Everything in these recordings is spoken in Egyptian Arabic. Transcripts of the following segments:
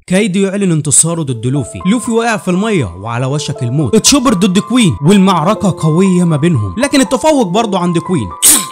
كايدو يعلن انتصاره ضد لوفي لوفي واقع في الميه وعلى وشك الموت تشوبر ضد كوين والمعركه قويه ما بينهم لكن التفوق برضه عند كوين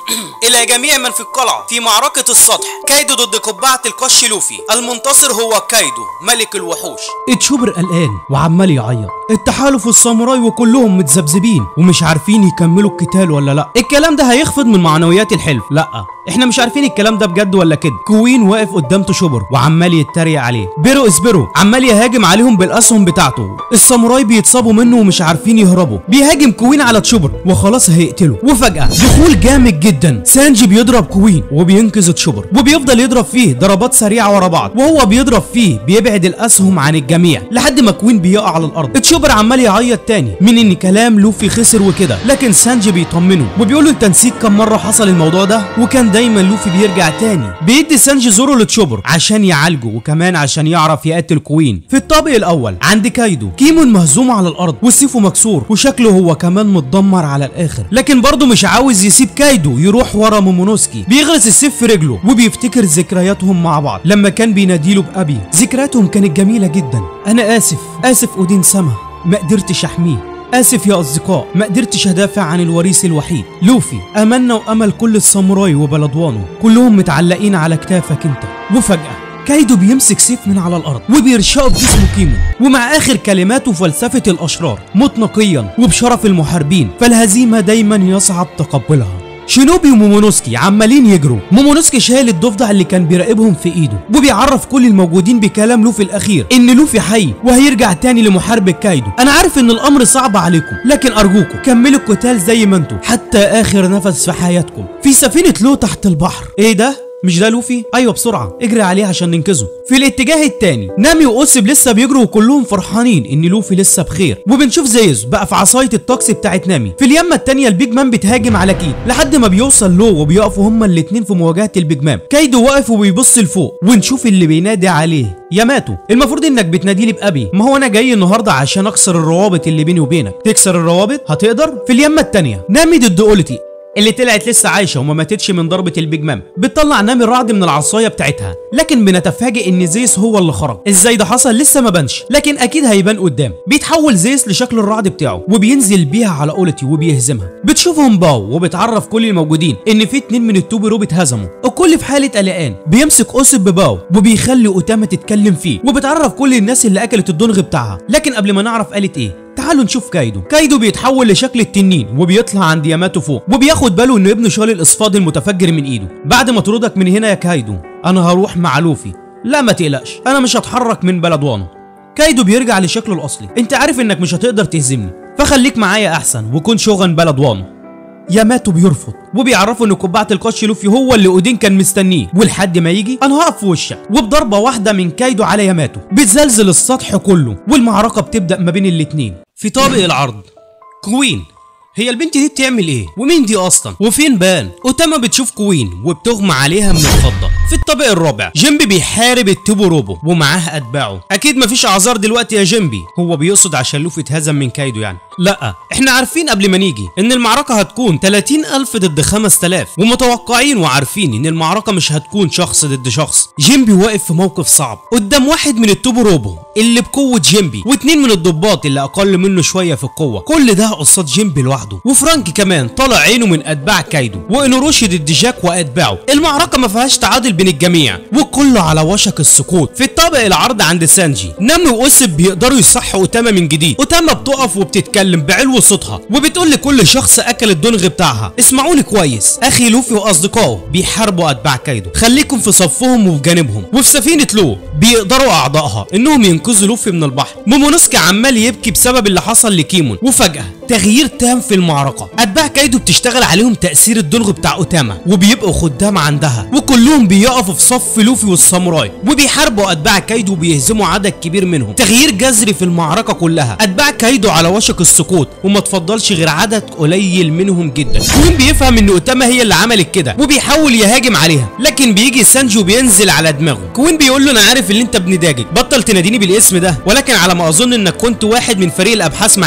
إلى جميع من في القلعة في معركة السطح كايدو ضد قبعة القش لوفي المنتصر هو كايدو ملك الوحوش تشوبر قلقان وعمال يعيط التحالف والساموراي وكلهم متذبذبين ومش عارفين يكملوا القتال ولا لا الكلام ده هيخفض من معنويات الحلف لا احنا مش عارفين الكلام ده بجد ولا كده كوين واقف قدام تشوبر وعمال يتريق عليه بيرو اسبرو عمال يهاجم عليهم بالاسهم بتاعته الساموراي بيتصابوا منه ومش عارفين يهربوا بيهاجم كوين على تشوبر وخلاص هيقتله وفجاه دخول جامد جدا سانجي بيضرب كوين وبينقذ تشوبر وبيفضل يضرب فيه ضربات سريعه ورا بعض وهو بيضرب فيه بيبعد الاسهم عن الجميع لحد ما كوين بيقع على الارض تشوبر عمال يعيط تاني من ان كلام لوفي خسر وكده لكن سانجي بيطمنه وبيقول له انت نسيت كم مره حصل الموضوع ده وكان دايما لوفي بيرجع تاني بيدي سانجي زورو لتشوبر عشان يعالجه وكمان عشان يعرف يقتل كوين في الطابق الاول عند كايدو كيمون مهزوم على الارض وسيفه مكسور وشكله هو كمان متدمر على الاخر لكن برضه مش عاوز يسيب كايدو يروح ورا مومونوسكي بيغرس السيف في رجله وبيفتكر ذكرياتهم مع بعض لما كان بيناديله بابي ذكرياتهم كانت جميله جدا انا اسف اسف اودين سما ما قدرتش احميه آسف يا أصدقاء ما قدرتش أدافع عن الوريث الوحيد لوفي أملنا وأمل كل الساموراي وبلدوانه كلهم متعلقين على كتافك أنت وفجأة كايدو بيمسك سيف من على الارض وبيرشقه بجسمه كيمو ومع اخر كلماته فلسفه الاشرار مطلقيا وبشرف المحاربين فالهزيمه دايما يصعب تقبلها شينوبي ومومونوسكي عمالين يجروا مومونوسكي شايل الضفدع اللي كان بيراقبهم في ايده وبيعرف كل الموجودين بكلام لوفي الاخير ان لوفي حي وهيرجع تاني لمحاربة كايدو انا عارف ان الامر صعب عليكم لكن ارجوكم كملوا القتال زي ما انتم حتى اخر نفس في حياتكم في سفينة لو تحت البحر ايه ده مش ده لوفي؟ ايوه بسرعه اجري عليه عشان ننقذه. في الاتجاه التاني نامي واوسب لسه بيجروا وكلهم فرحانين ان لوفي لسه بخير وبنشوف زيوس بقى في عصايه الطقس بتاعت نامي. في اليمه التانيه البيج مان بتهاجم على كيد لحد ما بيوصل لو وبيقفوا هما الاتنين في مواجهه البيج مان. كايدو واقف وبيبص لفوق ونشوف اللي بينادي عليه ياماتو المفروض انك بتنادي لي بابي ما هو انا جاي النهارده عشان اكسر الروابط اللي بيني وبينك تكسر الروابط هتقدر في اليمه التانيه نامي ضد اولتي اللي طلعت لسه عايشه وما ماتتش من ضربه البيج مام بتطلع نامي الرعد من العصايه بتاعتها لكن بنتفاجئ ان زيس هو اللي خرج ازاي ده حصل لسه ما بانش لكن اكيد هيبان قدام بيتحول زيس لشكل الرعد بتاعه وبينزل بيها على اولتي وبيهزمها بتشوفهم باو وبتعرف كل الموجودين ان في اتنين من التوبيرو بيتهزموا الكل في حاله قلقان بيمسك اوسب بباو وبيخلي اوتاما تتكلم فيه وبتعرف كل الناس اللي اكلت الدونغ بتاعها لكن قبل ما نعرف قالت ايه تعالوا نشوف كايدو كايدو بيتحول لشكل التنين وبيطلع عند ياماتو فوق وبياخد باله انه ابنه شال الاصفاد المتفجر من ايده بعد ما ترودك من هنا يا كايدو انا هروح مع لوفي لا ما تقلقش انا مش هتحرك من بلدوانو كايدو بيرجع لشكله الاصلي انت عارف انك مش هتقدر تهزمني فخليك معايا احسن وكن شوغن بلدوانو ياماتو بيرفض وبيعرفوا ان قبعه القش لوفي هو اللي اودين كان مستنيه ولحد ما يجي انا هقف في وشك وبضربه واحده من كايدو على ياماتو بتزلزل السطح كله والمعركه بتبدا ما بين الاتنين في طابق العرض كوين هي البنت دي بتعمل ايه ومين دي اصلا وفين بان اوتاما بتشوف كوين وبتغمى عليها من الخضه في الطابق الرابع جيمبي بيحارب التوبو روبو ومعاه اتباعه اكيد مفيش اعذار دلوقتي يا جيمبي هو بيقصد عشان لوفي اتهزم من كايدو يعني لا احنا عارفين قبل ما نيجي ان المعركه هتكون 30 الف ضد 5000 ومتوقعين وعارفين ان المعركه مش هتكون شخص ضد شخص جيمبي واقف في موقف صعب قدام واحد من التوبو روبو اللي بقوه جيمبي واتنين من الضباط اللي اقل منه شويه في القوه كل ده قصاد جيمبي لوحده وفرانكي كمان طلع عينه من اتباع كايدو وانوروشي ضد جاك واتباعه المعركه ما فيهاش تعادل بين الجميع وكله على وشك السقوط في الطابق العرض عند سانجي نامي واوسب بيقدروا يصحوا اوتاما من جديد اوتاما بتقف وبتتكلم بعلو صوتها وبتقول لكل شخص اكل الدونغ بتاعها اسمعوني كويس اخي لوفي واصدقائه بيحاربوا اتباع كايدو خليكم في صفهم وفي جانبهم وفي سفينه لو بيقدروا اعضائها انهم ينقذوا لوفي من البحر مومونوسكي عمال يبكي بسبب اللي حصل لكيمون وفجاه تغيير تام في المعركه اتباع كايدو بتشتغل عليهم تاثير الدونغ بتاع اوتاما وبيبقوا خدام عندها وكلهم بيقفوا في صف لوفي والساموراي وبيحاربوا اتباع كايدو وبيهزموا عدد كبير منهم تغيير جذري في المعركه كلها اتباع كايدو على وشك السقوط وما تفضلش غير عدد قليل منهم جدا كوين بيفهم ان اوتاما هي اللي عملت كده وبيحاول يهاجم عليها لكن بيجي سانجي وبينزل على دماغه كوين بيقول له انا عارف ان انت ابن داجك بطل تناديني بالاسم ده ولكن على ما اظن انك كنت واحد من فريق الابحاث معاهم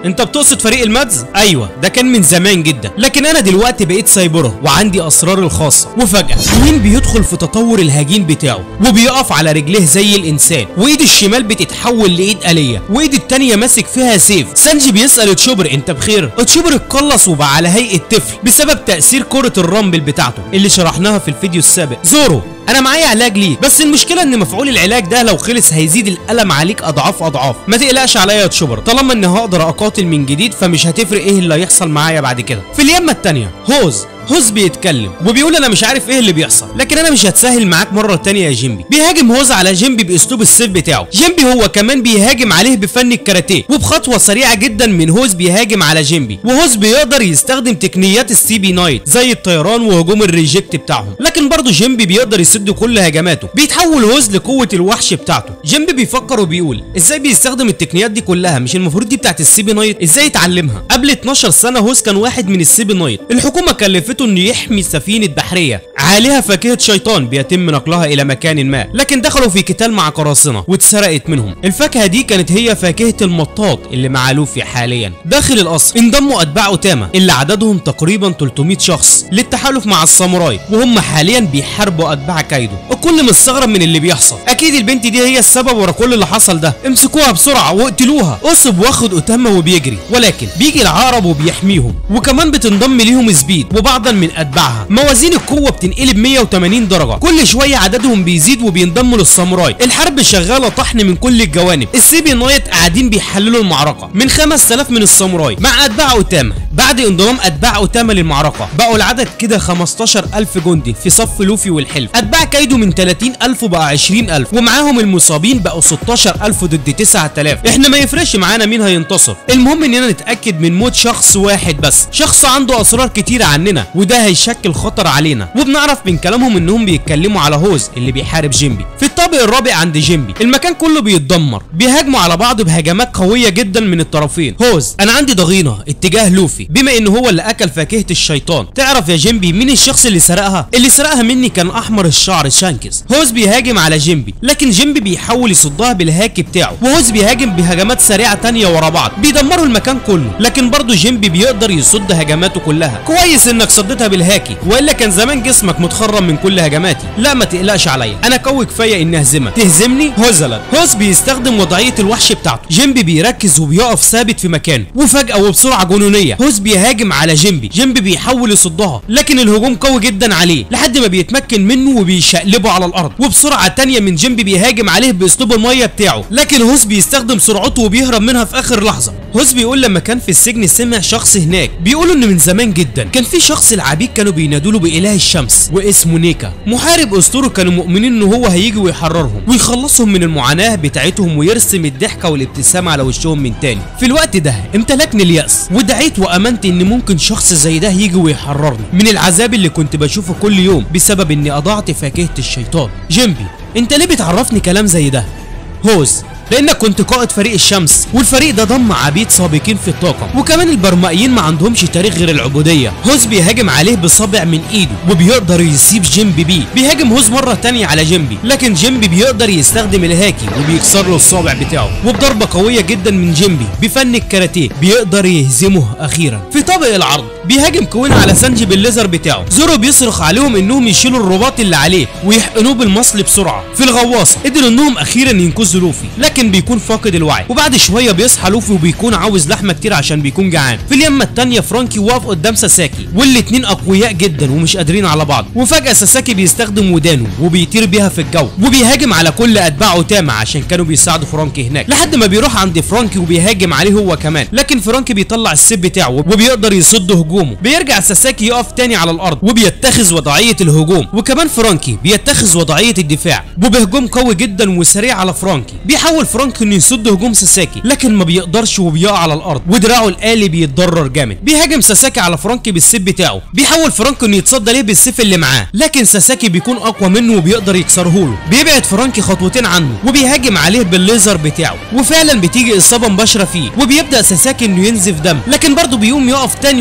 انت بتقصد فريق المادز ايوه ده كان من زمان جدا لكن انا دلوقتي بقيت سايبره وعندي اسرار الخاصه وفجاه مين بيدخل في تطور الهجين بتاعه وبيقف على رجليه زي الانسان وايد الشمال بتتحول لايد آلية وايد التانية ماسك فيها سيف سانجي بيسأل تشوبر انت بخير تشوبر اتقلص وبقى على هيئة طفل بسبب تأثير كرة الرامبل بتاعته اللي شرحناها في الفيديو السابق زورو انا معايا علاج ليه بس المشكله ان مفعول العلاج ده لو خلص هيزيد الالم عليك اضعاف اضعاف ما تقلقش عليا يا تشوبر طالما ان هقدر اقاتل من جديد فمش هتفرق ايه اللي هيحصل معايا بعد كده في اليمه التانية هوز هوز بيتكلم وبيقول انا مش عارف ايه اللي بيحصل لكن انا مش هتسهل معاك مره تانية يا جيمبي بيهاجم هوز على جيمبي باسلوب السيف بتاعه جيمبي هو كمان بيهاجم عليه بفن الكاراتيه وبخطوه سريعه جدا من هوز بيهاجم على جيمبي وهوز بيقدر يستخدم تقنيات السي بي نايت زي الطيران وهجوم الريجكت بتاعهم لكن برضه جيمبي بيقدر يسد كل هجماته بيتحول هوز لقوه الوحش بتاعته جيمبي بيفكر وبيقول ازاي بيستخدم التقنيات دي كلها مش المفروض دي بتاعت السي بي نايت ازاي يتعلمها قبل 12 سنه هوز كان واحد من السي بي نايت الحكومه كلفته انه يحمي سفينه بحريه عليها فاكهه شيطان بيتم نقلها الى مكان ما لكن دخلوا في قتال مع قراصنه واتسرقت منهم الفاكهه دي كانت هي فاكهه المطاط اللي مع لوفي حاليا داخل القصر انضموا اتباع اوتاما اللي عددهم تقريبا 300 شخص للتحالف مع الساموراي وهم حاليا بيحاربوا اتباع كايدو الكل مستغرب من اللي بيحصل اكيد البنت دي هي السبب ورا كل اللي حصل ده امسكوها بسرعه واقتلوها اصب واخد اوتاما وبيجري ولكن بيجي العقرب وبيحميهم وكمان بتنضم ليهم سبيد وبعضا من اتباعها موازين القوه بتنقلب 180 درجه كل شويه عددهم بيزيد وبينضموا للساموراي الحرب شغاله طحن من كل الجوانب السي بي نايت قاعدين بيحللوا المعركه من 5000 من الساموراي مع اتباع اوتاما بعد انضمام اتباع اوتاما للمعركه بقوا العدد كده 15000 جندي في صف لوفي والحلف اتباع كايدو من 30000 بقى 20000 ومعاهم المصابين بقوا 16000 ضد 9000 احنا ما يفرقش معانا مين هينتصر المهم اننا نتاكد من موت شخص واحد بس شخص عنده اسرار كتيره عننا وده هيشكل خطر علينا وبنعرف من كلامهم انهم بيتكلموا على هوز اللي بيحارب جيمبي في الطابق الرابع عند جيمبي المكان كله بيتدمر بيهاجموا على بعض بهجمات قويه جدا من الطرفين هوز انا عندي ضغينه اتجاه لوفي بما ان هو اللي اكل فاكهه الشيطان تعرف يا جيمبي مين الشخص اللي سرقها اللي سرقها مني كان احمر الشعر شانكس هوز بيهاجم على جيمبي لكن جيمبي بيحاول يصدها بالهاك بتاعه وهوز بيهاجم بهجمات سريعه تانية ورا بعض بيدمروا المكان كله لكن برضه جيمبي بيقدر يصد هجماته كلها كويس انك صدتها بالهاكي والا كان زمان جسمك متخرم من كل هجماتي لا ما تقلقش عليا انا قوي كفايه اني اهزمك تهزمني هوزلر هوز بيستخدم وضعيه الوحش بتاعته جيمبي بيركز وبيقف ثابت في مكانه وفجاه وبسرعه جنونيه هوز بيهاجم على جيمبي جيمبي بيحاول يصدها لكن الهجوم قوي جدا عليه لحد ما بيتمكن منه وبيشقلبه على الارض وبسرعه تانية من جيمبي بيهاجم عليه باسلوب الميه بتاعه لكن هوز بيستخدم سرعته وبيهرب منها في اخر لحظه هوز بيقول لما كان في السجن سمع شخص هناك بيقولوا ان من زمان جدا كان في شخص العبيد كانوا بينادوا له باله الشمس واسمه نيكا محارب اسطوره كانوا مؤمنين ان هو هيجي ويحررهم ويخلصهم من المعاناه بتاعتهم ويرسم الضحكه والابتسامه على وشهم من تاني في الوقت ده امتلكني الياس ودعيت وامنت ان ممكن شخص زي ده يجي ويحررني من العذاب اللي كنت بشوفه كل يوم بسبب اني اضعت فاكهه الشيطان جيمبي انت ليه بتعرفني كلام زي ده هوز لانك كنت قائد فريق الشمس والفريق ده ضم عبيد سابقين في الطاقم وكمان البرمائيين ما عندهمش تاريخ غير العبوديه هوز بيهاجم عليه بصابع من ايده وبيقدر يسيب جيمبي بيه بيهاجم هوز مره تانية على جيمبي لكن جيمبي بيقدر يستخدم الهاكي وبيكسر له الصابع بتاعه وبضربه قويه جدا من جيمبي بفن الكاراتيه بيقدر يهزمه اخيرا في طابق العرض بيهاجم كوين على سانجي بالليزر بتاعه زورو بيصرخ عليهم انهم يشيلوا الرباط اللي عليه ويحقنوه بالمصل بسرعه في الغواصه قدروا انهم اخيرا ينقذوا لوفي لكن بيكون فاقد الوعي وبعد شويه بيصحى لوفي وبيكون عاوز لحمه كتير عشان بيكون جعان في اليمه التانيه فرانكي واقف قدام ساساكي والاتنين اقوياء جدا ومش قادرين على بعض وفجاه ساساكي بيستخدم ودانه وبيطير بيها في الجو وبيهاجم على كل اتباعه تاما عشان كانوا بيساعدوا فرانكي هناك لحد ما بيروح عند فرانكي وبيهاجم عليه هو كمان لكن فرانكي بيطلع السيف بتاعه وبيقدر يصد هجومه بيرجع ساساكي يقف تاني على الارض وبيتخذ وضعيه الهجوم وكمان فرانكي بيتخذ وضعيه الدفاع وبهجوم قوي جدا وسريع على فرانكي بيحاول فرانكي انه يصد هجوم ساساكي لكن ما بيقدرش وبيقع على الارض ودراعه الالي بيتضرر جامد بيهاجم ساساكي على فرانكي بالسيف بتاعه بيحاول فرانكي انه يتصدى ليه بالسيف اللي معاه لكن ساساكي بيكون اقوى منه وبيقدر يكسره له بيبعد فرانكي خطوتين عنه وبيهاجم عليه بالليزر بتاعه وفعلا بتيجي اصابه مباشره فيه وبيبدا ساساكي انه ينزف دم لكن برضه بيقوم يقف تاني وبيهاجم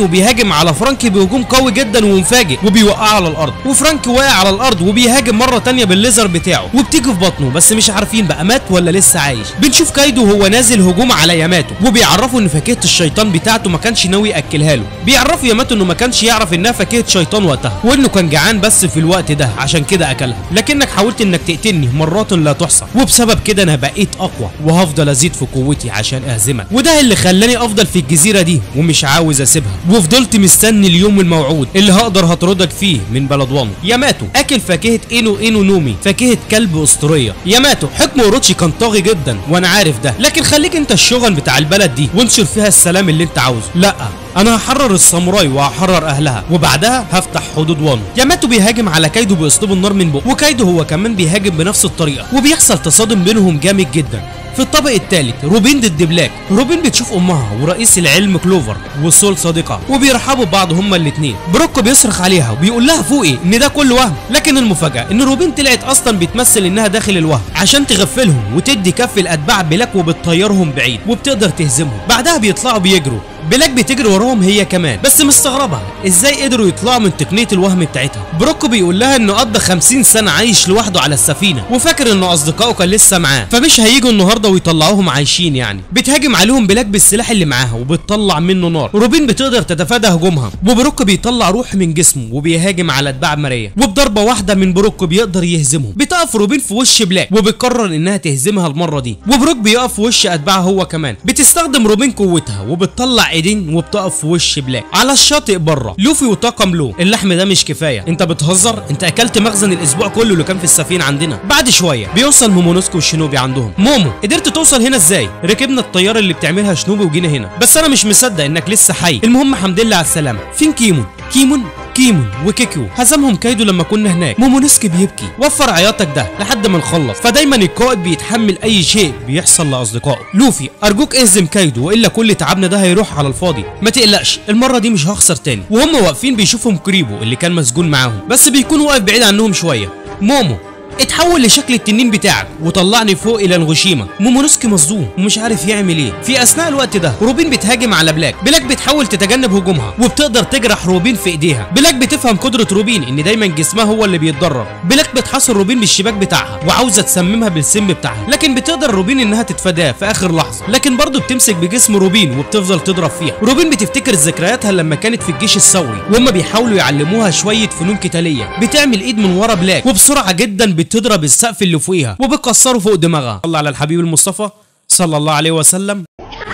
بيهاجم على فرانكي بهجوم قوي جدا ومفاجئ وبيوقعه على الارض وفرانكي واقع على الارض وبيهاجم مره تانية بالليزر بتاعه وبتيجي في بطنه بس مش عارفين بقى مات ولا لسه عايش بنشوف كايدو وهو نازل هجوم على ياماتو وبيعرفوا ان فاكهه الشيطان بتاعته ما كانش ناوي ياكلها له بيعرفوا ياماتو انه ما كانش يعرف انها فاكهه شيطان وقتها وانه كان جعان بس في الوقت ده عشان كده اكلها لكنك حاولت انك تقتلني مرات لا تحصى وبسبب كده انا بقيت اقوى وهفضل ازيد في قوتي عشان اهزمك وده اللي خلاني افضل في الجزيره دي ومش عاوز اسيبها وفضلت مستني اليوم الموعود اللي هقدر هطردك فيه من بلدوانو ياماتو اكل فاكهه اينو اينو نومي فاكهه كلب اسطوريه ياماتو حكم اوروتشي كان طاغي جدا وانا عارف ده لكن خليك انت الشغل بتاع البلد دي وانشر فيها السلام اللي انت عاوزه لا انا هحرر الساموراي وهحرر اهلها وبعدها هفتح حدود وانو ياماتو بيهاجم على كايدو باسلوب النار من بقه وكايدو هو كمان بيهاجم بنفس الطريقه وبيحصل تصادم بينهم جامد جدا في الطابق الثالث روبين ضد بلاك روبين بتشوف امها ورئيس العلم كلوفر وسول صديقها وبيرحبوا ببعض هما الاثنين بروكو بيصرخ عليها وبيقول لها فوقي ان ده كله وهم لكن المفاجاه ان روبين طلعت اصلا بتمثل انها داخل الوهم عشان تغفلهم وتدي كف الاتباع بلاك وبتطيرهم بعيد وبتقدر تهزمهم بعدها بيطلعوا بيجروا بلاك بتجري وراهم هي كمان بس مستغربه ازاي قدروا يطلعوا من تقنيه الوهم بتاعتها بروكو بيقول لها انه قضى 50 سنه عايش لوحده على السفينه وفاكر انه اصدقائه كان لسه معاه فمش هيجوا النهارده ويطلعوهم عايشين يعني بتهاجم عليهم بلاك بالسلاح اللي معاها وبتطلع منه نار روبين بتقدر تتفادى هجومها وبروكو بيطلع روح من جسمه وبيهاجم على اتباع ماريا وبضربه واحده من بروكو بيقدر يهزمهم بتقف روبين في وش بلاك وبتقرر انها تهزمها المره دي وبروك بيقف في وش اتباعها هو كمان بتستخدم روبين قوتها وبتطلع ايدين وبتقف في وش بلاك على الشاطئ بره لوفي وطاقم لو اللحم ده مش كفايه انت بتهزر انت اكلت مخزن الاسبوع كله اللي كان في السفينه عندنا بعد شويه بيوصل مومونوسكو والشينوبي عندهم مومو قدرت توصل هنا ازاي ركبنا الطياره اللي بتعملها شنوبي وجينا هنا بس انا مش مصدق انك لسه حي المهم حمد لله على السلامه فين كيمون كيمون كيمون وكيكيو هزمهم كايدو لما كنا هناك مومونسكي بيبكي وفر عياطك ده لحد ما نخلص فدايما القائد بيتحمل اي شيء بيحصل لاصدقائه لوفي ارجوك اهزم كايدو والا كل تعبنا ده هيروح على الفاضي ما تقلقش المره دي مش هخسر تاني وهم واقفين بيشوفهم كريبو اللي كان مسجون معاهم بس بيكون واقف بعيد عنهم شويه مومو اتحول لشكل التنين بتاعك وطلعني فوق الى نغوشيما مومونوسكي مصدوم ومش عارف يعمل ايه في اثناء الوقت ده روبين بتهاجم على بلاك بلاك بتحاول تتجنب هجومها وبتقدر تجرح روبين في ايديها بلاك بتفهم قدره روبين ان دايما جسمها هو اللي بيتضرر بلاك بتحاصر روبين بالشباك بتاعها وعاوزه تسممها بالسم بتاعها لكن بتقدر روبين انها تتفاداه في اخر لحظه لكن برضه بتمسك بجسم روبين وبتفضل تضرب فيها روبين بتفتكر ذكرياتها لما كانت في الجيش الثوري وهم بيحاولوا يعلموها شويه فنون قتاليه بتعمل ايد من ورا بلاك وبسرعه جدا بتضرب السقف اللي فوقيها وبتكسره فوق دماغها صلى على الحبيب المصطفى صلى الله عليه وسلم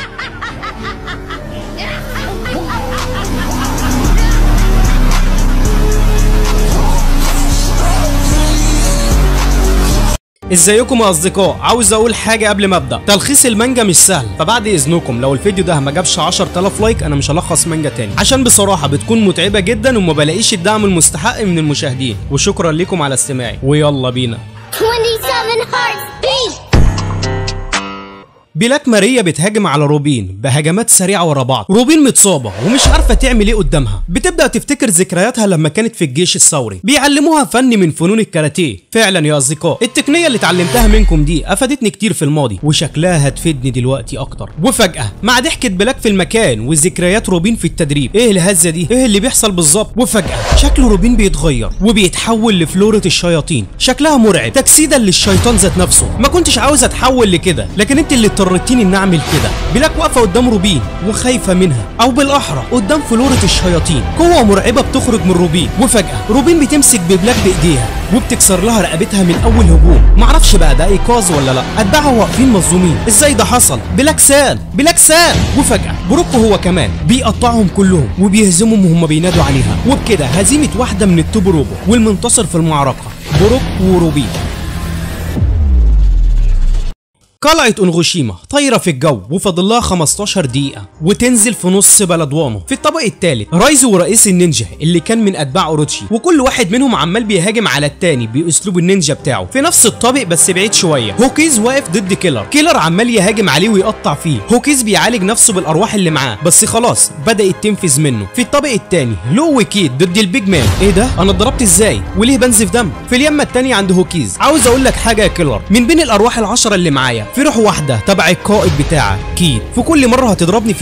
ازيكم يا اصدقاء عاوز اقول حاجه قبل ما ابدا تلخيص المانجا مش سهل فبعد اذنكم لو الفيديو ده ما جابش 10000 لايك انا مش هلخص مانجا تاني عشان بصراحه بتكون متعبه جدا وما بلاقيش الدعم المستحق من المشاهدين وشكرا لكم على استماعي ويلا بينا 27 hearts beat! بلاك ماريا بتهاجم على روبين بهجمات سريعه ورا بعض روبين متصابه ومش عارفه تعمل ايه قدامها بتبدا تفتكر ذكرياتها لما كانت في الجيش الثوري بيعلموها فن من فنون الكاراتيه فعلا يا اصدقاء التقنيه اللي اتعلمتها منكم دي افادتني كتير في الماضي وشكلها هتفيدني دلوقتي اكتر وفجاه مع ضحكه بلاك في المكان وذكريات روبين في التدريب ايه الهزه دي ايه اللي بيحصل بالظبط وفجاه شكل روبين بيتغير وبيتحول لفلورة الشياطين شكلها مرعب تجسيدا للشيطان ذات نفسه ما كنتش عاوز اتحول لكده لكن انت اللي اضطريتيني ان اعمل كده بلاك واقفه قدام روبين وخايفه منها او بالاحرى قدام فلورة الشياطين قوه مرعبه بتخرج من روبين وفجاه روبين بتمسك ببلاك بايديها وبتكسر لها رقبتها من اول هجوم معرفش بقى ده ايقاظ ولا لا اتباعها واقفين مظلومين ازاي ده حصل بلاك سال بلاك سال وفجاه بروكو هو كمان بيقطعهم كلهم وبيهزمهم وهم بينادوا عليها وبكده هزيمه واحده من التوبروبو والمنتصر في المعركه بروك وروبين قلعة انغوشيما طايرة في الجو وفاضل لها 15 دقيقة وتنزل في نص بلدوانو في الطابق الثالث رايزو ورئيس النينجا اللي كان من اتباع اوروتشي وكل واحد منهم عمال بيهاجم على التاني باسلوب النينجا بتاعه في نفس الطابق بس بعيد شوية هوكيز واقف ضد كيلر كيلر عمال يهاجم عليه ويقطع فيه هوكيز بيعالج نفسه بالارواح اللي معاه بس خلاص بدأت تنفذ منه في الطابق الثاني لو وكيد ضد البيج مان ايه ده انا اتضربت ازاي وليه بنزف دم في اليمة التانية عند هوكيز عاوز اقول لك حاجة يا كيلر من بين الارواح العشرة اللي معايا في روح واحدة تبع القائد بتاعك كيد في كل مرة هتضربني فيها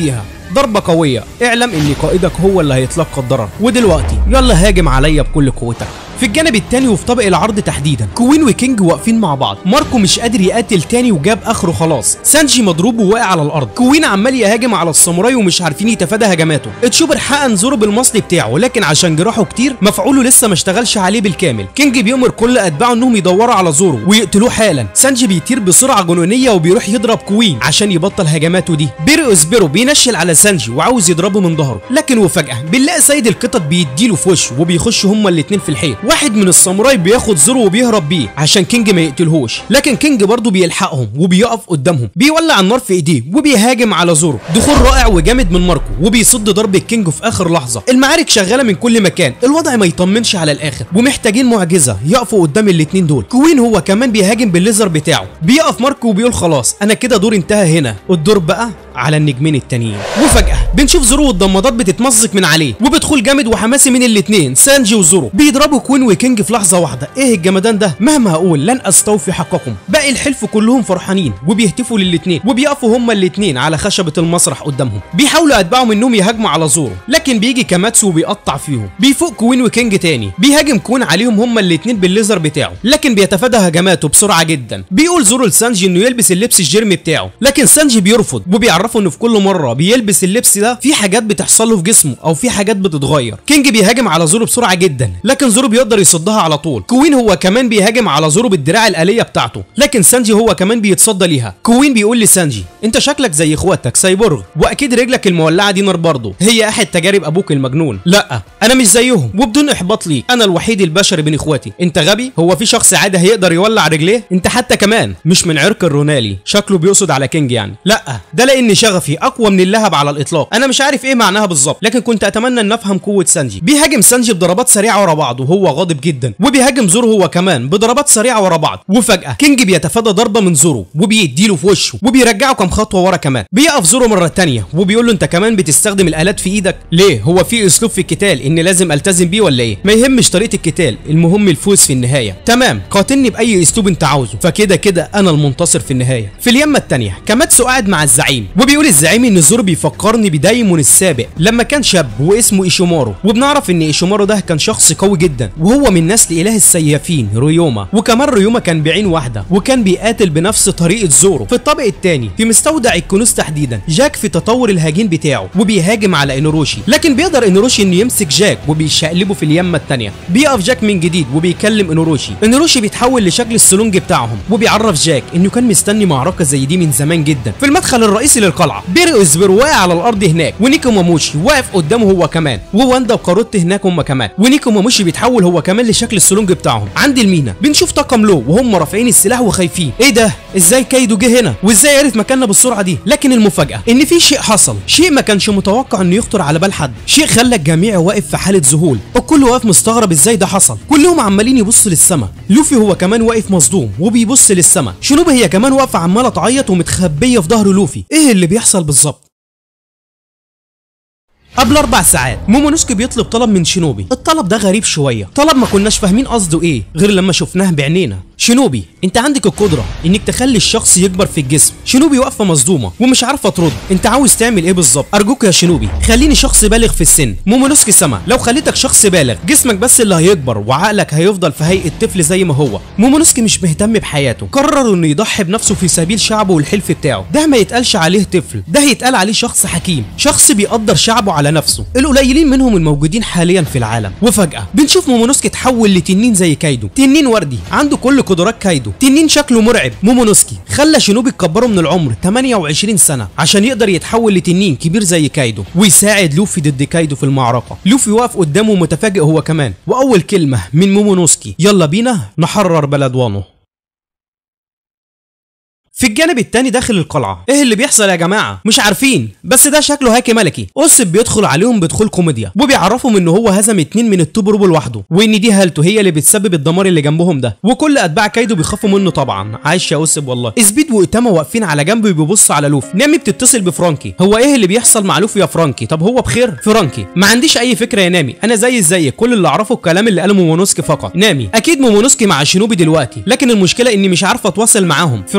ضربه قويه اعلم ان قائدك هو اللي هيتلقى الضرر ودلوقتي يلا هاجم عليا بكل قوتك في الجانب التاني وفي طابق العرض تحديدا كوين وكينج واقفين مع بعض ماركو مش قادر يقاتل تاني وجاب اخره خلاص سانجي مضروب وواقع على الارض كوين عمال يهاجم على الساموراي ومش عارفين يتفادى هجماته تشوبر حقن زورو بالمصل بتاعه لكن عشان جراحه كتير مفعوله لسه ما اشتغلش عليه بالكامل كينج بيأمر كل اتباعه انهم يدوروا على زورو ويقتلوه حالا سانجي بيطير بسرعه جنونيه وبيروح يضرب كوين عشان يبطل هجماته دي بيرو اسبيرو بينشل على سانجي وعاوز يضربه من ظهره لكن وفجاه بنلاقي سيد القطط بيديله في وشه وبيخشوا هما الاتنين في الحيط واحد من الساموراي بياخد زورو وبيهرب بيه عشان كينج ما يقتلهوش لكن كينج برضه بيلحقهم وبيقف قدامهم بيولع النار في ايديه وبيهاجم على زورو دخول رائع وجامد من ماركو وبيصد ضرب الكينج في اخر لحظه المعارك شغاله من كل مكان الوضع ما يطمنش على الاخر ومحتاجين معجزه يقفوا قدام الاتنين دول كوين هو كمان بيهاجم بالليزر بتاعه بيقف ماركو وبيقول خلاص انا كده دور انتهى هنا الدور بقى على النجمين التانيين وفجاه بنشوف زورو والضمادات بتتمزق من عليه وبدخول جامد وحماسي من الاتنين سانجي وزورو بيضربوا كوين وكينج في لحظه واحده ايه الجمدان ده مهما هقول لن استوفي حقكم باقي الحلف كلهم فرحانين وبيهتفوا للاتنين وبيقفوا هما الاتنين على خشبه المسرح قدامهم بيحاولوا اتباعهم انهم يهاجموا على زورو لكن بيجي كاماتسو وبيقطع فيهم بيفوق كوين وكينج تاني بيهاجم كوين عليهم هما الاتنين بالليزر بتاعه لكن بيتفادى هجماته بسرعه جدا بيقول زورو لسانجي انه يلبس اللبس الجيرمي بتاعه لكن سانجي بيرفض وبيعرفه انه في كل مره بيلبس اللبس ده في حاجات بتحصل له في جسمه او في حاجات بتتغير كينج بيهاجم على زورو بسرعه جدا لكن زورو بيقدر يصدها على طول كوين هو كمان بيهاجم على زورو بالدراع الآلية بتاعته لكن سانجي هو كمان بيتصدى ليها كوين بيقول لسانجي انت شكلك زي اخواتك سايبورغ واكيد رجلك المولعه دي نار برضه هي احد تجارب ابوك المجنون لا انا مش زيهم وبدون احباط ليك انا الوحيد البشري بين اخواتي انت غبي هو في شخص عادي هيقدر يولع رجليه انت حتى كمان مش من عرق الرونالي شكله بيقصد على كينج يعني لا ده لان شغفي اقوى من اللهب على الاطلاق انا مش عارف ايه معناها بالظبط لكن كنت اتمنى ان افهم قوه سانجي بيهاجم سانجي بضربات سريعه ورا بعض وهو غاضب جدا وبيهاجم زورو هو كمان بضربات سريعه ورا بعض وفجاه كينج بيتفادى ضربه من زورو وبيديله في وشه وبيرجعه كام خطوه ورا كمان بيقف زورو مره تانية وبيقول له انت كمان بتستخدم الالات في ايدك ليه هو في اسلوب في القتال ان لازم التزم بيه ولا ايه ما يهمش طريقه القتال المهم الفوز في النهايه تمام قاتلني باي اسلوب انت عاوزه فكده كده انا المنتصر في النهايه في اليمه التانية كاماتسو قاعد مع الزعيم وبيقول الزعيم ان زورو بيفكرني بدايمون السابق لما كان شاب واسمه ايشومارو وبنعرف ان ايشومارو ده كان شخص قوي جدا وهو من نسل اله السيافين ريوما وكمان ريوما كان بعين واحده وكان بيقاتل بنفس طريقه زورو في الطابق الثاني في مستودع الكنوز تحديدا جاك في تطور الهجين بتاعه وبيهاجم على انوروشي لكن بيقدر انوروشي انه يمسك جاك وبيشقلبه في اليمه الثانيه بيقف جاك من جديد وبيكلم انوروشي انوروشي بيتحول لشكل السلونج بتاعهم وبيعرف جاك انه كان مستني معركه زي دي من زمان جدا في المدخل الرئيسي للقلعه بيري اسبر واقع على الارض هناك ونيكو ماموشي واقف قدامه هو كمان وواندا وكاروت هناك هم كمان ونيكو ماموشي بيتحول هو كمان لشكل السلونج بتاعهم عند المينا بنشوف طاقم لو وهم رافعين السلاح وخايفين ايه ده ازاي كايدو جه هنا وازاي عرف مكاننا بالسرعه دي لكن المفاجاه ان في شيء حصل شيء ما كانش متوقع انه يخطر على بال حد شيء خلى الجميع واقف في حاله ذهول الكل واقف مستغرب ازاي ده حصل كلهم عمالين يبصوا للسما لوفي هو كمان واقف مصدوم وبيبص للسما شنوبي هي كمان واقفه عماله تعيط ومتخبيه في ظهر لوفي ايه اللي بيحصل بالظبط قبل اربع ساعات مومونوسكي بيطلب طلب من شينوبي الطلب ده غريب شويه طلب ما كناش فاهمين قصده ايه غير لما شفناه بعينينا شينوبي انت عندك القدره انك تخلي الشخص يكبر في الجسم شينوبي واقفه مصدومه ومش عارفه ترد انت عاوز تعمل ايه بالظبط ارجوك يا شينوبي خليني شخص بالغ في السن مومونوسكي سما لو خليتك شخص بالغ جسمك بس اللي هيكبر وعقلك هيفضل في هيئه طفل زي ما هو مومونوسكي مش مهتم بحياته قرر انه يضحي بنفسه في سبيل شعبه والحلف بتاعه ده ما يتقالش عليه طفل ده هيتقال عليه شخص حكيم شخص بيقدر شعبه على نفسه القليلين منهم الموجودين حاليا في العالم وفجاه بنشوف مومونوسكي اتحول لتنين زي كايدو تنين وردي عنده كل قدرات كايدو تنين شكله مرعب مومونوسكي خلى شينوبي يكبره من العمر 28 سنه عشان يقدر يتحول لتنين كبير زي كايدو ويساعد لوفي ضد كايدو في المعركه لوفي واقف قدامه متفاجئ هو كمان واول كلمه من مومونوسكي يلا بينا نحرر بلد وانو في الجانب التاني داخل القلعة ايه اللي بيحصل يا جماعة مش عارفين بس ده شكله هاكي ملكي اوسب بيدخل عليهم بدخول كوميديا وبيعرفهم ان هو هزم اتنين من التوب روبو لوحده وان دي هالته هي اللي بتسبب الدمار اللي جنبهم ده وكل اتباع كايدو بيخافوا منه طبعا عايش يا اوسب والله اسبيد واوتاما واقفين على جنب بيبصوا على لوفي نامي بتتصل بفرانكي هو ايه اللي بيحصل مع لوفي يا فرانكي طب هو بخير فرانكي ما عنديش اي فكرة يا نامي انا زي زيك كل اللي اعرفه الكلام اللي قاله مومونوسكي فقط نامي اكيد مومونوسكي مع شينوبي دلوقتي لكن المشكلة اني مش عارفة اتواصل معاهم فرانكي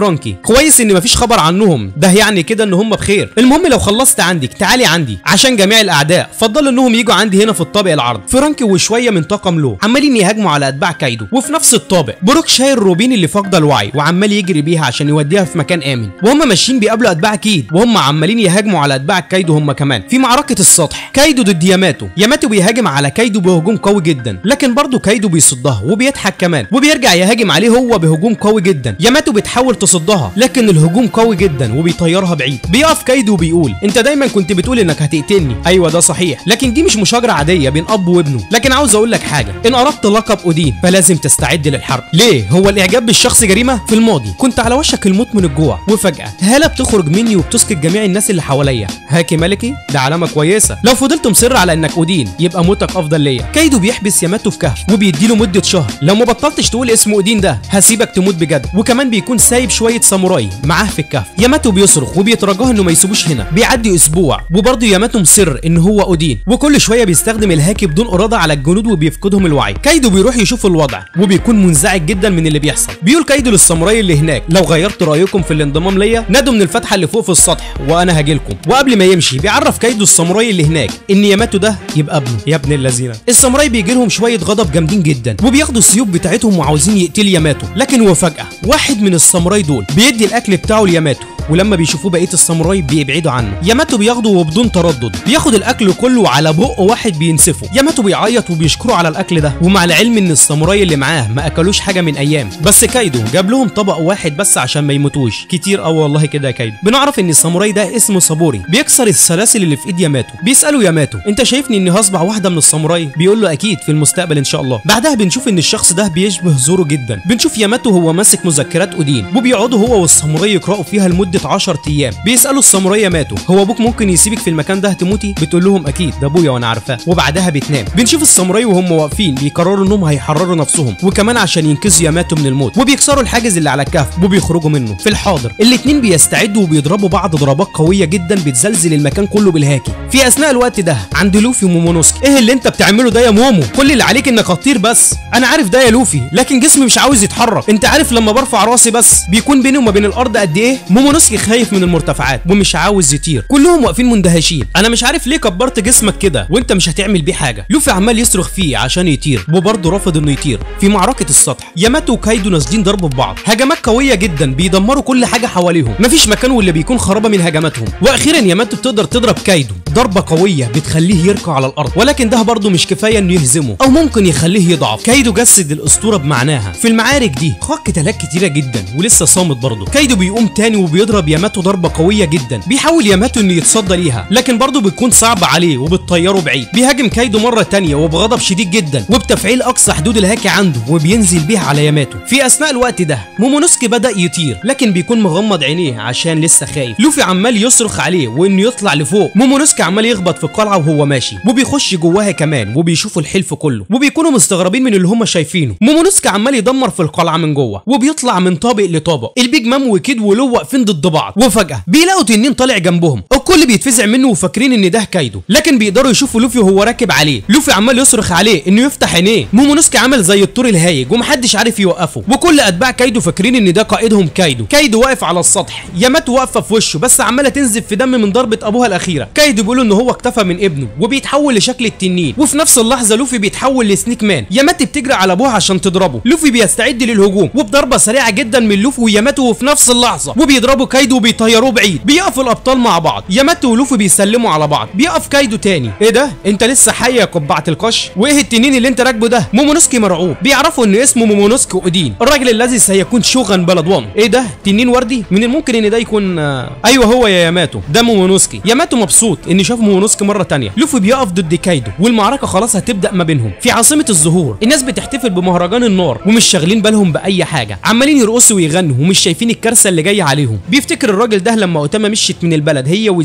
كويس ان مفيش خبر عنهم ده يعني كده ان هم بخير المهم لو خلصت عندك تعالي عندي عشان جميع الاعداء فضلوا انهم يجوا عندي هنا في الطابق العرض فرانكي وشويه من طاقم لو عمالين يهاجموا على اتباع كايدو وفي نفس الطابق بروك شايل روبين اللي فاقده الوعي وعمال يجري بيها عشان يوديها في مكان امن وهم ماشيين بيقابلوا اتباع كيد وهم عمالين يهاجموا على اتباع كايدو هم كمان في معركه السطح كايدو ضد ياماتو ياماتو بيهاجم على كايدو بهجوم قوي جدا لكن برضه كايدو بيصدها وبيضحك كمان وبيرجع يهاجم عليه هو بهجوم قوي جدا ياماتو بتحاول تصدها لكن الهجوم قوي جدا وبيطيرها بعيد بيقف كايدو وبيقول انت دايما كنت بتقول انك هتقتلني ايوه ده صحيح لكن دي مش مشاجره عاديه بين اب وابنه لكن عاوز اقول لك حاجه ان قربت لقب اودين فلازم تستعد للحرب ليه هو الاعجاب بالشخص جريمه في الماضي كنت على وشك الموت من الجوع وفجاه هاله بتخرج مني وبتسكت جميع الناس اللي حواليا هاكي ملكي ده علامه كويسه لو فضلت مصر على انك اودين يبقى موتك افضل ليا كايدو بيحبس ياماتو في كهف وبيديله مده شهر لو ما بطلتش تقول اسم اودين ده هسيبك تموت بجد وكمان بيكون سايب شويه ساموراي معاه في الكهف ياماتو بيصرخ وبيترجاه انه ما يسيبوش هنا بيعدي اسبوع وبرضه ياماتو مصر ان هو اودين وكل شويه بيستخدم الهاكي بدون اراده على الجنود وبيفقدهم الوعي كايدو بيروح يشوف الوضع وبيكون منزعج جدا من اللي بيحصل بيقول كايدو للساموراي اللي هناك لو غيرت رايكم في الانضمام ليا نادوا من الفتحه اللي فوق في السطح وانا هاجيلكم وقبل ما يمشي بيعرف كايدو الساموراي اللي هناك ان ياماتو ده يبقى ابنه يا ابن اللذينه الساموراي بيجي لهم شويه غضب جامدين جدا وبياخدوا السيوف بتاعتهم وعاوزين يقتلوا ياماتو لكن وفجاه واحد من الساموراي دول بيدي الاكل بتاعه لياماتو ولما بيشوفوه بقيه الساموراي بيبعدوا عنه ياماتو بياخده وبدون تردد بياخد الاكل كله على بق واحد بينسفه ياماتو بيعيط وبيشكره على الاكل ده ومع العلم ان الساموراي اللي معاه ما اكلوش حاجه من ايام بس كايدو جاب لهم طبق واحد بس عشان ما يموتوش كتير اه والله كده يا كايدو بنعرف ان الساموراي ده اسمه صابوري بيكسر السلاسل اللي في ايد ياماتو بيسالوا ياماتو انت شايفني اني هصبع واحده من الساموراي بيقول له اكيد في المستقبل ان شاء الله بعدها بنشوف ان الشخص ده بيشبه زورو جدا بنشوف ياماتو هو ماسك مذكرات اودين وبيقعدوا هو والساموراي يقراوا فيها لمده 10 ايام بيسالوا الساموراي ماتوا هو ابوك ممكن يسيبك في المكان ده تموتي بتقول لهم اكيد ده ابويا وانا عارفاه وبعدها بتنام بنشوف الساموراي وهم واقفين بيقرروا انهم هيحرروا نفسهم وكمان عشان ينقذوا ياماتو من الموت وبيكسروا الحاجز اللي على الكهف وبيخرجوا منه في الحاضر الاتنين بيستعدوا وبيضربوا بعض ضربات قويه جدا بتزلزل المكان كله بالهاكي في اثناء الوقت ده عند لوفي ومومونوسكي ايه اللي انت بتعمله ده يا مومو كل اللي عليك انك هتطير بس انا عارف ده يا لوفي لكن جسمي مش عاوز يتحرك انت عارف لما برفع راسي بس بيكون بيني وما بين الارض قد ايه مومونوسكي خايف من المرتفعات ومش عاوز يطير كلهم واقفين مندهشين انا مش عارف ليه كبرت جسمك كده وانت مش هتعمل بيه حاجه لوفي عمال يصرخ فيه عشان يطير وبرضه رافض انه يطير في معركه السطح ياماتو وكايدو نازلين ضرب في بعض هجمات قويه جدا بيدمروا كل حاجه حواليهم مفيش مكان واللي بيكون خرابه من هجماتهم واخيرا ياماتو بتقدر تضرب كايدو ضربه قويه بتخليه يركع على الارض ولكن ده برضه مش كفايه انه يهزمه او ممكن يخليه يضعف كايدو جسد الاسطوره بمعناها في المعارك دي خاض قتالات كتيره جدا ولسه صامت برضه كايدو بيقوم تاني وبيضرب ياماتو ضربه قويه جدا بيحاول ياماتو انه يتصدى ليها لكن برضه بتكون صعبه عليه وبتطيره بعيد بيهاجم كايدو مره تانية وبغضب شديد جدا وبتفعيل اقصى حدود الهاكي عنده وبينزل بيها على ياماتو في اثناء الوقت ده مومونوسكي بدا يطير لكن بيكون مغمض عينيه عشان لسه خايف لوفي عمال يصرخ عليه وانه يطلع لفوق مومونوسكي عمال يخبط في القلعه وهو ماشي وبيخش جواها كمان وبيشوفوا الحلف كله وبيكونوا مستغربين من اللي هم شايفينه مومونوسكي عمال يدمر في القلعه من جوه وبيطلع من طابق لطابق البيج مام وكيد ولو واقفين ضد بعض وفجاه بيلاقوا تنين طالع جنبهم الكل بيتفزع منه وفاكرين ان ده كايدو لكن بيقدروا يشوفوا لوفي وهو راكب عليه لوفي عمال يصرخ عليه انه يفتح عينيه مومونوسكي عمل زي الطور الهايج ومحدش عارف يوقفه وكل اتباع كايدو فاكرين ان ده قائدهم كايدو كايدو واقف على السطح ياماتو واقفه في وشه بس عماله تنزف في دم من ضربه ابوها الاخيره كايدو بيقول ان هو اكتفى من ابنه وبيتحول لشكل التنين وفي نفس اللحظه لوفي بيتحول لسنيك مان ياماتو بتجري على ابوها عشان تضربه لوفي بيستعد للهجوم وبضربه سريعه جدا من لوفي وياماتو وفي نفس اللحظه وبيضربوا كايدو وبيطيروه بعيد بيقفوا الابطال مع بعض ياماتو ولوفي بيسلموا على بعض بيقف كايدو تاني ايه ده انت لسه حي يا قبعه القش وايه التنين اللي انت راكبه ده مومونوسكي مرعوب بيعرفوا ان اسمه مومونوسكي اودين الراجل الذي سيكون شوغان بلد وان ايه ده تنين وردي من الممكن ان ده يكون آه، ايوه هو يا ياماتو ده مومونوسكي ياماتو مبسوط ان شاف مومونوسكي مره تانية لوفي بيقف ضد كايدو والمعركه خلاص هتبدا ما بينهم في عاصمه الزهور الناس بتحتفل بمهرجان النار ومش شاغلين بالهم باي حاجه عمالين يرقصوا ويغنوا ومش شايفين الكارثه اللي جايه عليهم بيفتكر الراجل ده لما اوتاما مشيت من البلد هي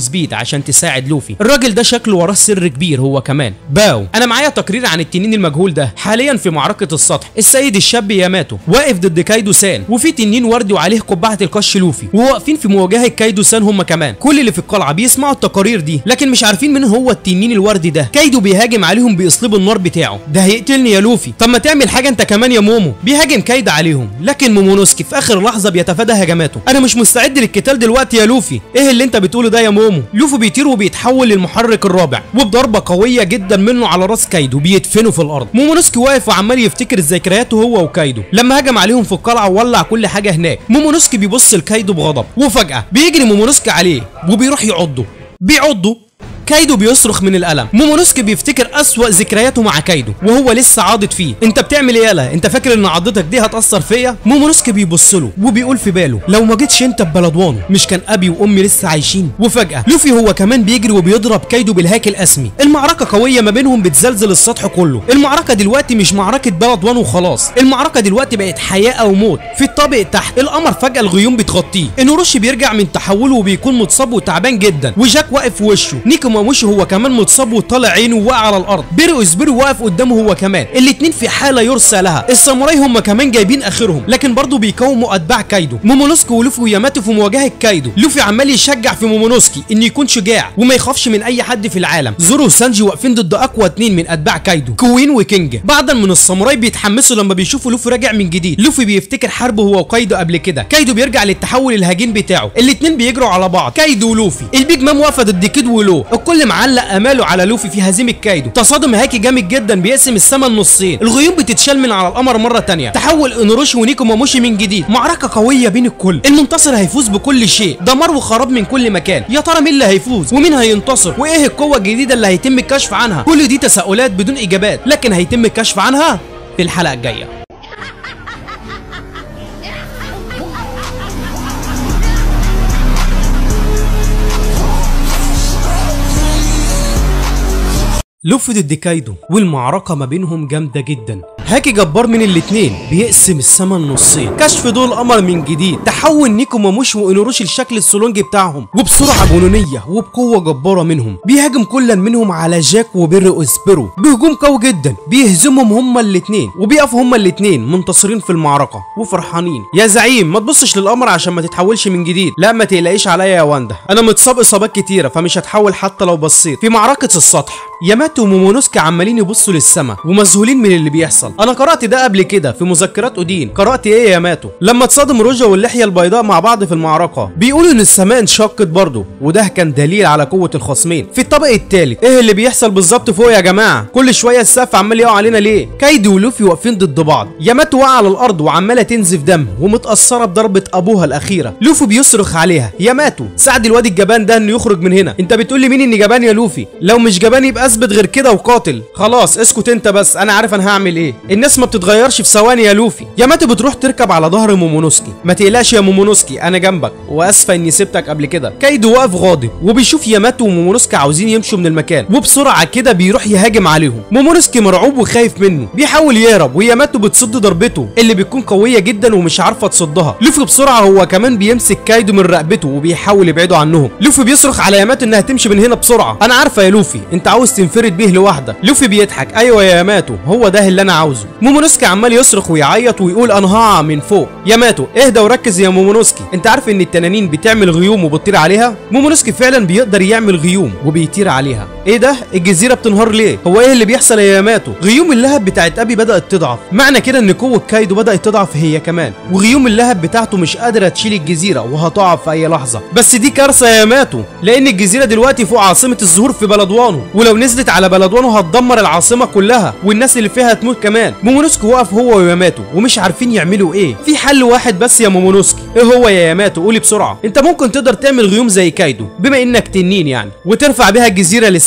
وسبيد عشان تساعد لوفي الراجل ده شكله وراه سر كبير هو كمان باو انا معايا تقرير عن التنين المجهول ده حاليا في معركه السطح السيد الشاب ياماتو واقف ضد كايدو سان وفي تنين وردي وعليه قبعه القش لوفي وواقفين في مواجهه كايدو سان هم كمان كل اللي في القلعه بيسمعوا التقارير دي لكن مش عارفين مين هو التنين الوردي ده كايدو بيهاجم عليهم باسلوب النار بتاعه ده هيقتلني يا لوفي طب ما تعمل حاجه انت كمان يا مومو بيهاجم كايدو عليهم لكن مومونوسكي في اخر لحظه بيتفادى هجماته انا مش مستعد للقتال دلوقتي يا لوفي ايه اللي انت بتقوله ده يا مومو لوفي بيطير وبيتحول للمحرك الرابع وبضربه قويه جدا منه على راس كايدو بيدفنه في الارض مومونوسكي واقف وعمال يفتكر ذكرياته هو وكايدو لما هجم عليهم في القلعه وولع كل حاجه هناك مومونوسكي بيبص لكايدو بغضب وفجاه بيجري مومونوسكي عليه وبيروح يعضه بيعضه كايدو بيصرخ من الالم مومونوسكي بيفتكر اسوأ ذكرياته مع كايدو وهو لسه عاضد فيه انت بتعمل ايه يالا انت فاكر ان عضتك دي هتاثر فيا مومونوسكي بيبص له وبيقول في باله لو ما جيتش انت ببلدوانو مش كان ابي وامي لسه عايشين وفجاه لوفي هو كمان بيجري وبيضرب كايدو بالهاك الاسمي المعركه قويه ما بينهم بتزلزل السطح كله المعركه دلوقتي مش معركه بلدوانو وخلاص المعركه دلوقتي بقت حياه او موت في الطابق تحت القمر فجاه الغيوم بتغطيه انوروشي بيرجع من تحوله وبيكون متصاب وتعبان جدا وجاك واقف في وشه نيكو ماموشي هو كمان متصاب وطالع عينه وواقع على الارض بيرو اسبيرو واقف قدامه هو كمان الاتنين في حاله يرثى لها الساموراي هم كمان جايبين اخرهم لكن برضه بيقاوموا اتباع كايدو مومونوسكي ولوفي وياماتو في مواجهه كايدو لوفي عمال يشجع في مومونوسكي انه يكون شجاع وما يخافش من اي حد في العالم زورو وسانجي واقفين ضد اقوى اتنين من اتباع كايدو كوين وكينج بعضا من الساموراي بيتحمسوا لما بيشوفوا لوفي راجع من جديد لوفي بيفتكر حربه هو وكايدو قبل كده كايدو بيرجع للتحول الهجين بتاعه الاتنين بيجروا على بعض كايدو ولوفي البيج مام واقفه ضد كيد ولو الكل معلق اماله على لوفي في هزيمه كايدو تصادم هاكي جامد جدا بيقسم السما نصين الغيوم بتتشال من على القمر مره تانية تحول انوروشي ونيكو ماموشي من جديد معركه قويه بين الكل المنتصر هيفوز بكل شيء دمار وخراب من كل مكان يا ترى مين اللي هيفوز ومين هينتصر وايه القوه الجديده اللي هيتم الكشف عنها كل دي تساؤلات بدون اجابات لكن هيتم الكشف عنها في الحلقه الجايه لوفي ضد كايدو والمعركة ما بينهم جامدة جدا هاكي جبار من الاتنين بيقسم السما نصين كشف دول القمر من جديد تحول نيكو ماموشي وانوروشي لشكل السولونج بتاعهم وبسرعة جنونية وبقوة جبارة منهم بيهاجم كل منهم على جاك وبير اسبيرو بهجوم قوي جدا بيهزمهم هما الاتنين وبيقفوا هما الاتنين منتصرين في المعركة وفرحانين يا زعيم ما تبصش للقمر عشان ما تتحولش من جديد لا ما تقلقيش عليا يا واندا انا متصاب اصابات كتيرة فمش هتحول حتى لو بصيت في معركة السطح ياماتو ومومونوسكي عمالين يبصوا للسما ومذهولين من اللي بيحصل انا قرات ده قبل كده في مذكرات اودين قرات ايه يا ياماتو لما تصادم روجا واللحيه البيضاء مع بعض في المعركه بيقولوا ان السماء انشقت برضه وده كان دليل على قوه الخصمين في الطبق الثالث ايه اللي بيحصل بالظبط فوق يا جماعه كل شويه السقف عمال يقع علينا ليه كايدو ولوفي واقفين ضد بعض ياماتو واقعه على الارض وعماله تنزف دم ومتاثره بضربه ابوها الاخيره لوفي بيصرخ عليها ياماتو ساعد الواد الجبان ده انه يخرج من هنا انت بتقول لي مين اني جبان يا لوفي لو مش جبان يبقى اثبت غير كده وقاتل خلاص اسكت انت بس انا عارف انا هعمل ايه الناس ما بتتغيرش في ثواني يا لوفي ياماتو بتروح تركب على ظهر مومونوسكي ما تقلقش يا مومونوسكي انا جنبك واسفه اني سبتك قبل كده كايدو واقف غاضب وبيشوف ياماتو ومومونوسكي عاوزين يمشوا من المكان وبسرعه كده بيروح يهاجم عليهم مومونوسكي مرعوب وخايف منه بيحاول يهرب وياماتو بتصد ضربته اللي بتكون قويه جدا ومش عارفه تصدها لوفي بسرعه هو كمان بيمسك كايدو من رقبته وبيحاول يبعده عنهم لوفي بيصرخ على ياماتو انها تمشي من هنا بسرعه انا عارفه يا لوفي انت عاوز تنفرد بيه لوحدك لوفي بيضحك ايوه يا ياماتو هو ده اللي انا عاوزه مومونوسكي عمال يصرخ ويعيط ويقول انا هقع من فوق ياماتو اهدى وركز يا مومونوسكي انت عارف ان التنانين بتعمل غيوم وبتطير عليها مومونوسكي فعلا بيقدر يعمل غيوم وبيطير عليها ايه ده الجزيره بتنهار ليه هو ايه اللي بيحصل يا ياماتو غيوم اللهب بتاعت ابي بدات تضعف معنى كده ان قوه كايدو بدات تضعف هي كمان وغيوم اللهب بتاعته مش قادره تشيل الجزيره وهتقع في اي لحظه بس دي كارثه يا ياماتو لان الجزيره دلوقتي فوق عاصمه الزهور في بلدوانو ولو نزلت على بلدوانو هتدمر العاصمه كلها والناس اللي فيها هتموت كمان مومونوسكي واقف هو وياماتو ومش عارفين يعملوا ايه في حل واحد بس يا مومونوسكي ايه هو يا ياماتو قولي بسرعه انت ممكن تقدر تعمل غيوم زي كايدو بما انك تنين يعني وترفع بيها الجزيره للسماء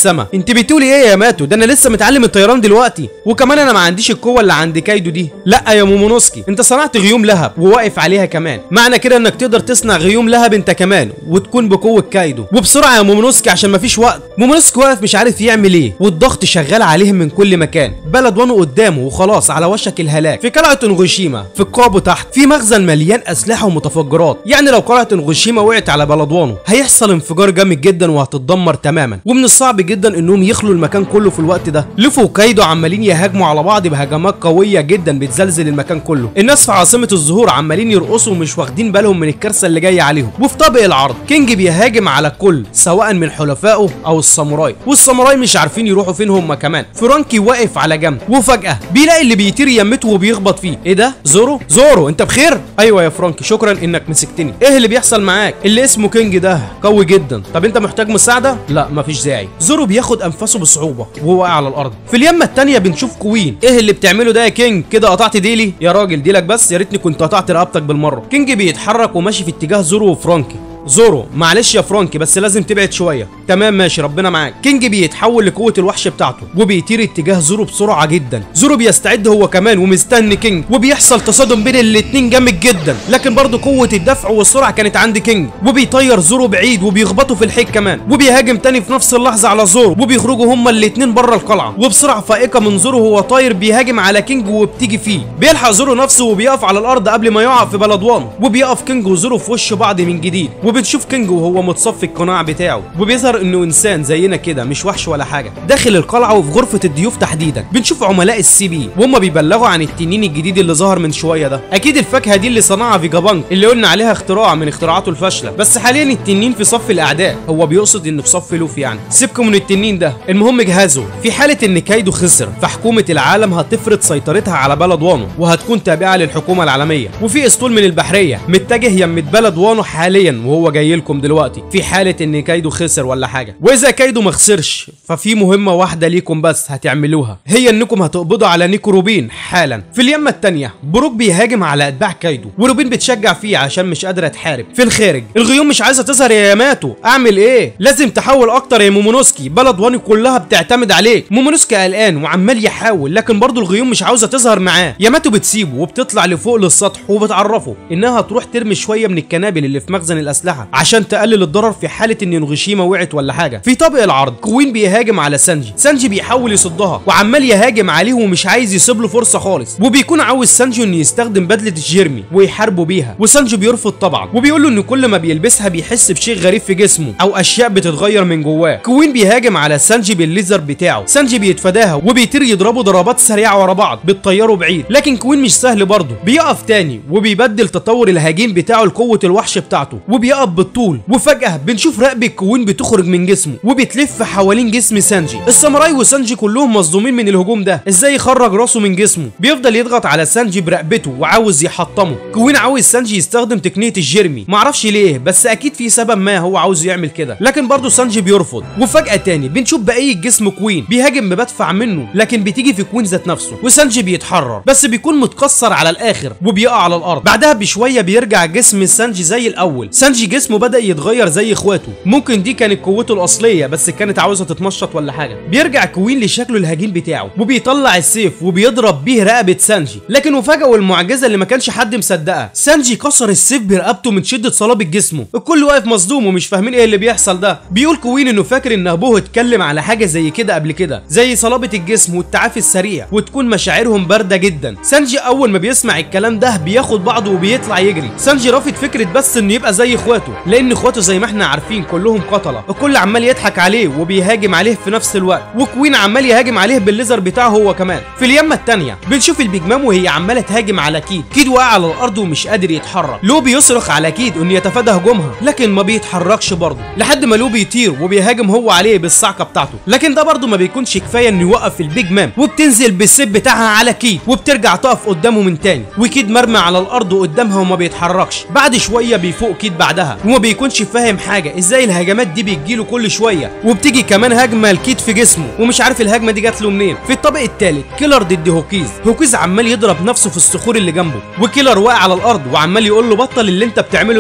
السما انت بتقولي ايه يا ماتو ده انا لسه متعلم الطيران دلوقتي وكمان انا ما عنديش القوه اللي عند كايدو دي لا يا مومونوسكي انت صنعت غيوم لهب وواقف عليها كمان معنى كده انك تقدر تصنع غيوم لهب انت كمان وتكون بقوه كايدو وبسرعه يا مومونوسكي عشان مفيش وقت مومونوسكي واقف مش عارف يعمل ايه والضغط شغال عليهم من كل مكان بلد وانو قدامه وخلاص على وشك الهلاك في قلعه انغوشيما في القابو تحت في مخزن مليان اسلحه ومتفجرات يعني لو قلعه انغوشيما وقعت على بلدوانو هيحصل انفجار جامد جدا وهتتدمر تماما ومن الصعب جدا انهم يخلوا المكان كله في الوقت ده لوفو وكايدو عمالين يهاجموا على بعض بهجمات قويه جدا بتزلزل المكان كله الناس في عاصمه الزهور عمالين يرقصوا ومش واخدين بالهم من الكارثه اللي جايه عليهم وفي طابق العرض كينج بيهاجم على الكل سواء من حلفائه او الساموراي والساموراي مش عارفين يروحوا فين هم كمان فرانكي واقف على جنب وفجاه بيلاقي اللي بيطير يمته وبيخبط فيه ايه ده زورو زورو انت بخير ايوه يا فرانكي شكرا انك مسكتني ايه اللي بيحصل معاك اللي اسمه كينج ده قوي جدا طب انت محتاج مساعده لا مفيش داعي زورو بياخد انفاسه بصعوبه وهو واقع على الارض في اليمه التانيه بنشوف كوين ايه اللي بتعمله ده يا كينج كده قطعت ديلي يا راجل ديلك بس يا ريتني كنت قطعت رقبتك بالمره كينج بيتحرك وماشي في اتجاه زورو وفرانكي زورو معلش يا فرانكي بس لازم تبعد شويه تمام ماشي ربنا معاك كينج بيتحول لقوه الوحش بتاعته وبيطير اتجاه زورو بسرعه جدا زورو بيستعد هو كمان ومستني كينج وبيحصل تصادم بين الاتنين جامد جدا لكن برضه قوه الدفع والسرعه كانت عند كينج وبيطير زورو بعيد وبيخبطوا في الحيط كمان وبيهاجم تاني في نفس اللحظه على زورو وبيخرجوا هما الاتنين بره القلعه وبسرعه فائقه من زورو وهو طاير بيهاجم على كينج وبتيجي فيه بيلحق زورو نفسه وبيقف على الارض قبل ما يقع في بلدوانه وبيقف كينج وزورو في وش بعض من جديد وبنشوف كينج وهو متصفي القناع بتاعه وبيظهر انه انسان زينا كده مش وحش ولا حاجه داخل القلعه وفي غرفه الضيوف تحديدا بنشوف عملاء السي بي وهم بيبلغوا عن التنين الجديد اللي ظهر من شويه ده اكيد الفاكهه دي اللي صنعها فيجا بانك اللي قلنا عليها اختراع من اختراعاته الفاشله بس حاليا التنين في صف الاعداء هو بيقصد انه في صف لوفي يعني سيبكم من التنين ده المهم جهزوا في حاله ان كايدو خسر فحكومه العالم هتفرض سيطرتها على بلد وانو وهتكون تابعه للحكومه العالميه وفي اسطول من البحريه متجه يمة بلد وانو حاليا وهو جاي لكم دلوقتي في حاله ان كايدو خسر ولا حاجه واذا كايدو ما خسرش ففي مهمه واحده ليكم بس هتعملوها هي انكم هتقبضوا على نيكو روبين حالا في اليمه التانيه بروك بيهاجم على اتباع كايدو وروبين بتشجع فيه عشان مش قادره تحارب في الخارج الغيوم مش عايزه تظهر يا ياماتو اعمل ايه لازم تحاول اكتر يا مومونوسكي بلد وانو كلها بتعتمد عليك مومونوسكي قلقان وعمال يحاول لكن برضه الغيوم مش عاوزه تظهر معاه ياماتو بتسيبه وبتطلع لفوق للسطح وبتعرفه انها تروح ترمي شويه من الكنابل اللي في مخزن الاسلحه عشان تقلل الضرر في حاله ان ينغشيما وقعت ولا حاجه في طابق العرض كوين بيهاجم على سانجي سانجي بيحاول يصدها وعمال يهاجم عليه ومش عايز يسيب له فرصه خالص وبيكون عاوز سانجي انه يستخدم بدله الجيرمي ويحاربه بيها وسانجي بيرفض طبعا وبيقول له ان كل ما بيلبسها بيحس بشيء غريب في جسمه او اشياء بتتغير من جواه كوين بيهاجم على سانجي بالليزر بتاعه سانجي بيتفاداها وبيطير يضربه ضربات سريعه ورا بعض بتطيره بعيد لكن كوين مش سهل برضه بيقف تاني وبيبدل تطور الهجين بتاعه لقوه الوحش بتاعته وبيقف بالطول وفجاه بنشوف رقبه كوين بتخرج من جسمه وبتلف حوالين جسم سانجي الساموراي وسانجي كلهم مصدومين من الهجوم ده ازاي يخرج راسه من جسمه بيفضل يضغط على سانجي برقبته وعاوز يحطمه كوين عاوز سانجي يستخدم تقنيه الجيرمي معرفش ليه بس اكيد في سبب ما هو عاوز يعمل كده لكن برضه سانجي بيرفض وفجاه تاني بنشوف بقيه جسم كوين بيهاجم بمدفع منه لكن بتيجي في كوين ذات نفسه وسانجي بيتحرر بس بيكون متكسر على الاخر وبيقع على الارض بعدها بشويه بيرجع جسم سانجي زي الاول سانجي جسمه بدا يتغير زي اخواته ممكن دي كانت قوته الاصليه بس كانت عاوزه تتمشط ولا حاجه بيرجع كوين لشكله الهجين بتاعه وبيطلع السيف وبيضرب بيه رقبه سانجي لكن وفجاه المعجزه اللي ما كانش حد مصدقها سانجي كسر السيف برقبته من شده صلابه جسمه الكل واقف مصدوم ومش فاهمين ايه اللي بيحصل ده بيقول كوين انه فاكر ان ابوه اتكلم على حاجه زي كده قبل كده زي صلابه الجسم والتعافي السريع وتكون مشاعرهم بارده جدا سانجي اول ما بيسمع الكلام ده بياخد بعضه وبيطلع يجري سانجي رافض فكره بس انه يبقى زي اخواته لان اخواته زي ما احنا عارفين كلهم قتله الكل عمال يضحك عليه وبيهاجم عليه في نفس الوقت وكوين عمال يهاجم عليه بالليزر بتاعه هو كمان في اليمه التانيه بنشوف البيج مام وهي عماله تهاجم على كيد كيد واقع على الارض ومش قادر يتحرك لو بيصرخ على كيد انه يتفادى هجومها لكن ما بيتحركش برضه لحد ما لو بيطير وبيهاجم هو عليه بالصعقه بتاعته لكن ده برضه ما بيكونش كفايه انه يوقف البيج مام وبتنزل بالسيف بتاعها على كيد وبترجع تقف قدامه من تاني وكيد مرمي على الارض قدامها وما بيتحركش بعد شويه بيفوق كيد بعدها وما بيكونش فاهم حاجه ازاي الهجمات دي بتجيله كل شويه وبتيجي كمان هجمه لكيد في جسمه ومش عارف الهجمه دي جات له منين في الطابق الثالث كيلر ضد هوكيز هوكيز عمال يضرب نفسه في الصخور اللي جنبه وكيلر واقع على الارض وعمال يقول له بطل اللي انت بتعمله ده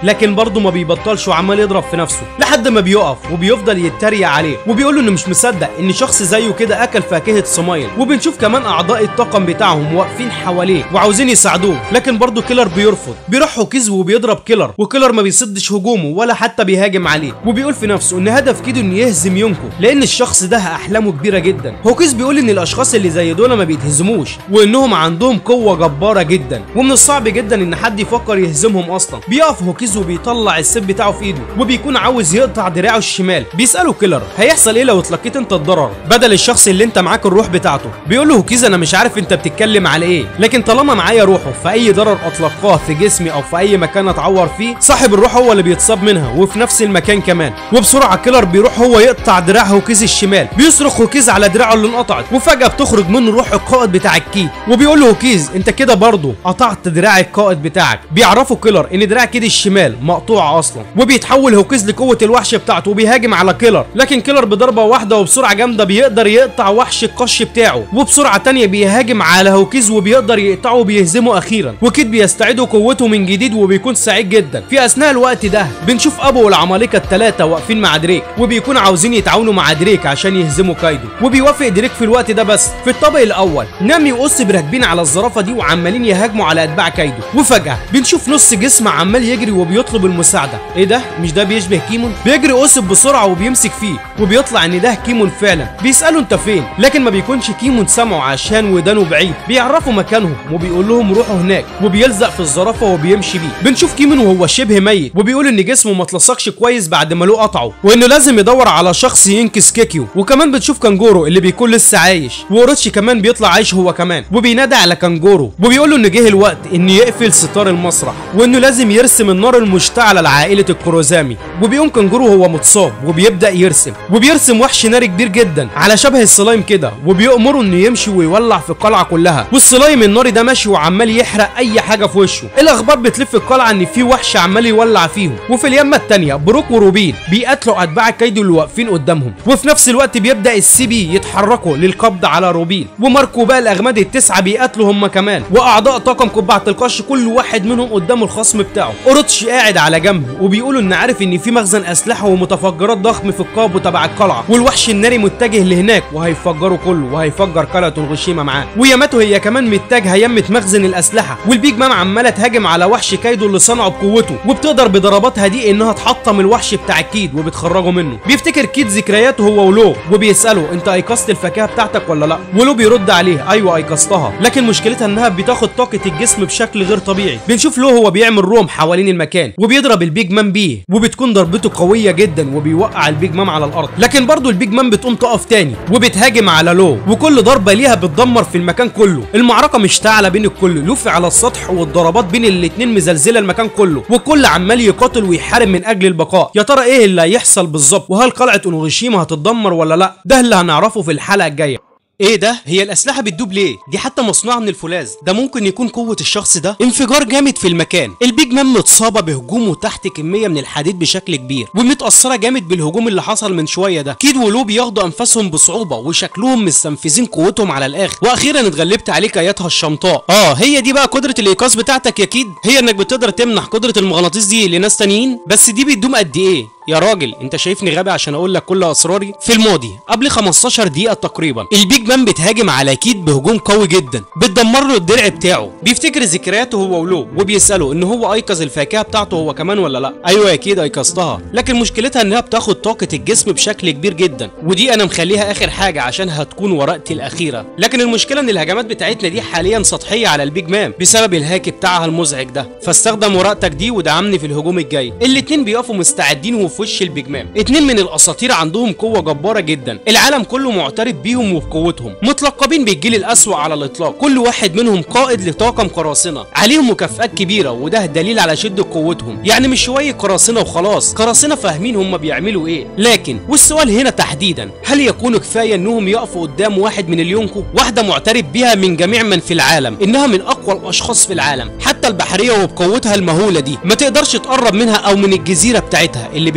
لكن برضه ما بيبطلش وعمال يضرب في نفسه لحد ما بيقف وبيفضل يتريق عليه وبيقول له انه مش مصدق ان شخص زيه كده اكل فاكهه صمايل وبنشوف كمان اعضاء الطاقم بتاعهم واقفين حواليه وعاوزين يساعدوه لكن برضه كيلر بيرفض بيروح هوكيز وبيضرب كيلر وكيلر ما بيصدش هجومه ولا حتى بيهاجم عليه وبيقول في نفسه ان هدف كيدو انه يهزم يونكو لان الشخص ده احلامه كبيره جدا هوكيز بيقول ان الاشخاص اللي زي دول ما بيتهزموش وانهم عندهم قوه جباره جدا ومن الصعب جدا ان حد يفكر يهزمهم اصلا بيقف هوكيز وبيطلع السيف بتاعه في ايده وبيكون عاوز يقطع دراعه الشمال بيساله كيلر هيحصل ايه لو اتلقيت انت الضرر بدل الشخص اللي انت معاك الروح بتاعته بيقول له هوكيز انا مش عارف انت بتتكلم على ايه لكن طالما معايا روحه فاي ضرر اطلقاه في جسمي او في اي مكان اتعور فيه صاحب الروح هو اللي بيتصاب منها وفي نفس المكان كمان وبسرعه كيلر بيروح هو يقطع دراع هوكيز الشمال بيصرخ هوكيز على دراعه اللي انقطعت وفجاه بتخرج منه روح القائد بتاع الكيد وبيقول له هوكيز انت كده برضه قطعت دراع القائد بتاعك بيعرفوا كيلر ان دراع كيد الشمال مقطوع اصلا وبيتحول هوكيز لقوه الوحش بتاعته وبيهاجم على كيلر لكن كيلر بضربه واحده وبسرعه جامده بيقدر يقطع وحش القش بتاعه وبسرعه تانية بيهاجم على هوكيز وبيقدر يقطعه وبيهزمه اخيرا وكيد بيستعيد قوته من جديد وبيكون سعيد جدا في اثناء الوقت ده بنشوف ابو والعمالقه الثلاثه واقفين مع دريك وبيكونوا عاوزين يتعاونوا مع دريك عشان يهزموا كايدو وبيوافق دريك في الوقت ده بس في الطابق الاول نامي واوسب راكبين على الزرافه دي وعمالين يهاجموا على اتباع كايدو وفجاه بنشوف نص جسم عمال يجري وبيطلب المساعده ايه ده مش ده بيشبه كيمون بيجري اوسب بسرعه وبيمسك فيه وبيطلع ان ده كيمون فعلا بيساله انت فين لكن ما بيكونش كيمون سامعه عشان ودانه بعيد بيعرفوا مكانهم وبيقول لهم روحوا هناك وبيلزق في الزرافه وبيمشي بيه بنشوف كيمون وهو شبه ميت وبيقول ان جسمه ما اتلصقش كويس بعد ما له قطعه وانه لازم يدور على شخص ينقذ كيكيو وكمان بنشوف كانجورو اللي بيكون لسه عايش واوروتشي كمان بيطلع عايش هو كمان وبينادي على كانجورو وبيقول له ان جه الوقت ان يقفل ستار المسرح وانه لازم يرسم النار المشتعله لعائله الكروزامي وبيقوم كانجورو هو متصاب وبيبدا يرسم وبيرسم وحش ناري كبير جدا على شبه السلايم كده وبيأمره انه يمشي ويولع في القلعه كلها والسلايم الناري ده ماشي وعمال يحرق اي حاجه في وشه الاخبار بتلف القلعه ان في وحش عمال يولع فيهم وفي اليمه التانيه بروك وروبين بيقاتلوا اتباع كايدو اللي واقفين قدامهم وفي نفس الوقت بيبدا السي بي يتحركوا للقبض على روبين وماركو بقى الاغماد التسعه بيقاتلوا هم كمان واعضاء طاقم قبعه القش كل واحد منهم قدامه الخصم بتاعه اوروتشي قاعد على جنب وبيقولوا ان عارف ان في مخزن اسلحه ومتفجرات ضخم في القابو تبع القلعه والوحش الناري متجه لهناك وهيفجروا كله وهيفجر قلعه الغشيمه معاه وياماتو هي كمان متجهه يمه مخزن الاسلحه والبيج مام عماله تهاجم على وحش كايدو اللي صنعه بقوته وبتقدر بضرباتها دي انها تحطم الوحش بتاع الكيد وبتخرجه منه بيفتكر كيد ذكرياته هو ولو وبيساله انت ايقظت الفاكهه بتاعتك ولا لا ولو بيرد عليه ايوه ايقظتها لكن مشكلتها انها بتاخد طاقه الجسم بشكل غير طبيعي بنشوف لو هو بيعمل روم حوالين المكان وبيضرب البيج مان بيه وبتكون ضربته قويه جدا وبيوقع البيج مام على الارض لكن برضه البيج مان بتقوم تقف تاني وبتهاجم على لو وكل ضربه ليها بتدمر في المكان كله المعركه مشتعله بين الكل لوفي على السطح والضربات بين الاتنين مزلزله المكان كله والكل عمال يقاتل ويحارب من اجل البقاء يا ترى ايه اللي هيحصل بالظبط وهل قلعه اونوغيشيما هتتدمر ولا لا ده اللي هنعرفه في الحلقه الجايه ايه ده هي الاسلحه بتدوب ليه دي حتى مصنوعه من الفولاذ ده ممكن يكون قوه الشخص ده انفجار جامد في المكان البيج مان متصابه بهجومه تحت كميه من الحديد بشكل كبير ومتاثره جامد بالهجوم اللي حصل من شويه ده كيد ولو بياخدوا انفاسهم بصعوبه وشكلهم مستنفذين قوتهم على الاخر واخيرا اتغلبت عليك ايتها الشمطاء اه هي دي بقى قدره الايقاظ بتاعتك يا كيد هي انك بتقدر تمنح قدره المغناطيس دي لناس تانيين بس دي بتدوم قد ايه يا راجل انت شايفني غبي عشان اقول لك كل اسراري في الماضي قبل 15 دقيقه تقريبا البيج مان بتهاجم على كيد بهجوم قوي جدا بتدمر له الدرع بتاعه بيفتكر ذكرياته هو ولو وبيساله ان هو ايقظ الفاكهه بتاعته هو كمان ولا لا ايوه يا كيد ايقظتها لكن مشكلتها انها بتاخد طاقه الجسم بشكل كبير جدا ودي انا مخليها اخر حاجه عشان هتكون ورقتي الاخيره لكن المشكله ان الهجمات بتاعتنا دي حاليا سطحيه على البيج مان بسبب الهاك بتاعها المزعج ده فاستخدم ورقتك دي ودعمني في الهجوم الجاي الاتنين بيقفوا مستعدين وفي وش البيج مان اتنين من الاساطير عندهم قوه جباره جدا العالم كله معترف بيهم وبقوتهم متلقبين بالجيل الاسوأ على الاطلاق كل واحد منهم قائد لطاقم قراصنه عليهم مكافآت كبيره وده دليل على شده قوتهم يعني مش شويه قراصنه وخلاص قراصنه فاهمين هم بيعملوا ايه لكن والسؤال هنا تحديدا هل يكون كفايه انهم يقفوا قدام واحد من اليونكو واحده معترف بها من جميع من في العالم انها من اقوى الاشخاص في العالم حتى البحريه وبقوتها المهوله دي ما تقدرش تقرب منها او من الجزيره بتاعتها اللي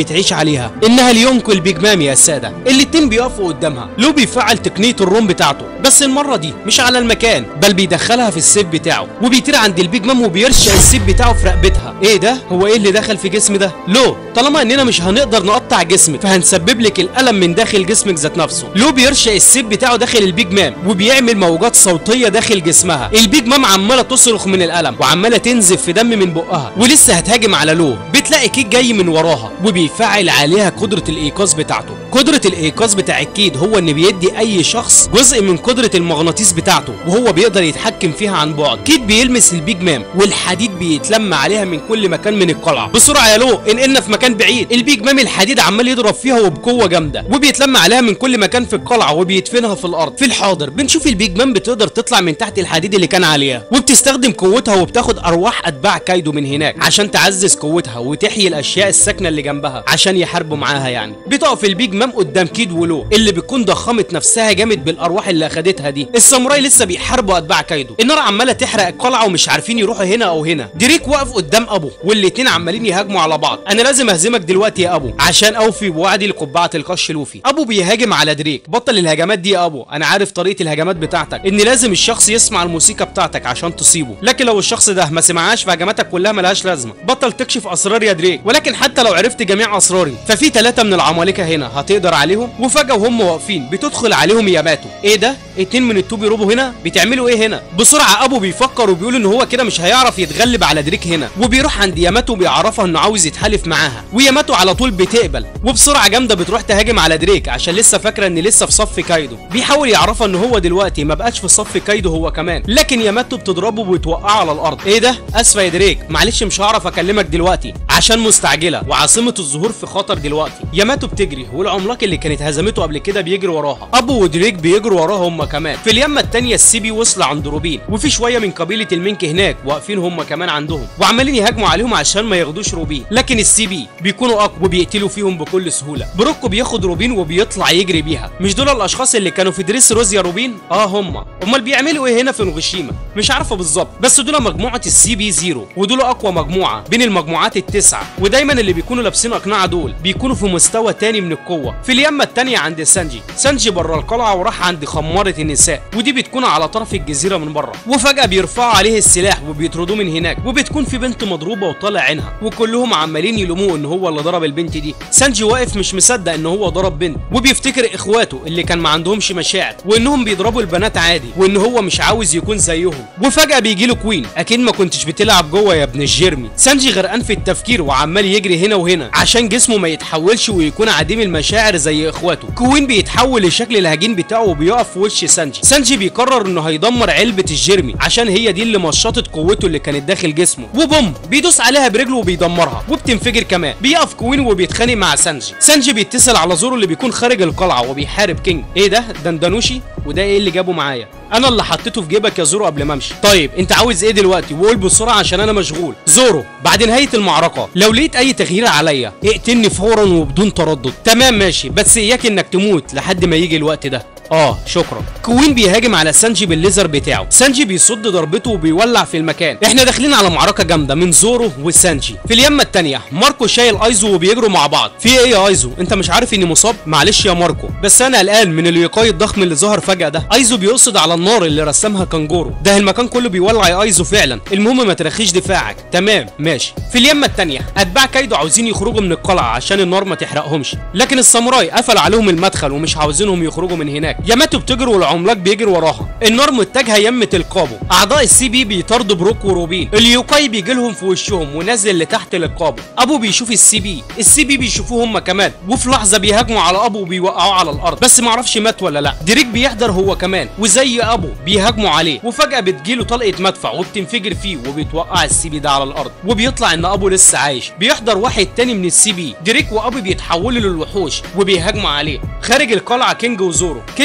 بتعيش عليها انها اليونكو البيج مام يا ساده الاتنين بيقفوا قدامها لو بيفعل تقنيه الروم بتاعته بس المره دي مش على المكان بل بيدخلها في السيف بتاعه وبيطير عند البيج مام وبيرشق السيف بتاعه في رقبتها ايه ده هو ايه اللي دخل في جسم ده لو طالما اننا مش هنقدر نقطع جسمك فهنسبب لك الالم من داخل جسمك ذات نفسه لو بيرشق السيف بتاعه داخل البيج مام وبيعمل موجات صوتيه داخل جسمها البيج مام عماله تصرخ من الالم وعماله تنزف في دم من بقها ولسه هتهاجم على لو بتلاقي كيك جاي من وراها وبيفعل عليها قدره الايقاظ بتاعته قدره الايقاظ بتاع الكيد هو ان بيدي اي شخص جزء من قدره المغناطيس بتاعته وهو بيقدر يتحكم فيها عن بعد كيد بيلمس البيج مام والحديد بيتلم عليها من كل مكان من القلعه بسرعه يا لو انقلنا في مكان بعيد البيج مام الحديد عمال يضرب فيها وبقوه جامده وبيتلم عليها من كل مكان في القلعه وبيدفنها في الارض في الحاضر بنشوف البيج مام بتقدر تطلع من تحت الحديد اللي كان عليها وبتستخدم قوتها وبتاخد ارواح اتباع كايدو من هناك عشان تعزز قوتها وتحيي الاشياء الساكنه اللي جنبها عشان يحاربوا معاها يعني بتقف البيج مام قدام كيد ولو اللي بتكون ضخمت نفسها جامد بالارواح اللي اخدتها دي الساموراي لسه بيحاربوا اتباع كايدو النار عماله تحرق القلعه ومش عارفين يروحوا هنا او هنا دريك واقف قدام ابو والاتنين عمالين يهاجموا على بعض انا لازم اهزمك دلوقتي يا ابو عشان اوفي بوعدي لقبعه القش لوفي ابو بيهاجم على دريك بطل الهجمات دي يا ابو انا عارف طريقه الهجمات بتاعتك ان لازم الشخص يسمع الموسيقى بتاعتك عشان تصيبه لكن لو الشخص ده ما سمعهاش فهجماتك كلها ملهاش لازمه بطل تكشف اسرار يا دريك ولكن حتى لو عرفت جميع اسراري ففي ثلاثه من العمالقه هنا هتقدر عليهم وفجاه وهم واقفين بتدخل عليهم ياماتو ايه ده اتنين من التو بيروبوا هنا بتعملوا ايه هنا بسرعه ابو بيفكر وبيقول ان هو كده مش هيعرف يتغلب على دريك هنا وبيروح عند ياماتو وبيعرفها انه عاوز يتحالف معاها وياماتو على طول بتقبل وبسرعه جامده بتروح تهاجم على دريك عشان لسه فاكره ان لسه في صف كايدو بيحاول يعرفها ان هو دلوقتي ما بقاش في صف كايدو هو كمان لكن ياماتو بتضربه وبتوقعه على الارض ايه ده اسفه يا دريك معلش مش هعرف اكلمك دلوقتي عشان مستعجله وعاصمه الظهور في خطر دلوقتي ياماتو بتجري والعملاق اللي كانت هزمته قبل كده بيجري وراها ابو ودريك بيجروا وراها هم كمان في اليمه التانيه السيبي وصل عند روبين وفي شويه من قبيله المنك هناك واقفين هم كمان عندهم وعمالين يهاجموا عليهم عشان ما ياخدوش روبين لكن السيبي بيكونوا اقوى وبيقتلوا فيهم بكل سهوله بروكو بياخد روبين وبيطلع يجري بيها مش دول الاشخاص اللي كانوا في دريس روزيا روبين اه هم امال بيعملوا ايه هنا في نوغوشيما مش عارفه بالظبط بس دول مجموعه السي بي زيرو ودول اقوى مجموعه بين المجموعات التسعه ودايما اللي بيكونوا لابسين اقنعه دول بيكونوا في مستوى تاني من القوه في اليمه التانيه عند سانجي سانجي بره القلعه وراح عند خماره النساء ودي بتكون على طرف الجزيره من بره وفجاه بيرفعوا عليه السلاح وبيطردوه من هناك وبتكون في بنت مضروبه وطالع عينها وكلهم عمالين يلوموه ان هو اللي ضرب البنت دي سانجي واقف مش مصدق ان هو ضرب بنت وبيفتكر اخواته اللي كان ما عندهمش مشاعر وانهم بيضربوا البنات عادي وان هو مش عاوز يكون زيهم وفجاه بيجي له كوين اكيد ما كنتش بتلعب جوه يا ابن الجيرمي سانجي غرقان في التفكير وعمال يجري هنا وهنا عشان جسمه ما يتحولش ويكون عديم المشاعر زي اخواته كوين بيتحول لشكل الهجين بتاعه وبيقف في وش سانجي سانجي بيقرر انه هيدمر علبه الجيرمي عشان هي دي اللي مشطت قوته اللي كانت داخل جسمه وبوم بيدوس عليها برجله وبيدمرها وبتنفجر كمان بيقف كوين وبيتخانق مع سانجي سانجي بيتصل على زورو اللي بيكون خارج القلعه وبيحارب كينج ايه ده دندنوشي وده ايه اللي جابه معايا انا اللي حطيته في جيبك يا زورو قبل ما امشي طيب انت عاوز ايه دلوقتي وقول بسرعه عشان انا مشغول زورو بعد نهايه المعركه لو لقيت اي تغيير عليا اقتلني فورا وبدون تردد تمام ماشي بس اياك انك تموت لحد ما يجي الوقت ده اه شكرا كوين بيهاجم على سانجي بالليزر بتاعه سانجي بيصد ضربته وبيولع في المكان احنا داخلين على معركه جامده من زورو وسانجي في اليمه التانية ماركو شايل ايزو وبيجروا مع بعض في ايه يا ايزو انت مش عارف اني مصاب معلش يا ماركو بس انا قلقان من الوقايه الضخم اللي ظهر فجاه ده ايزو بيقصد على النار اللي رسمها كانجورو ده المكان كله بيولع يا ايزو فعلا المهم ما ترخيش دفاعك تمام ماشي في اليمه التانية اتباع كايدو عاوزين يخرجوا من القلعه عشان النار ما تحرقهمش لكن الساموراي قفل عليهم المدخل ومش عاوزينهم يخرجوا من هناك ياماتو بتجري والعملاق بيجري وراها النار متجهه يمه القابو اعضاء السي بي بيطاردوا بروك وروبين اليوكاي بيجي لهم في وشهم ونازل لتحت للقابو ابو بيشوف السي بي السي بي بيشوفوه هم كمان وفي لحظه بيهاجموا على ابو وبيوقعوه على الارض بس معرفش مات ولا لا دريك بيحضر هو كمان وزي ابو بيهاجموا عليه وفجاه بتجيله طلقه مدفع وبتنفجر فيه وبيتوقع السي بي ده على الارض وبيطلع ان ابو لسه عايش بيحضر واحد تاني من السي بي دريك وابو بيتحولوا للوحوش وبيهاجموا عليه خارج القلعه كينج وزورو كينج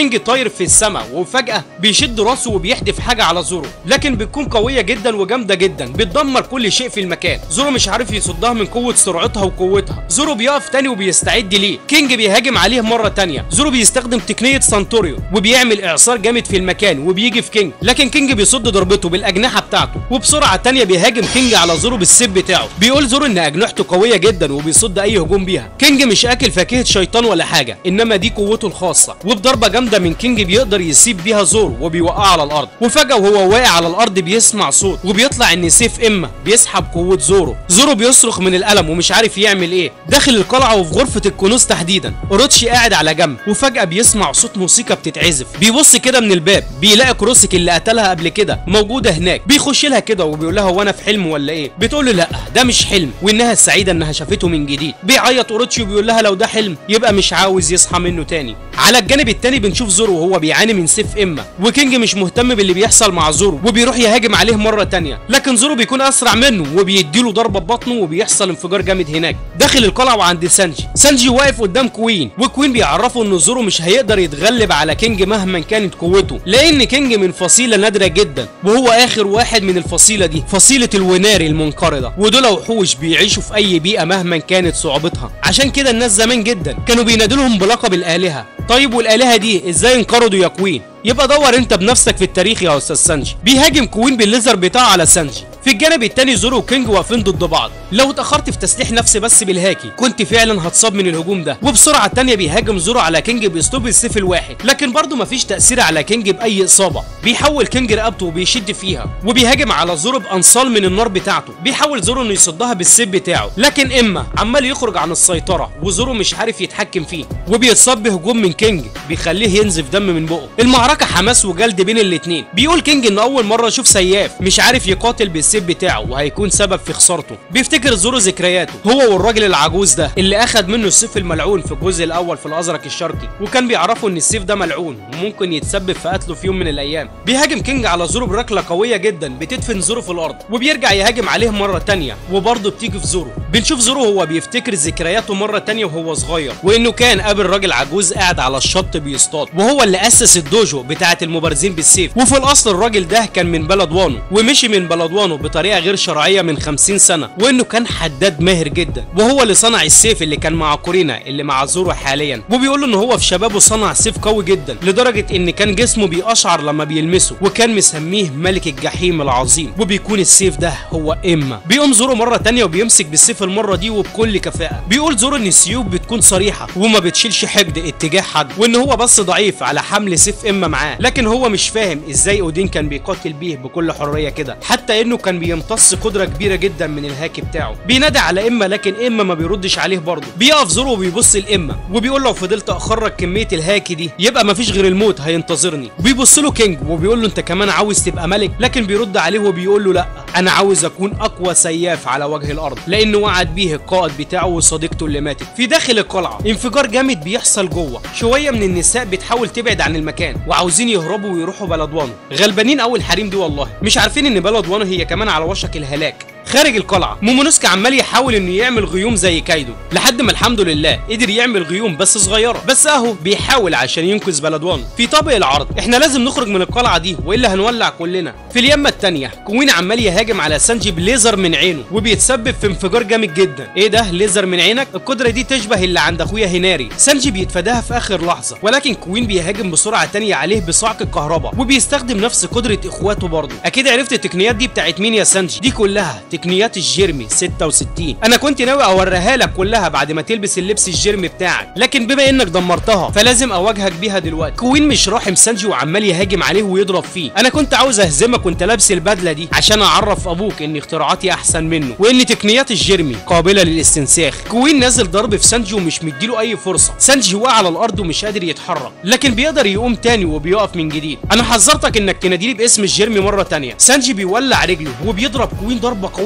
كينج طاير في السماء وفجاه بيشد راسه وبيحدف حاجه على زورو لكن بتكون قويه جدا وجامده جدا بتدمر كل شيء في المكان زورو مش عارف يصدها من قوه سرعتها وقوتها زورو بيقف تاني وبيستعد ليه كينج بيهاجم عليه مره تانية زورو بيستخدم تقنيه سانتوريو وبيعمل اعصار جامد في المكان وبيجي في كينج لكن كينج بيصد ضربته بالاجنحه بتاعته وبسرعه تانية بيهاجم كينج على زورو بالسيف بتاعه بيقول زورو ان اجنحته قويه جدا وبيصد اي هجوم بيها كينج مش اكل فاكهه شيطان ولا حاجه انما دي قوته الخاصه وبضربه جامده من كينج بيقدر يسيب بيها زورو وبيوقعه على الارض وفجاه وهو واقع على الارض بيسمع صوت وبيطلع ان سيف اما بيسحب قوه زورو زورو بيصرخ من الالم ومش عارف يعمل ايه داخل القلعه وفي غرفه الكنوز تحديدا اوروتشي قاعد على جنب وفجاه بيسمع صوت موسيقى بتتعزف بيبص كده من الباب بيلاقي كروسك اللي قتلها قبل كده موجوده هناك بيخش لها كده وبيقول لها هو انا في حلم ولا ايه بتقول له لا ده مش حلم وانها السعيده انها شافته من جديد بيعيط اوروتشي وبيقول لها لو ده حلم يبقى مش عاوز يصحى منه تاني على الجانب التاني بنشوف زورو وهو بيعاني من سيف اما وكينج مش مهتم باللي بيحصل مع زورو وبيروح يهاجم عليه مره تانية لكن زورو بيكون اسرع منه وبيديله ضربه ببطنه وبيحصل انفجار جامد هناك داخل القلعه وعند سانجي سانجي واقف قدام كوين وكوين بيعرفه ان زورو مش هيقدر يتغلب على كينج مهما كانت قوته لان كينج من فصيله نادره جدا وهو اخر واحد من الفصيله دي فصيله الوناري المنقرضه ودول وحوش بيعيشوا في اي بيئه مهما كانت صعوبتها عشان كده الناس زمان جدا كانوا بينادلهم بلقب الالهه طيب والالهه دي ازاي انقرضوا يا كوين يبقى دور انت بنفسك في التاريخ يا استاذ سانجي بيهاجم كوين بالليزر بتاعه على سانجي في الجانب التاني زورو وكينج واقفين ضد بعض لو اتاخرت في تسليح نفسي بس بالهاكي كنت فعلا هتصاب من الهجوم ده وبسرعه التانيه بيهاجم زورو على كينج باسلوب السيف الواحد لكن برضه مفيش تاثير على كينج باي اصابه بيحول كينج رقبته وبيشد فيها وبيهاجم على زورو بانصال من النار بتاعته بيحاول زورو انه يصدها بالسيف بتاعه لكن اما عمال يخرج عن السيطره وزورو مش عارف يتحكم فيه وبيتصاب بهجوم من كينج بيخليه ينزف دم من بقه المعركه حماس وجلد بين الاتنين بيقول كينج ان اول مره يشوف سياف مش عارف يقاتل بالسيف بتاعه وهيكون سبب في خسارته بيفتكر زورو ذكرياته هو والراجل العجوز ده اللي اخد منه السيف الملعون في الجزء الاول في الازرق الشرقي وكان بيعرفوا ان السيف ده ملعون وممكن يتسبب في قتله في يوم من الايام بيهاجم كينج على زورو بركله قويه جدا بتدفن زورو في الارض وبيرجع يهاجم عليه مره تانية وبرضه بتيجي في زورو بنشوف زورو هو بيفتكر ذكرياته مره تانية وهو صغير وانه كان قابل راجل عجوز قاعد على الشط بيصطاد وهو اللي اسس الدوجو بتاعه المبارزين بالسيف وفي الاصل الراجل ده كان من بلد وانو ومشي من بلد وانو بطريقه غير شرعيه من 50 سنه وانه كان حداد ماهر جدا وهو اللي صنع السيف اللي كان مع كورينا اللي مع زورو حاليا وبيقول له ان هو في شبابه صنع سيف قوي جدا لدرجه ان كان جسمه بيقشعر لما بيلمسه وكان مسميه ملك الجحيم العظيم وبيكون السيف ده هو اما بيقوم زورو مره تانية وبيمسك بالسيف المره دي وبكل كفاءه بيقول زورو ان السيوف بتكون صريحه وما بتشيلش حقد اتجاه حد وان هو بس ضعيف على حمل سيف اما معاه لكن هو مش فاهم ازاي اودين كان بيقاتل بيه بكل حريه كده حتى انه كان بيمتص قدره كبيره جدا من الهاكي بتاعه بينادي على اما لكن اما ما بيردش عليه برضه بيقف زورو وبيبص لاما وبيقول لو فضلت اخرج كميه الهاكي دي يبقى مفيش غير الموت هينتظرني وبيبص له كينج وبيقول له انت كمان عاوز تبقى ملك لكن بيرد عليه وبيقول له لا انا عاوز اكون اقوى سياف على وجه الارض لانه وعد بيه القائد بتاعه وصديقته اللي ماتت في داخل القلعه انفجار جامد بيحصل جوه شويه من النساء بتحاول تبعد عن المكان وعاوزين يهربوا ويروحوا بلد وانو غلبانين قوي الحريم دي والله مش عارفين ان بلد وانو هي كمان على وشك الهلاك خارج القلعه مومونوسكي عمال يحاول انه يعمل غيوم زي كايدو لحد ما الحمد لله قدر يعمل غيوم بس صغيره بس اهو بيحاول عشان ينقذ بلدوان في طابق العرض احنا لازم نخرج من القلعه دي والا هنولع كلنا في اليمه التانية كوين عمال يهاجم على سانجي بليزر من عينه وبيتسبب في انفجار جامد جدا ايه ده ليزر من عينك القدره دي تشبه اللي عند اخويا هناري سانجي بيتفاداها في اخر لحظه ولكن كوين بيهاجم بسرعه تانية عليه بصعق الكهرباء وبيستخدم نفس قدره اخواته برضه اكيد عرفت التقنيات دي بتاعت مين يا سانجي دي كلها تقنيات الجيرمي 66 انا كنت ناوي اوريها لك كلها بعد ما تلبس اللبس الجيرمي بتاعك لكن بما انك دمرتها فلازم اواجهك بيها دلوقتي كوين مش راحم سانجي وعمال يهاجم عليه ويضرب فيه انا كنت عاوز اهزمك وانت لابس البدله دي عشان اعرف ابوك ان اختراعاتي احسن منه وان تقنيات الجيرمي قابله للاستنساخ كوين نازل ضرب في سانجي ومش مديله اي فرصه سانجي وقع على الارض ومش قادر يتحرك لكن بيقدر يقوم تاني وبيقف من جديد انا حذرتك انك تناديلي باسم الجيرمي مره تانية سانجي بيولع رجله وبيضرب كوين ضربه قويه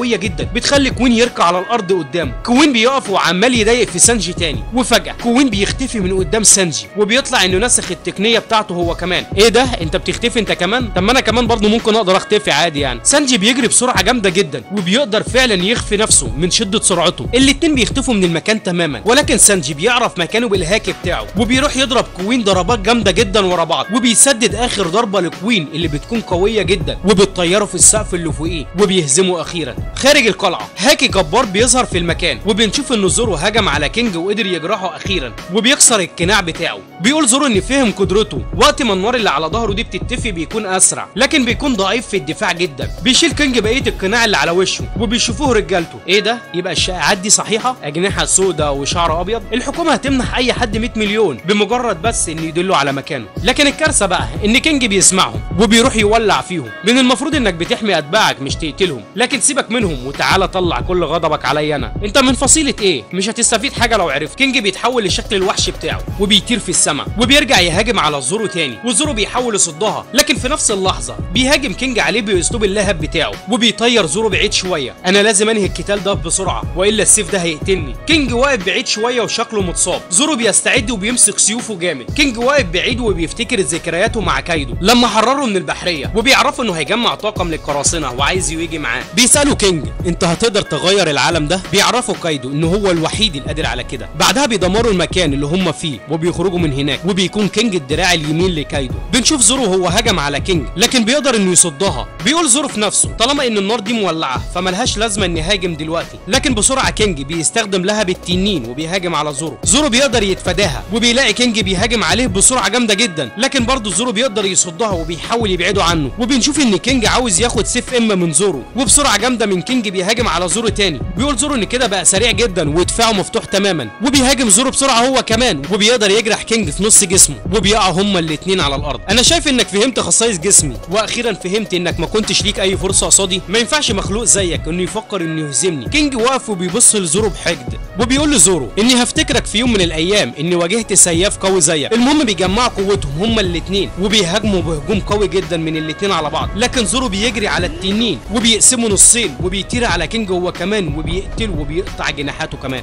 قويه جدا بتخلي كوين يركع على الارض قدامه كوين بيقف وعمال يضايق في سانجي تاني وفجاه كوين بيختفي من قدام سانجي وبيطلع انه نسخ التقنيه بتاعته هو كمان ايه ده انت بتختفي انت كمان طب ما انا كمان برضه ممكن اقدر اختفي عادي يعني سانجي بيجري بسرعه جامده جدا وبيقدر فعلا يخفي نفسه من شده سرعته الاتنين بيختفوا من المكان تماما ولكن سانجي بيعرف مكانه بالهاك بتاعه وبيروح يضرب كوين ضربات جامده جدا ورا بعض وبيسدد اخر ضربه لكوين اللي بتكون قويه جدا وبتطيره في السقف اللي فوقيه وبيهزمه اخيرا خارج القلعه هاكي جبار بيظهر في المكان وبنشوف ان زورو هجم على كينج وقدر يجرحه اخيرا وبيكسر القناع بتاعه بيقول زورو ان فهم قدرته وقت ما النار اللي على ظهره دي بتتفي بيكون اسرع لكن بيكون ضعيف في الدفاع جدا بيشيل كينج بقيه القناع اللي على وشه وبيشوفوه رجالته ايه ده يبقى الشائعات دي صحيحه اجنحه سودا وشعر ابيض الحكومه هتمنح اي حد 100 مليون بمجرد بس ان يدلوا على مكانه لكن الكارثه بقى ان كينج بيسمعهم وبيروح يولع فيهم من المفروض انك بتحمي اتباعك مش تقتلهم لكن سيبك منهم وتعالى طلع كل غضبك عليا انا انت من فصيله ايه مش هتستفيد حاجه لو عرفت كينج بيتحول لشكل الوحش بتاعه وبيطير في السماء وبيرجع يهاجم على زورو تاني وزورو بيحاول يصدها لكن في نفس اللحظه بيهاجم كينج عليه باسلوب اللهب بتاعه وبيطير زورو بعيد شويه انا لازم انهي القتال ده بسرعه والا السيف ده هيقتلني كينج واقف بعيد شويه وشكله متصاب زورو بيستعد وبيمسك سيوفه جامد كينج واقف بعيد وبيفتكر ذكرياته مع كايدو لما حرره من البحريه وبيعرفوا انه هيجمع طاقم للقراصنه وعايز يجي معاه بيسالوا كينج انت هتقدر تغير العالم ده بيعرفوا كايدو ان هو الوحيد القادر على كده بعدها بيدمروا المكان اللي هم فيه وبيخرجوا من هناك وبيكون كينج الدراع اليمين لكايدو بنشوف زورو هو هجم على كينج لكن بيقدر انه يصدها بيقول زورو في نفسه طالما ان النار دي مولعه فملهاش لازمه اني هاجم دلوقتي لكن بسرعه كينج بيستخدم لهب التنين وبيهاجم على زورو زورو بيقدر يتفاداها وبيلاقي كينج بيهاجم عليه بسرعه جامده جدا لكن برضه زورو بيقدر يصدها وبيحاول يبعده عنه وبنشوف ان كينج عاوز ياخد سيف ام من زورو وبسرعه جامده من كينج بيهاجم على زورو تاني بيقول زورو ان كده بقى سريع جدا ودفاعه مفتوح تماما وبيهاجم زورو بسرعه هو كمان وبيقدر يجرح كينج في نص جسمه وبيقعوا هما الاتنين على الارض انا شايف انك فهمت خصائص جسمي واخيرا فهمت انك ما كنتش ليك اي فرصه قصادي ما ينفعش مخلوق زيك انه يفكر انه يهزمني كينج واقف وبيبص لزورو بحقد وبيقول لزورو اني هفتكرك في يوم من الايام اني واجهت سياف قوي زيك المهم بيجمعوا قوتهم هما الاتنين وبيهاجموا بهجوم قوي جدا من الاتنين على بعض لكن زورو بيجري على التنين وبيقسمه نصين وبيطير على كينج هو كمان وبيقتله وبيقطع جناحاته كمان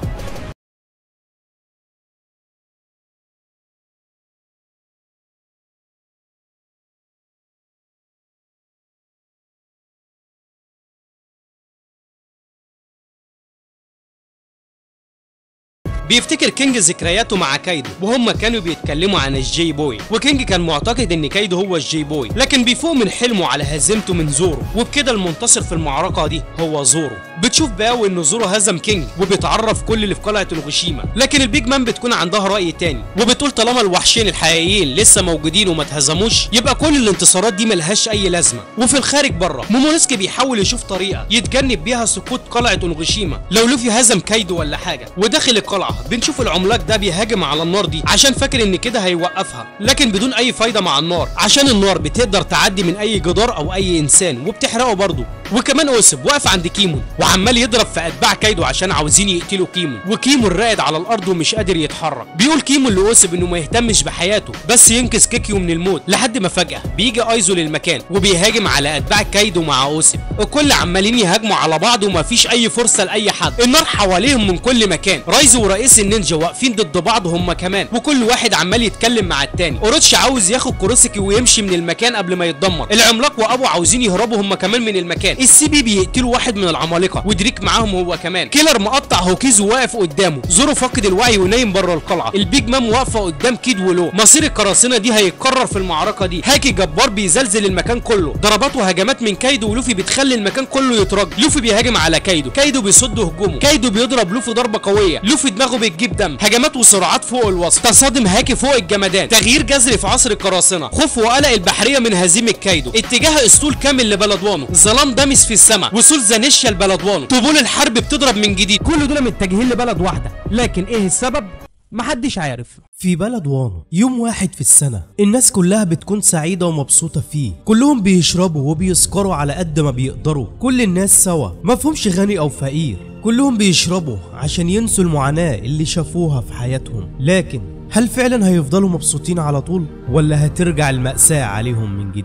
بيفتكر كينج ذكرياته مع كايدو وهم كانوا بيتكلموا عن الجي بوي وكينج كان معتقد ان كايدو هو الجي بوي لكن بيفوق من حلمه على هزيمته من زورو وبكده المنتصر في المعركه دي هو زورو بتشوف باو ان زورو هزم كينج وبيتعرف كل اللي في قلعه الغشيمه لكن البيج مان بتكون عندها راي تاني وبتقول طالما الوحشين الحقيقيين لسه موجودين وما اتهزموش يبقى كل الانتصارات دي ملهاش اي لازمه وفي الخارج بره مومونسكي بيحاول يشوف طريقه يتجنب بيها سقوط قلعه الغشيمه لو لوفي هزم كايدو ولا حاجه وداخل القلعه بنشوف العملاق ده بيهاجم على النار دي عشان فاكر ان كده هيوقفها لكن بدون اي فايده مع النار عشان النار بتقدر تعدي من اي جدار او اي انسان وبتحرقه برضه وكمان اوسب واقف عند كيمون وعمال يضرب في اتباع كايدو عشان عاوزين يقتلوا كيمون وكيمون راقد على الارض ومش قادر يتحرك بيقول كيمون لاوسب انه ما يهتمش بحياته بس ينقذ كيكيو من الموت لحد ما فجاه بيجي ايزو للمكان وبيهاجم على اتباع كايدو مع اوسب الكل عمالين يهاجموا على بعض ومفيش اي فرصه لاي حد النار حواليهم من كل مكان رايزو ورئيس النينجا واقفين ضد بعض هم كمان وكل واحد عمال يتكلم مع التاني اوروتشي عاوز ياخد كوروسكي ويمشي من المكان قبل ما يتدمر العملاق وابو عاوزين يهربوا هم كمان من المكان السي بي بيقتلوا واحد من العمالقه ودريك معاهم هو كمان كيلر مقطع هوكيزو واقف قدامه زورو فاقد الوعي ونايم بره القلعه البيج مام واقفه قدام كيد ولو مصير القراصنه دي هيتكرر في المعركه دي هاكي جبار بيزلزل المكان كله ضربات وهجمات من كايدو ولوفي بتخلي المكان كله يترج لوفي بيهاجم على كايدو كايدو بيصد هجومه كايدو بيضرب لوفي ضربه قويه لوفي دماغه بتجيب دم هجمات وسرعات فوق الوصف تصادم هاكي فوق الجمدان تغيير جذري في عصر القراصنه خوف وقلق البحريه من هزيمه كايدو اتجاه اسطول كامل لبلدوانو ظلام دامس في السماء وصول زانيشيا لبلدوانو طبول الحرب بتضرب من جديد كل دول متجهين لبلد واحده لكن ايه السبب محدش عارف في بلد وانو يوم واحد في السنة الناس كلها بتكون سعيدة ومبسوطة فيه كلهم بيشربوا وبيسكروا على قد ما بيقدروا كل الناس سوا مفهومش غني أو فقير كلهم بيشربوا عشان ينسوا المعاناة اللي شافوها في حياتهم لكن هل فعلا هيفضلوا مبسوطين على طول ولا هترجع المأساة عليهم من جديد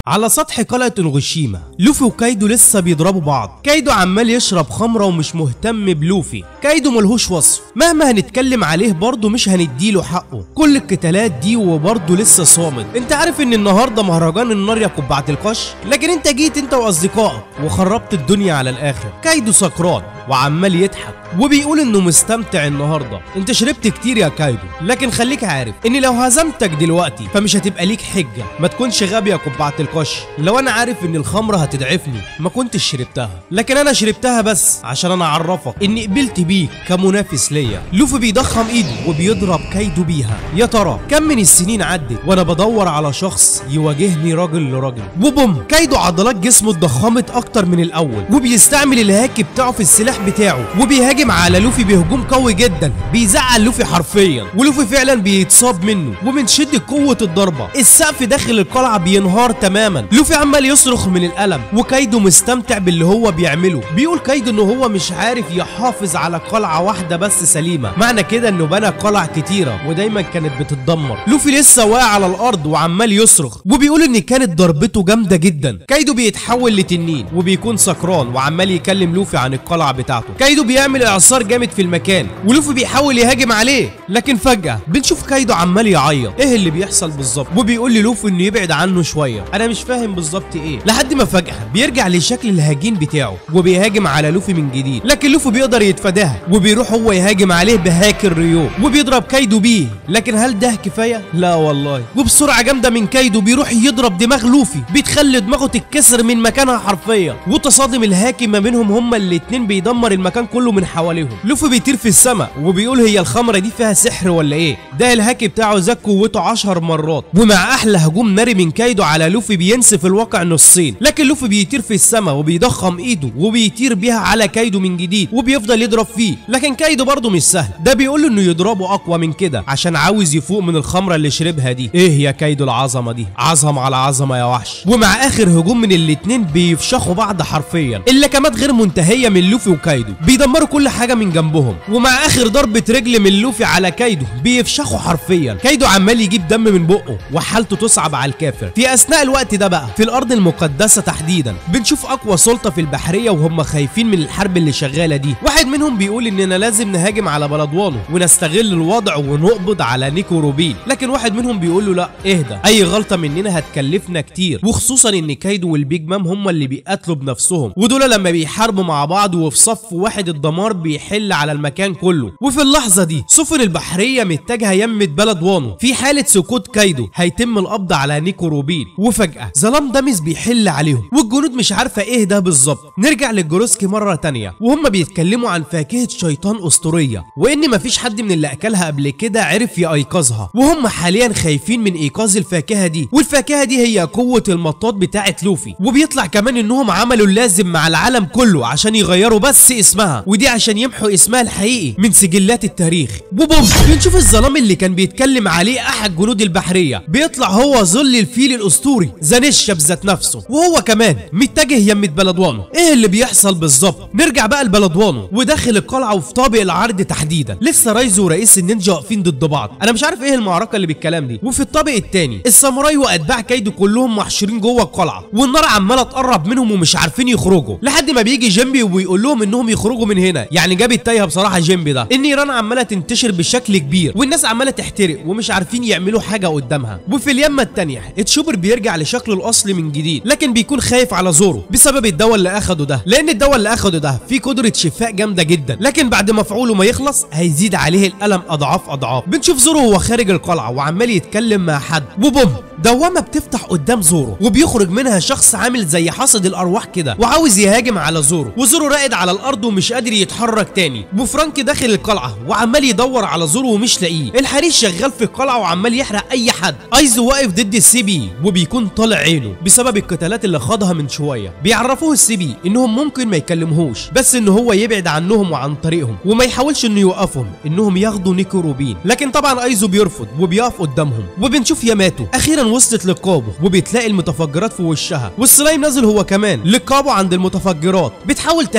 على سطح قلعة انغشيما لوفي وكايدو لسه بيضربوا بعض كايدو عمال يشرب خمرة ومش مهتم بلوفي كايدو ملهوش وصف مهما هنتكلم عليه برضه مش هنديله حقه كل القتالات دي وبرضه لسه صامد انت عارف ان النهارده مهرجان النار يا قبعة القش لكن انت جيت انت واصدقائك وخربت الدنيا على الاخر كايدو سكران وعمال يضحك وبيقول انه مستمتع النهارده انت شربت كتير يا كايدو لكن خليك عارف ان لو هزمتك دلوقتي فمش هتبقى ليك حجه ما تكونش غبي يا قبعه القش لو انا عارف ان الخمره هتضعفني ما كنتش شربتها لكن انا شربتها بس عشان انا اعرفك اني قبلت بيك كمنافس ليا لوفي بيضخم ايده وبيضرب كايدو بيها يا ترى كم من السنين عدت وانا بدور على شخص يواجهني راجل لراجل وبوم كايدو عضلات جسمه اتضخمت اكتر من الاول وبيستعمل الهاك بتاعه في السلاح بتاعه وبيهاجم على لوفي بهجوم قوي جدا بيزعل لوفي حرفيا ولوفي فعلا بيتصاب منه ومن شده قوه الضربه السقف داخل القلعه بينهار تماما لوفي عمال يصرخ من الالم وكايدو مستمتع باللي هو بيعمله بيقول كايدو ان هو مش عارف يحافظ على قلعه واحده بس سليمه معنى كده انه بنى قلع كتيره ودايما كانت بتتدمر لوفي لسه واقع على الارض وعمال يصرخ وبيقول ان كانت ضربته جامده جدا كايدو بيتحول لتنين وبيكون سكران وعمال يكلم لوفي عن القلعه بتاعته كايدو بيعمل اعصار جامد في المكان ولوفي بيحاول يهاجم عليه لكن فجاه بنشوف كايدو عمال يعيط ايه اللي بيحصل بالظبط وبيقول للوفي انه يبعد عنه شويه انا مش فاهم بالظبط ايه لحد ما فجاه بيرجع لشكل الهجين بتاعه وبيهاجم على لوفي من جديد لكن لوفي بيقدر يتفاداها وبيروح هو يهاجم عليه بهاك الريو وبيضرب كايدو بيه لكن هل ده كفايه لا والله وبسرعه جامده من كايدو بيروح يضرب دماغ لوفي بتخلي دماغه تتكسر من مكانها حرفيا وتصادم الهاكي ما بينهم هما الاتنين بيدمر المكان كله من حواليهم لوفي بيطير في السماء وبيقول هي الخمره دي فيها سحر ولا ايه ده الهاكي بتاعه زاد قوته 10 مرات ومع احلى هجوم ناري من كايدو على لوفي بينسف الواقع نصين لكن لوفي بيطير في السماء وبيضخم ايده وبيطير بيها على كايدو من جديد وبيفضل يضرب فيه لكن كايدو برضه مش سهل ده بيقول له انه يضربه اقوى من كده عشان عاوز يفوق من الخمره اللي شربها دي ايه يا كايدو العظمه دي عظمه على عظمه يا وحش ومع اخر هجوم من الاتنين بيفشخوا بعض حرفيا اللكمات غير منتهيه من لوفي وكايدو بيدمروا كل حاجه من جنبهم ومع اخر ضربه رجل من لوفي على كايدو بيفشخوا حرفيا كايدو عمال يجيب دم من بقه وحالته تصعب على الكافر في اثناء الوقت ده بقى في الارض المقدسه تحديدا بنشوف اقوى سلطه في البحريه وهم خايفين من الحرب اللي شغاله دي واحد منهم بيقول اننا لازم نهاجم على بلدوانو ونستغل الوضع ونقبض على نيكو روبين لكن واحد منهم بيقول له لا اهدى اي غلطه مننا هتكلفنا كتير وخصوصا ان كايدو والبيج مام هم اللي بيقاتلوا بنفسهم ودول لما بيحاربوا مع بعض وفي صف واحد الدمار بيحل على المكان كله وفي اللحظه دي سفن البحريه متجهه يمة بلد وانو في حاله سكوت كايدو هيتم القبض على نيكو روبين وفجاه ظلام دامس بيحل عليهم والجنود مش عارفه ايه ده بالظبط نرجع للجروسكي مره تانية وهم بيتكلموا عن فاكهه شيطان اسطوريه وان مفيش حد من اللي اكلها قبل كده عرف يأيقظها وهم حاليا خايفين من ايقاظ الفاكهه دي والفاكهه دي هي قوه المطاط بتاعه لوفي وبيطلع كمان انهم عملوا اللازم مع العالم كله عشان يغيروا بس اسمها ودي عشان يمحوا اسمها الحقيقي من سجلات التاريخ وبوم بنشوف الظلام اللي كان بيتكلم عليه احد جنود البحريه بيطلع هو ظل الفيل الاسطوري زانيشا بذات نفسه وهو كمان متجه يمة بلدوانو ايه اللي بيحصل بالظبط نرجع بقى لبلدوانو وداخل القلعه وفي طابق العرض تحديدا لسه رايزو ورئيس النينجا واقفين ضد بعض انا مش عارف ايه المعركه اللي بالكلام دي وفي الطابق التاني الساموراي واتباع كايدو كلهم محشورين جوه القلعه والنار عماله تقرب منهم ومش عارفين يخرجوا لحد ما بيجي جيمبي وبيقول لهم انهم يخرجوا من هنا يعني جاب التايهه بصراحه جيمبي ده النيران عماله تنتشر بشكل كبير والناس عماله تحترق ومش عارفين يعملوا حاجه قدامها وفي اليمه التانيه اتشوبر بيرجع لشكله الاصلي من جديد لكن بيكون خايف على زورو بسبب الدواء اللي اخده ده لان الدواء اللي اخده ده فيه قدره شفاء جامده جدا لكن بعد مفعوله ما يخلص هيزيد عليه الالم اضعاف اضعاف بنشوف زورو وهو خارج القلعه وعمال يتكلم مع حد وبوم دوامه بتفتح قدام زورو وبيخرج منها شخص عامل زي حاصد الارواح كده وعاوز يهاجم على زورو وزورو راقد على الارض ومش قادر يتحرك تاني وفرانك داخل القلعه وعمال يدور على زورو ومش لاقيه الحريش شغال في القلعه وعمال يحرق اي حد ايزو واقف ضد السي بي وبيكون طالع عينه بسبب القتالات اللي خاضها من شويه بيعرفوه السي بي انهم ممكن ما يكلمهوش بس ان هو يبعد عنهم وعن طريقهم وما يحاولش انه يوقفهم انهم ياخدوا نيكو روبين لكن طبعا ايزو بيرفض وبيقف قدامهم وبنشوف ياماتو اخيرا وصلت للقابو وبتلاقي المتفجرات في وشها والسلايم نازل هو كمان للقابو عند المتفجرات بتحاول تهاجم عليه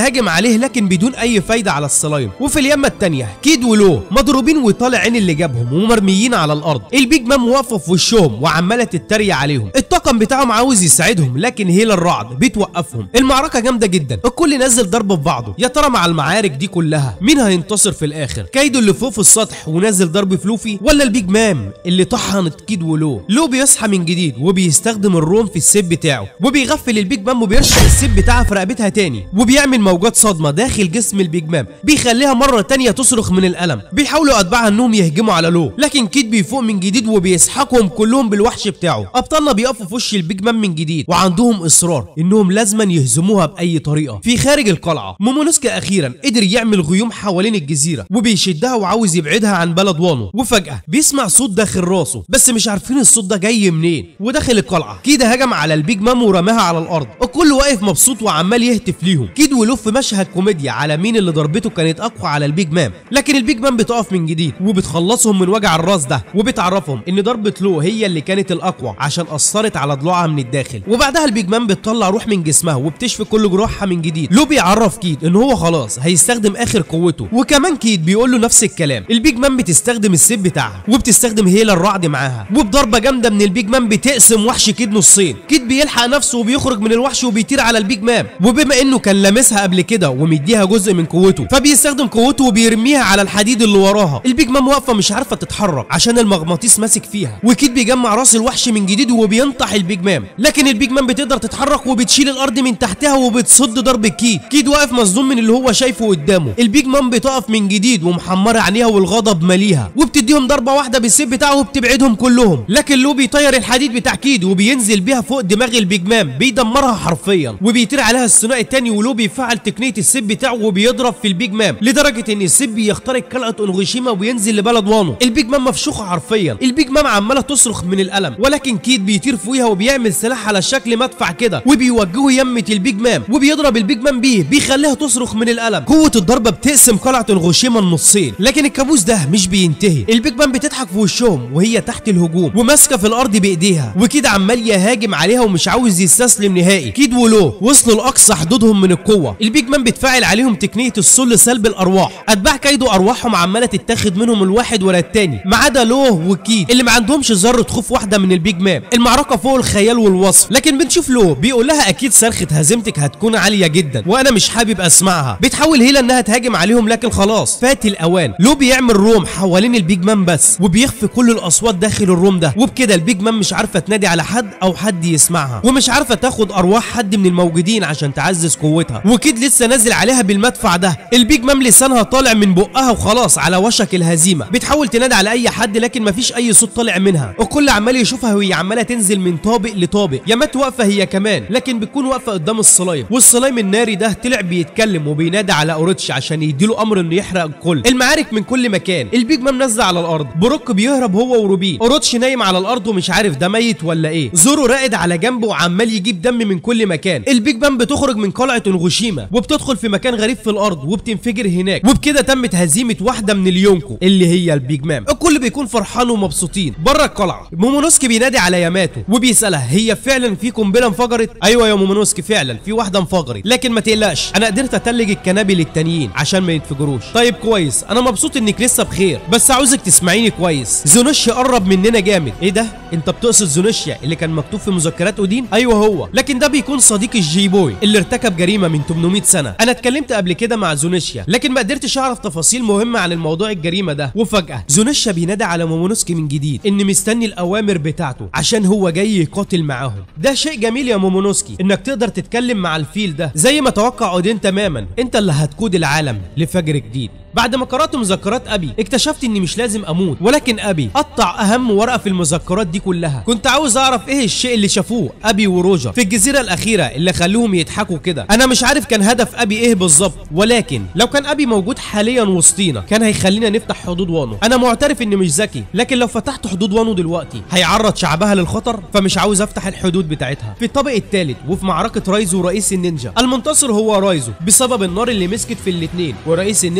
عليه لكن بدون اي فايده على السلايم وفي اليمه التانيه كيد ولو مضروبين وطالع عين اللي جابهم ومرميين على الارض البيج مام واقفه في وشهم وعماله تتريق عليهم الطاقم بتاعهم عاوز يساعدهم لكن هيلا الرعد بتوقفهم المعركه جامده جدا الكل نزل ضرب في بعضه يا ترى مع المعارك دي كلها مين هينتصر في الاخر كايدو اللي فوق في السطح ونزل ضرب في لوفي ولا البيج مام اللي طحنت كيد ولو لو بيصحى من جديد وبيستخدم الروم في السيف بتاعه وبيغفل البيج مام وبيرشق السيف بتاعها في رقبتها تاني وبيعمل موجات صدمه داخل جسم البيج مام بيخليها مره تانية تصرخ من الالم بيحاولوا اتباعها انهم يهجموا على لو لكن كيد بيفوق من جديد وبيسحقهم كلهم بالوحش بتاعه ابطالنا بيقفوا في وش البيج مام من جديد وعندهم اصرار انهم لازما يهزموها باي طريقه في خارج القلعه مومونوسكي اخيرا قدر يعمل غيوم حوالين الجزيره وبيشدها وعاوز يبعدها عن بلد وانو وفجاه بيسمع صوت داخل راسه بس مش عارفين الصوت ده جاي منين وداخل القلعه كيد هجم على البيج مام ورماها على الارض الكل واقف مبسوط وعمال يهتف ليهم كيد ولو في مشهد كوميديا على مين اللي ضربته كانت اقوى على البيج مام لكن البيج مام بتقف من جديد وبتخلصهم من وجع الراس ده وبتعرفهم ان ضربه لو هي اللي كانت الاقوى عشان اثرت على ضلوعها من الداخل وبعدها البيج مام بتطلع روح من جسمها وبتشفي كل جروحها من جديد لو بيعرف كيد ان هو خلاص هيستخدم اخر قوته وكمان كيد بيقول له نفس الكلام البيج مام بتستخدم السيف بتاعها وبتستخدم هيلا الرعد معاها وبضربه جامده من البيج مام بتقسم وحش كيد نصين كيد بيلحق نفسه وبيخرج من الوحش وبيطير على البيج مام وبما انه كان لامسها قبل كده ومديها جزء من قوته فبيستخدم قوته وبيرميها على الحديد اللي وراها البيج مام واقفه مش عارفه تتحرك عشان المغناطيس ماسك فيها وكيد بيجمع راس الوحش من جديد وبينطح البيج مام لكن البيج مام بتقدر تتحرك وبتشيل الارض من تحتها وبتصد ضرب كيد كيد واقف مصدوم من اللي هو شايفه قدامه البيج مام بتقف من جديد ومحمره عينيها والغضب ماليها وبتديهم ضربه واحده بالسيف بتاعه وبتبعدهم كلهم لكن لو بيطير الحديد بتاع كيد وبينزل بيها فوق دماغ البيج مام بيدمرها حرفيا وبيطير عليها الثنائي التاني ولو بيفعل تقنيه السيف بتاعه وبيضرب في البيج مام لدرجه ان السيف بيخترق قلعه اونغوشيما وبينزل لبلد وانو البيج مام مفشوخه حرفيا البيج مام عماله تصرخ من الالم ولكن كيد بيطير فوقيها وبيعمل سلاح على شكل مدفع كده وبيوجهه يمه البيج مام وبيضرب البيج مام بيه بيخليها تصرخ من الالم قوه الضربه بتقسم قلعه اونغوشيما النصين لكن الكابوس ده مش بينتهي البيج مام بتضحك في وشهم وهي تحت الهجوم وماسكه في الارض بايديها وكيد عمال يهاجم عليها ومش عاوز يستسلم نهائي كيد ولو وصلوا لاقصى حدودهم من القوه البيج مان بتفاعل عليهم تقنيه السل سلب الارواح اتباع كايدو ارواحهم عماله تتاخد منهم الواحد ورا التاني ما عدا لو وكيد اللي ما عندهمش ذره خوف واحده من البيج مان المعركه فوق الخيال والوصف لكن بنشوف لو بيقول لها اكيد صرخه هزيمتك هتكون عاليه جدا وانا مش حابب اسمعها بتحاول هيلا انها تهاجم عليهم لكن خلاص فات الاوان لو بيعمل روم حوالين البيج مان بس وبيخفي كل الاصوات داخل الروم ده وبكده البيج مان مش عارفه تنادي على حد او حد يسمعها ومش عارفه تاخد ارواح حد من الموجودين عشان تعزز قوتها وكيد لسه نازل عليها بالمدفع ده البيج مام لسانها طالع من بقها وخلاص على وشك الهزيمه بتحاول تنادي على اي حد لكن مفيش اي صوت طالع منها الكل عمال يشوفها وهي عماله تنزل من طابق لطابق يامات واقفه هي كمان لكن بتكون واقفه قدام الصلايم والصلايم الناري ده طلع بيتكلم وبينادي على اوروتش عشان يديله امر انه يحرق الكل المعارك من كل مكان البيج مام نازله على الارض بروك بيهرب هو وروبين اوروتش نايم على الارض ومش عارف ده ميت ولا ايه زورو راقد على جنبه وعمال يجيب دم من كل مكان البيج بام بتخرج من قلعه انغوشيما وبتدخل في مكان غريب في الارض وبتنفجر هناك وبكده تمت هزيمه واحده من اليونكو اللي هي البيج مام الكل بيكون فرحان ومبسوطين بره القلعه مومونوسكي بينادي على ياماتو وبيسالها هي فعلا في قنبله انفجرت ايوه يا مومونوسكي فعلا في واحده انفجرت لكن ما تقلقش انا قدرت اتلج الكنابل التانيين عشان ما يتفجروش طيب كويس انا مبسوط انك لسه بخير بس عاوزك تسمعيني كويس زونوشيا قرب مننا جامد ايه ده انت بتقصد زونوشيا اللي كان مكتوب في مذكرات اودين ايوه هو لكن ده بيكون صديق الجي بوي اللي ارتكب جريمه من 800 سنه انا اتكلمت قبل كده مع زونوشيا لكن ما قدرتش اعرف تفاصيل مهمه عن الموضوع الجريمه ده وفجاه زونوشيا بينادي على مومونوسكي من جديد ان مستني الاوامر بتاعته عشان هو جاي يقاتل معاهم ده شيء جميل يا مومونوسكي انك تقدر تتكلم مع الفيل ده زي ما توقع اودين تماما انت اللي هتقود العالم لفجر جديد بعد ما قرأت مذكرات أبي اكتشفت إني مش لازم أموت ولكن أبي قطع أهم ورقة في المذكرات دي كلها كنت عاوز أعرف إيه الشيء اللي شافوه أبي وروجر في الجزيرة الأخيرة اللي خلوهم يضحكوا كده أنا مش عارف كان هدف أبي إيه بالظبط ولكن لو كان أبي موجود حاليا وسطينا كان هيخلينا نفتح حدود وانو أنا معترف إني مش ذكي لكن لو فتحت حدود وانو دلوقتي هيعرض شعبها للخطر فمش عاوز أفتح الحدود بتاعتها في الطابق الثالث وفي معركة رايزو ورئيس النينجا المنتصر هو رايزو بسبب النار اللي مسكت في الاتنين ورئيس النينجا مات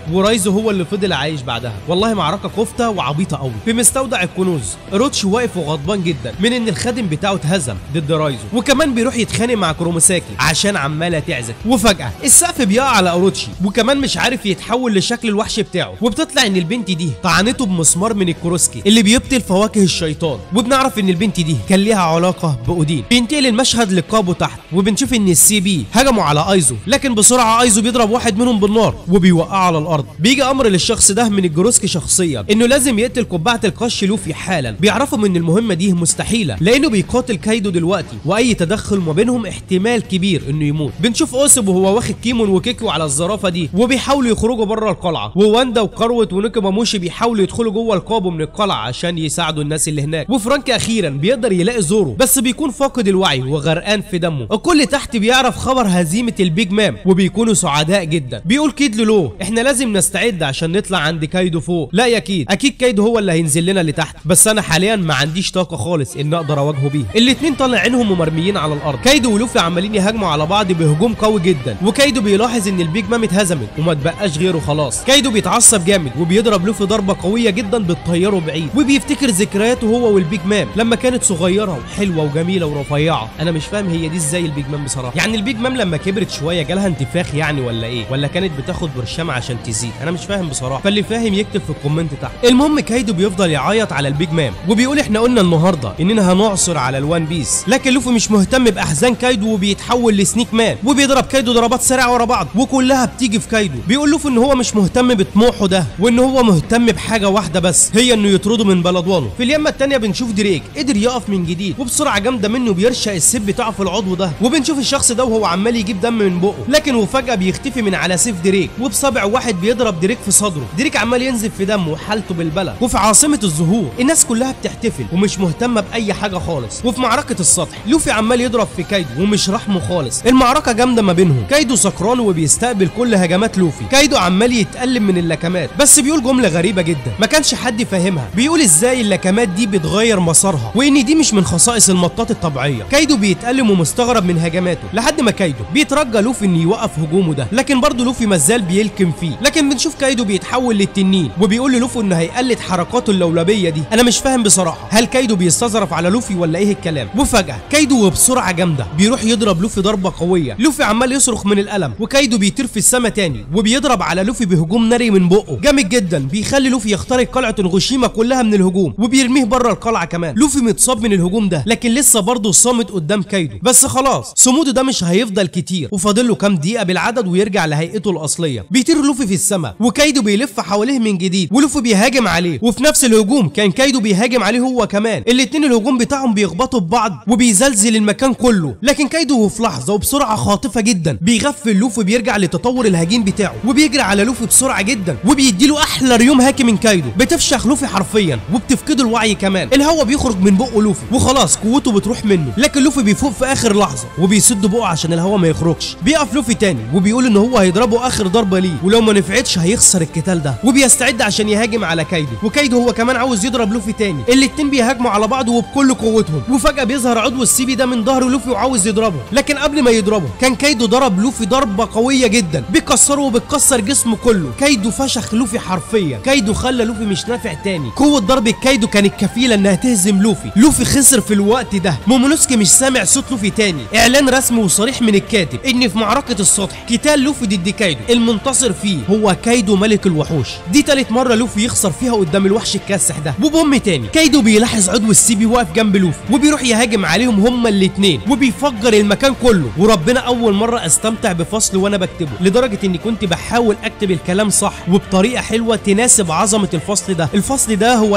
ورايزو هو اللي فضل عايش بعدها والله معركه كفته وعبيطه قوي في مستودع الكنوز روتش واقف وغضبان جدا من ان الخادم بتاعه اتهزم ضد رايزو وكمان بيروح يتخانق مع كروموساكي عشان عماله تعزف وفجاه السقف بيقع على اوروتشي وكمان مش عارف يتحول لشكل الوحش بتاعه وبتطلع ان البنت دي طعنته بمسمار من الكروسكي اللي بيبطل فواكه الشيطان وبنعرف ان البنت دي كان ليها علاقه باودين بينتقل المشهد لكابو تحت وبنشوف ان السي بي هجموا على ايزو لكن بسرعه ايزو بيضرب واحد منهم بالنار وبيوقعه على الارض بيجي امر للشخص ده من الجروسكي شخصيا انه لازم يقتل قبعه القش لوفي حالا بيعرفوا ان المهمه دي مستحيله لانه بيقاتل كايدو دلوقتي واي تدخل ما بينهم احتمال كبير انه يموت بنشوف اوسب وهو واخد كيمون وكيكو على الزرافه دي وبيحاولوا يخرجوا بره القلعه وواندا وكاروت ونيكوماموشي بيحاولوا يدخلوا جوه القابو من القلعه عشان يساعدوا الناس اللي هناك وفرانك اخيرا بيقدر يلاقي زورو بس بيكون فاقد الوعي وغرقان في دمه الكل تحت بيعرف خبر هزيمه البيج مام وبيكونوا سعداء جدا بيقول كيد لولو احنا لازم نستعد عشان نطلع عند كايدو فوق لا يا كيد اكيد كايدو هو اللي هينزل لنا لتحت بس انا حاليا ما عنديش طاقه خالص ان اقدر اواجهه بيه الاتنين طالع عينهم ومرميين على الارض كايدو ولوفي عمالين يهاجموا على بعض بهجوم قوي جدا وكايدو بيلاحظ ان البيج مام اتهزمت وما تبقاش غيره خلاص كايدو بيتعصب جامد وبيضرب لوفي ضربه قويه جدا بتطيره بعيد وبيفتكر ذكرياته هو والبيج مام لما كانت صغيره وحلوه وجميله ورفيعه انا مش فاهم هي دي ازاي البيج مام بصراحه يعني البيج مام لما كبرت شويه جالها انتفاخ يعني ولا ايه ولا كانت بتاخد برشام عشان تزيد انا مش فاهم بصراحه فاللي فاهم يكتب في الكومنت تحت المهم كايدو بيفضل يعيط على البيج مام وبيقول احنا قلنا النهارده اننا هنعصر على الوان بيس لكن لوفي مش مهتم باحزان كايدو وبيتحول لسنيك مان وبيضرب كايدو ضربات سريعه ورا بعض وكلها بتيجي في كايدو بيقول لوفي ان هو مش مهتم بطموحه ده وان هو مهتم بحاجه واحده بس هي انه يطرده من بلدوانه في اليمه التانيه بنشوف دريك قدر يقف من جديد وبسرعه جامده منه بيرشق السيف بتاعه في العضو ده وبنشوف الشخص ده وهو عمال يجيب دم من بقه لكن وفجاه بيختفي من على سيف دريك وبصابع واحد بيضرب دريك في صدره دريك عمال ينزف في دمه وحالته بالبلد وفي عاصمه الزهور الناس كلها بتحتفل ومش مهتمه باي حاجه خالص وفي معركه السطح لوفي عمال يضرب في كايدو ومش رحمه خالص المعركه جامده ما بينهم كايدو سكران وبيستقبل كل هجمات لوفي كايدو عمال يتألم من اللكمات بس بيقول جمله غريبه جدا ما كانش حد فاهمها بيقول ازاي اللكمات دي بتغير مسارها وان دي مش من خصائص المطاط الطبيعيه كايدو بيتألم ومستغرب من هجماته لحد ما كايدو بيترجى لوفي انه يوقف هجومه ده لكن برضه لوفي مازال بيلكم فيه لكن بنشوف كايدو بيتحول للتنين وبيقول للوفي انه هيقلد حركاته اللولبيه دي انا مش فاهم بصراحه هل كايدو بيستظرف على لوفي ولا ايه الكلام وفجاه كايدو وبسرعه جامده بيروح يضرب لوفي ضربه قويه لوفي عمال يصرخ من الالم وكايدو بيطير في السما تاني وبيضرب على لوفي بهجوم ناري من بقه جامد جدا بيخلي لوفي يخترق قلعه نغوشيما كلها من الهجوم وبيرميه بره القلعه كمان لوفي متصاب من الهجوم ده لكن لسه برضه صامت قدام كايدو بس خلاص صموده ده مش هيفضل كتير وفاضل له كام دقيقه بالعدد ويرجع لهيئته الاصليه بيطير لوفي في السما وكايدو بيلف حواليه من جديد ولوفي بيهاجم عليه وفي نفس الهجوم كان كايدو بيهاجم عليه هو كمان الاتنين الهجوم بتاعهم بيخبطوا ببعض وبيزلزل المكان كله لكن كايدو في لحظه وبسرعه خاطفه جدا بيغفل لوفي بيرجع لتطور الهجين بتاعه وبيجري على لوفي بسرعه جدا وبيديله احلى ريوم هاكي من كايدو بتفشخ لوفي حرفيا وبتفقده الوعي كمان الهواء بيخرج من بقه لوفي وخلاص قوته بتروح منه لكن لوفي بيفوق في اخر لحظه وبيسد بقه عشان الهواء ما يخرجش بيقف لوفي تاني وبيقول ان هو هيضربه اخر ضربه ليه ولو ما نفعتش هيخسر القتال ده وبيستعد عشان يهاجم على كايدو وكايدو هو كمان عاوز يضرب لوفي تاني الاتنين بيهاجموا على بعض وبكل قوتهم وفجاه بيظهر عضو السيبي ده من ظهر لوفي وعاوز يضربه لكن قبل ما يضربه كان كايدو ضرب لوفي ضربه قويه جدا بيكسره وبتكسر جسمه كله كايدو فشخ لوفي حرفيا كايدو خلى لوفي مش نافع تاني قوه ضرب كايدو كانت كفيله انها تهزم لوفي لوفي خسر في الوقت ده مومونوسكي مش سامع صوت لوفي تاني اعلان رسمي وصريح من الكاتب ان في معركه السطح قتال لوفي ضد كايدو المنتصر فيه هو كايدو ملك الوحوش دي تالت مره لوفي يخسر فيها قدام الوحش الكاسح ده وبام تاني كايدو بيلاحظ عضو السيبي واقف جنب لوفي وبيروح يهاجم عليهم هما الاتنين وبيفجر المكان كله وربنا اول مره استمتع بفصل وانا بكتبه لدرجه اني كنت بحاول اكتب الكلام صح وبطريقه حلوه تناسب عظمه الفصل ده الفصل ده هو ال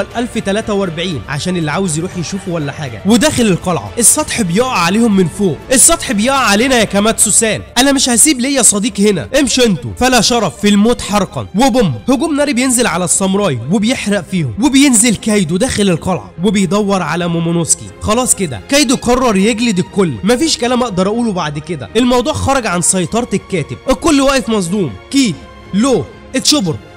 1043 عشان اللي عاوز يروح يشوفه ولا حاجه وداخل القلعه السطح بيقع عليهم من فوق السطح بيقع علينا يا كاماتسو سان انا مش هسيب ليا صديق هنا امشوا انتوا فلا شرف في الموت حرقا وبوم هجوم ناري بينزل على الساموراي وبيحرق فيهم وبينزل كايدو داخل القلعه وبيدور على مومونوسكي خلاص كده كايدو قرر يجلد الكل مفيش كلام اقدر اقوله بعد كده الموضوع خرج عن سيطره الكاتب الكل واقف مصدوم كيد لو اتشبر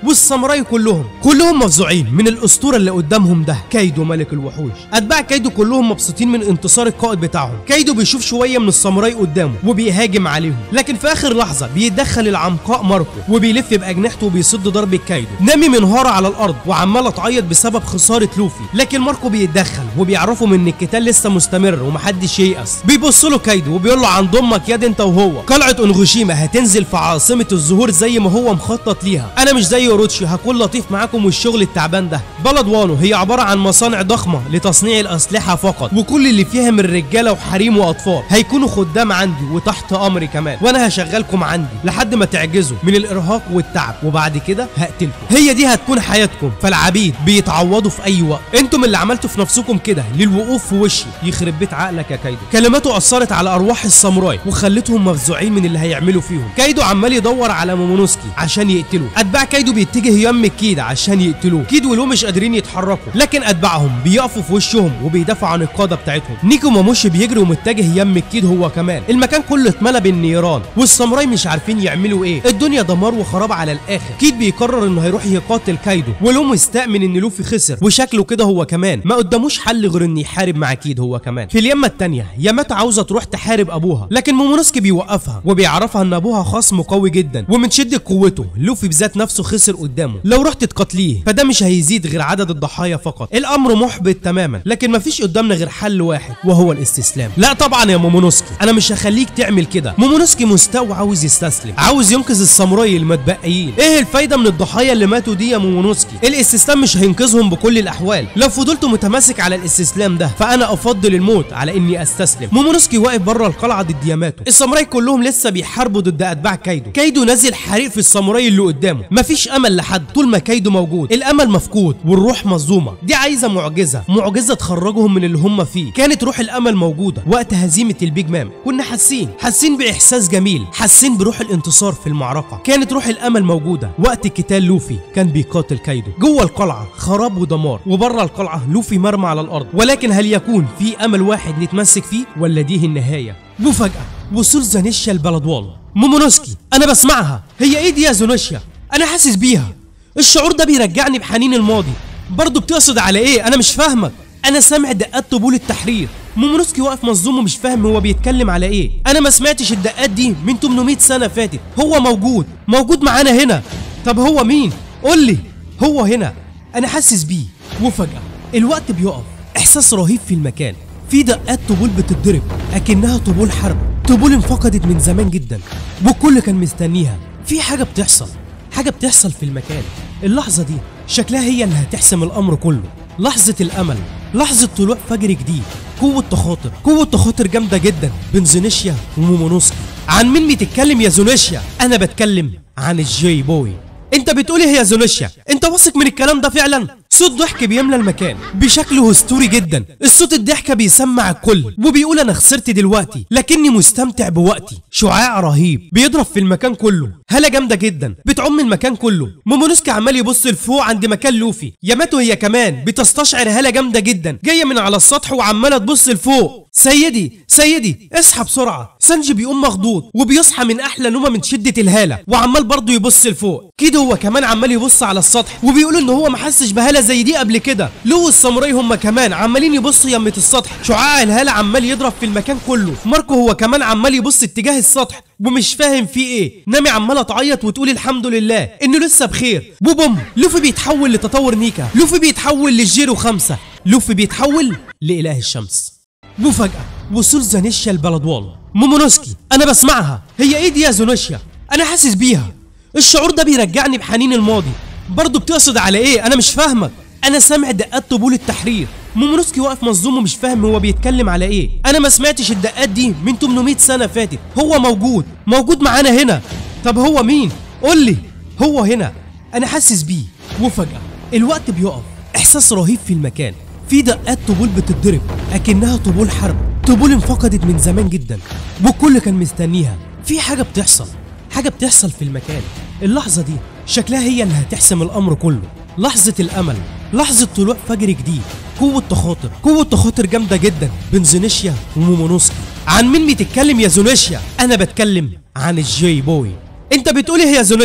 والساموراي كلهم كلهم مفزوعين من الاسطوره اللي قدامهم ده كايدو ملك الوحوش اتباع كايدو كلهم مبسوطين من انتصار القائد بتاعهم كايدو بيشوف شويه من الساموراي قدامه وبيهاجم عليهم لكن في اخر لحظه بيتدخل العمقاء ماركو وبيلف باجنحته وبيصد ضربه كايدو نامي منهاره على الارض وعماله تعيط بسبب خساره لوفي لكن ماركو بيتدخل وبيعرفهم ان القتال لسه مستمر ومحدش ييأس بيبص له كايدو وبيقول له عن ضمك يد انت وهو قلعه اونغوشيما هتنزل في عاصمه الزهور زي ما هو مخطط ليها انا مش زي اوروتشي هكون لطيف معاكم والشغل التعبان ده بلد وانو هي عباره عن مصانع ضخمه لتصنيع الاسلحه فقط وكل اللي فيها من رجاله وحريم واطفال هيكونوا خدام عندي وتحت امري كمان وانا هشغلكم عندي لحد ما تعجزوا من الارهاق والتعب وبعد كده هقتلكم هي دي هتكون حياتكم فالعبيد بيتعوضوا في اي وقت انتم اللي عملتوا في نفسكم كده للوقوف في وشي يخرب بيت عقلك يا كايدو كلماته اثرت على ارواح الساموراي وخلتهم مفزوعين من اللي هيعملوا فيهم كايدو عمال يدور على مومونوسكي عشان يقتله اتباع كايدو بيتجه يم كيد عشان يقتلوه كيد ولو مش قادرين يتحركوا لكن اتباعهم بيقفوا في وشهم وبيدافعوا عن القاده بتاعتهم نيكو ماموشي بيجري ومتجه يم الكيد هو كمان المكان كله اتملى بالنيران والساموراي مش عارفين يعملوا ايه الدنيا دمار وخراب على الاخر كيد بيقرر انه هيروح يقاتل كايدو ولو مستأمن ان لوفي خسر وشكله كده هو كمان ما قداموش حل غير ان يحارب مع كيد هو كمان في اليمه التانيه ياماتا عاوزه تروح تحارب ابوها لكن مومونوسكي بيوقفها وبيعرفها ان ابوها خصم قوي جدا ومن شده قوته لوفي بذات نفسه خسر قدامه لو رحت تقاتليه فده مش هيزيد غير عدد الضحايا فقط الامر محبط تماما لكن مفيش قدامنا غير حل واحد وهو الاستسلام لا طبعا يا مومونوسكي انا مش هخليك تعمل كده مومونوسكي مستوى وعاوز يستسلم عاوز ينقذ الساموراي المتبقيين ايه الفايده من الضحايا اللي ماتوا دي يا مومونوسكي الاستسلام مش هينقذهم بكل الاحوال لو فضلت متماسك على الاستسلام ده فانا افضل الموت على اني استسلم مومونوسكي واقف بره القلعه ضد ياماتو الساموراي كلهم لسه بيحاربوا ضد اتباع كايدو كايدو نازل حريق في الساموراي اللي قدامه مفيش امل لحد طول ما كايدو موجود الامل مفقود والروح مظلومه دي عايزه معجزه معجزه تخرجهم من اللي هم فيه كانت روح الامل موجوده وقت هزيمه البيج مام كنا حاسين حاسين باحساس جميل حاسين بروح الانتصار في المعركه كانت روح الامل موجوده وقت قتال لوفي كان بيقاتل كايدو جوه القلعه خراب ودمار وبره القلعه لوفي مرمى على الارض ولكن هل يكون في امل واحد نتمسك فيه ولا دي النهايه مفاجاه وصول زانيشيا البلدوال مومونوسكي انا بسمعها هي ايه دي يا زونوشيا انا حاسس بيها الشعور ده بيرجعني بحنين الماضي برضه بتقصد على ايه انا مش فاهمك انا سامع دقات طبول التحرير مومونوسكي واقف مصدوم ومش فاهم هو بيتكلم على ايه انا ما سمعتش الدقات دي من 800 سنه فاتت هو موجود موجود معانا هنا طب هو مين قول لي هو هنا انا حاسس بيه وفجاه الوقت بيقف احساس رهيب في المكان في دقات طبول بتتضرب اكنها طبول حرب طبول انفقدت من زمان جدا والكل كان مستنيها في حاجه بتحصل حاجه بتحصل في المكان اللحظه دي شكلها هي اللي هتحسم الامر كله لحظه الامل لحظه طلوع فجر جديد قوه تخاطر قوه تخاطر جامده جدا بين زونيشيا ومومونوسكي عن مين بتتكلم يا زونيشيا انا بتكلم عن الجي بوي انت بتقول ايه يا زونيشيا انت واثق من الكلام ده فعلا صوت ضحك بيملى المكان بشكل هستوري جدا الصوت الضحكة بيسمع الكل وبيقول انا خسرت دلوقتي لكني مستمتع بوقتي شعاع رهيب بيضرب في المكان كله هالة جامدة جدا بتعم المكان كله مومونوسكي عمال يبص لفوق عند مكان لوفي ياماتو هي كمان بتستشعر هالة جامدة جدا جاية من على السطح وعمالة تبص لفوق سيدي سيدي اصحى بسرعة سانجي بيقوم مخضوض وبيصحى من احلى نومه من شدة الهالة وعمال برضه يبص لفوق كده هو كمان عمال يبص على السطح وبيقول ان هو ما حسش بهالة زي دي قبل كده لو الساموراي هم كمان عمالين يبصوا يمة السطح شعاع الهالة عمال يضرب في المكان كله ماركو هو كمان عمال يبص اتجاه السطح ومش فاهم في ايه نامي عماله تعيط وتقول الحمد لله انه لسه بخير بوبوم لوفي بيتحول لتطور نيكا لوفي بيتحول للجيرو خمسة لوفي بيتحول لإله الشمس مفاجأة وصول زانيشيا البلدوال مومونوسكي أنا بسمعها هي إيه دي يا زونوشيا أنا حاسس بيها الشعور ده بيرجعني بحنين الماضي برضه بتقصد على إيه أنا مش فاهمك أنا سامع دقات طبول التحرير مومونوسكي واقف مصدوم ومش فاهم هو بيتكلم على ايه انا ما سمعتش الدقات دي من 800 سنه فاتت هو موجود موجود معانا هنا طب هو مين قول لي هو هنا انا حاسس بيه وفجاه الوقت بيقف احساس رهيب في المكان في دقات طبول بتتضرب اكنها طبول حرب طبول انفقدت من زمان جدا والكل كان مستنيها في حاجه بتحصل حاجه بتحصل في المكان اللحظه دي شكلها هي اللي هتحسم الامر كله لحظه الامل لحظه طلوع فجر جديد قوه تخاطر قوه تخاطر جامده جدا بين زونيشيا ومومونوسكي عن مين بتتكلم يا زونيشيا انا بتكلم عن الجي بوي انت بتقول ايه يا زونيشيا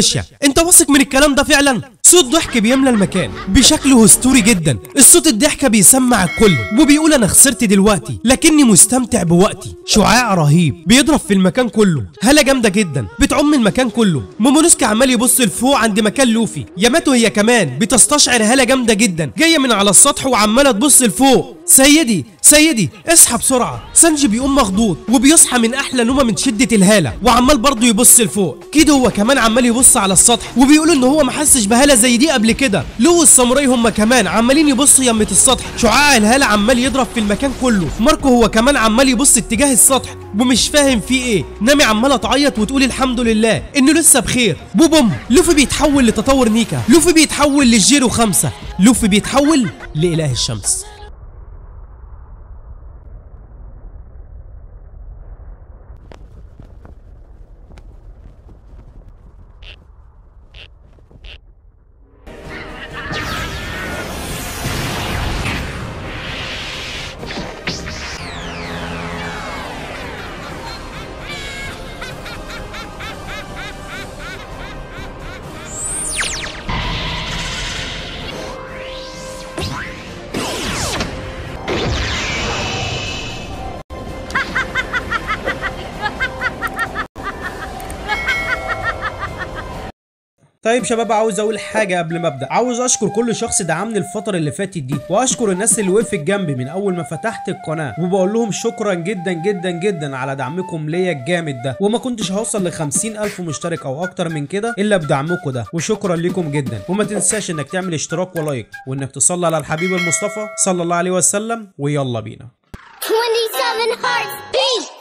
انت واثق من الكلام ده فعلا صوت ضحك بيملى المكان بشكل هستوري جدا الصوت الضحكة بيسمع الكل وبيقول انا خسرت دلوقتي لكني مستمتع بوقتي شعاع رهيب بيضرب في المكان كله هالة جامدة جدا بتعم المكان كله مومونوسكي عمال يبص لفوق عند مكان لوفي ياماتو هي كمان بتستشعر هالة جامدة جدا جاية من على السطح وعمالة تبص لفوق سيدي سيدي اصحى بسرعة سانجي بيقوم مخضوض وبيصحى من احلى نومه من شدة الهالة وعمال برضه يبص لفوق كده هو كمان عمال يبص على السطح وبيقول ان هو ما حسش بهالة زي دي قبل كده لو والساموراي هم كمان عمالين يبصوا يمة السطح شعاع الهالة عمال يضرب في المكان كله ماركو هو كمان عمال يبص اتجاه السطح ومش فاهم فيه ايه نامي عمالة تعيط وتقول الحمد لله انه لسه بخير بوبوم لوفي بيتحول لتطور نيكا لوفي بيتحول للجيرو خمسة لوفي بيتحول لإله الشمس طيب شباب عاوز اقول حاجه قبل ما ابدا عاوز اشكر كل شخص دعمني الفتره اللي فاتت دي واشكر الناس اللي وقفت جنبي من اول ما فتحت القناه وبقول لهم شكرا جدا جدا جدا على دعمكم ليا الجامد ده وما كنتش هوصل ل 50000 مشترك او اكتر من كده الا بدعمكم ده وشكرا لكم جدا وما تنساش انك تعمل اشتراك ولايك وانك تصلي على الحبيب المصطفى صلى الله عليه وسلم ويلا بينا 27 hearts beat!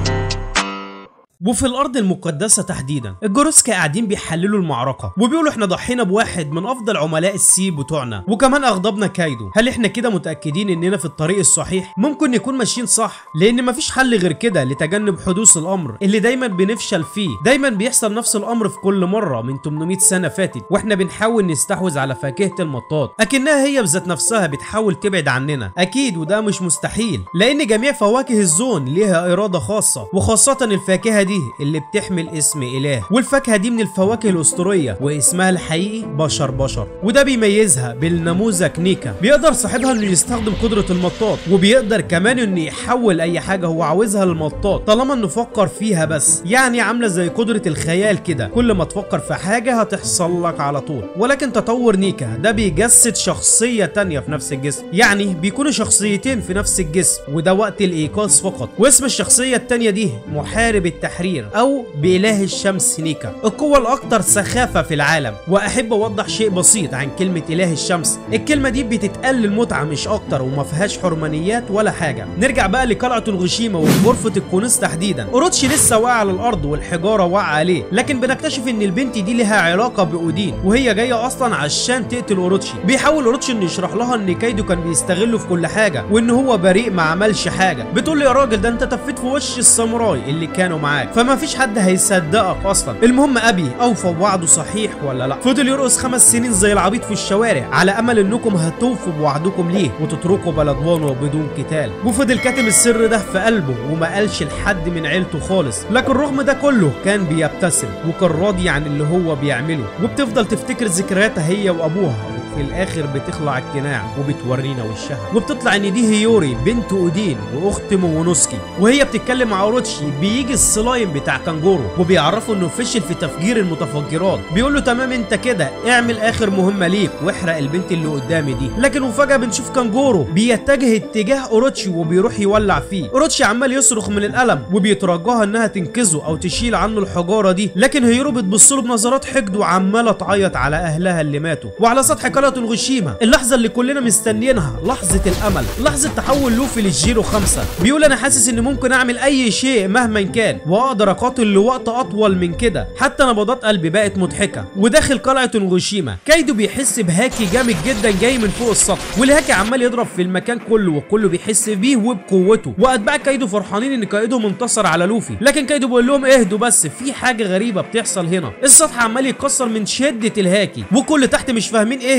وفي الارض المقدسه تحديدا الجروسكا قاعدين بيحللوا المعركه وبيقولوا احنا ضحينا بواحد من افضل عملاء السي بتوعنا وكمان اغضبنا كايدو هل احنا كده متاكدين اننا في الطريق الصحيح ممكن نكون ماشيين صح لان مفيش حل غير كده لتجنب حدوث الامر اللي دايما بنفشل فيه دايما بيحصل نفس الامر في كل مره من 800 سنه فاتت واحنا بنحاول نستحوذ على فاكهه المطاط اكنها هي بذات نفسها بتحاول تبعد عننا اكيد وده مش مستحيل لان جميع فواكه الزون ليها اراده خاصه وخاصه الفاكهه دي اللي بتحمل اسم اله والفاكهه دي من الفواكه الاسطوريه واسمها الحقيقي بشر بشر وده بيميزها بالنموذج نيكا بيقدر صاحبها انه يستخدم قدره المطاط وبيقدر كمان انه يحول اي حاجه هو عاوزها للمطاط طالما انه فكر فيها بس يعني عامله زي قدره الخيال كده كل ما تفكر في حاجه هتحصل لك على طول ولكن تطور نيكا ده بيجسد شخصيه تانية في نفس الجسم يعني بيكونوا شخصيتين في نفس الجسم وده وقت الايقاظ فقط واسم الشخصيه التانية دي محارب التحرير او باله الشمس نيكا القوه الاكثر سخافه في العالم واحب اوضح شيء بسيط عن كلمه اله الشمس الكلمه دي بتتقال للمتعه مش اكتر وما فيهاش حرمانيات ولا حاجه نرجع بقى لقلعه الغشيمه وغرفه الكونوس تحديدا اوروتشي لسه واقع على الارض والحجاره واقعه عليه لكن بنكتشف ان البنت دي لها علاقه باودين وهي جايه اصلا عشان تقتل اوروتشي بيحاول اوروتشي انه يشرح لها ان كايدو كان بيستغله في كل حاجه وان هو بريء ما عملش حاجه بتقول لي يا راجل ده انت تفيت في وش الساموراي اللي كانوا معاك فما فيش حد هيصدقك اصلا المهم ابي اوفى بوعده صحيح ولا لا فضل يرقص خمس سنين زي العبيط في الشوارع على امل انكم هتوفوا بوعدكم ليه وتتركوا بلدوانه بدون قتال وفضل كاتم السر ده في قلبه وما قالش لحد من عيلته خالص لكن رغم ده كله كان بيبتسم وكان راضي عن اللي هو بيعمله وبتفضل تفتكر ذكرياتها هي وابوها في الاخر بتخلع القناع وبتورينا وشها وبتطلع ان دي هيوري بنت اودين واخت مومونوسكي وهي بتتكلم مع اوروتشي بيجي السلايم بتاع كانجورو وبيعرفه انه فشل في تفجير المتفجرات بيقول له تمام انت كده اعمل اخر مهمه ليك واحرق البنت اللي قدامي دي لكن وفجاه بنشوف كانجورو بيتجه اتجاه اوروتشي وبيروح يولع فيه اوروتشي عمال يصرخ من الالم وبيترجاها انها تنقذه او تشيل عنه الحجاره دي لكن هيرو بتبص له بنظرات حقد وعماله تعيط على اهلها اللي ماتوا وعلى سطح قلعه الغشيمه اللحظه اللي كلنا مستنيينها لحظه الامل لحظه تحول لوفي للجيرو خمسة بيقول انا حاسس ان ممكن اعمل اي شيء مهما كان واقدر اقاتل لوقت اطول من كده حتى نبضات قلبي بقت مضحكه وداخل قلعه الغشيمه كايدو بيحس بهاكي جامد جدا جاي من فوق السطح والهاكي عمال يضرب في المكان كله والكل بيحس بيه وبقوته واتباع كايدو فرحانين ان كايدو منتصر على لوفي لكن كايدو بيقول لهم اهدوا بس في حاجه غريبه بتحصل هنا السطح عمال يتكسر من شده الهاكي وكل تحت مش فاهمين ايه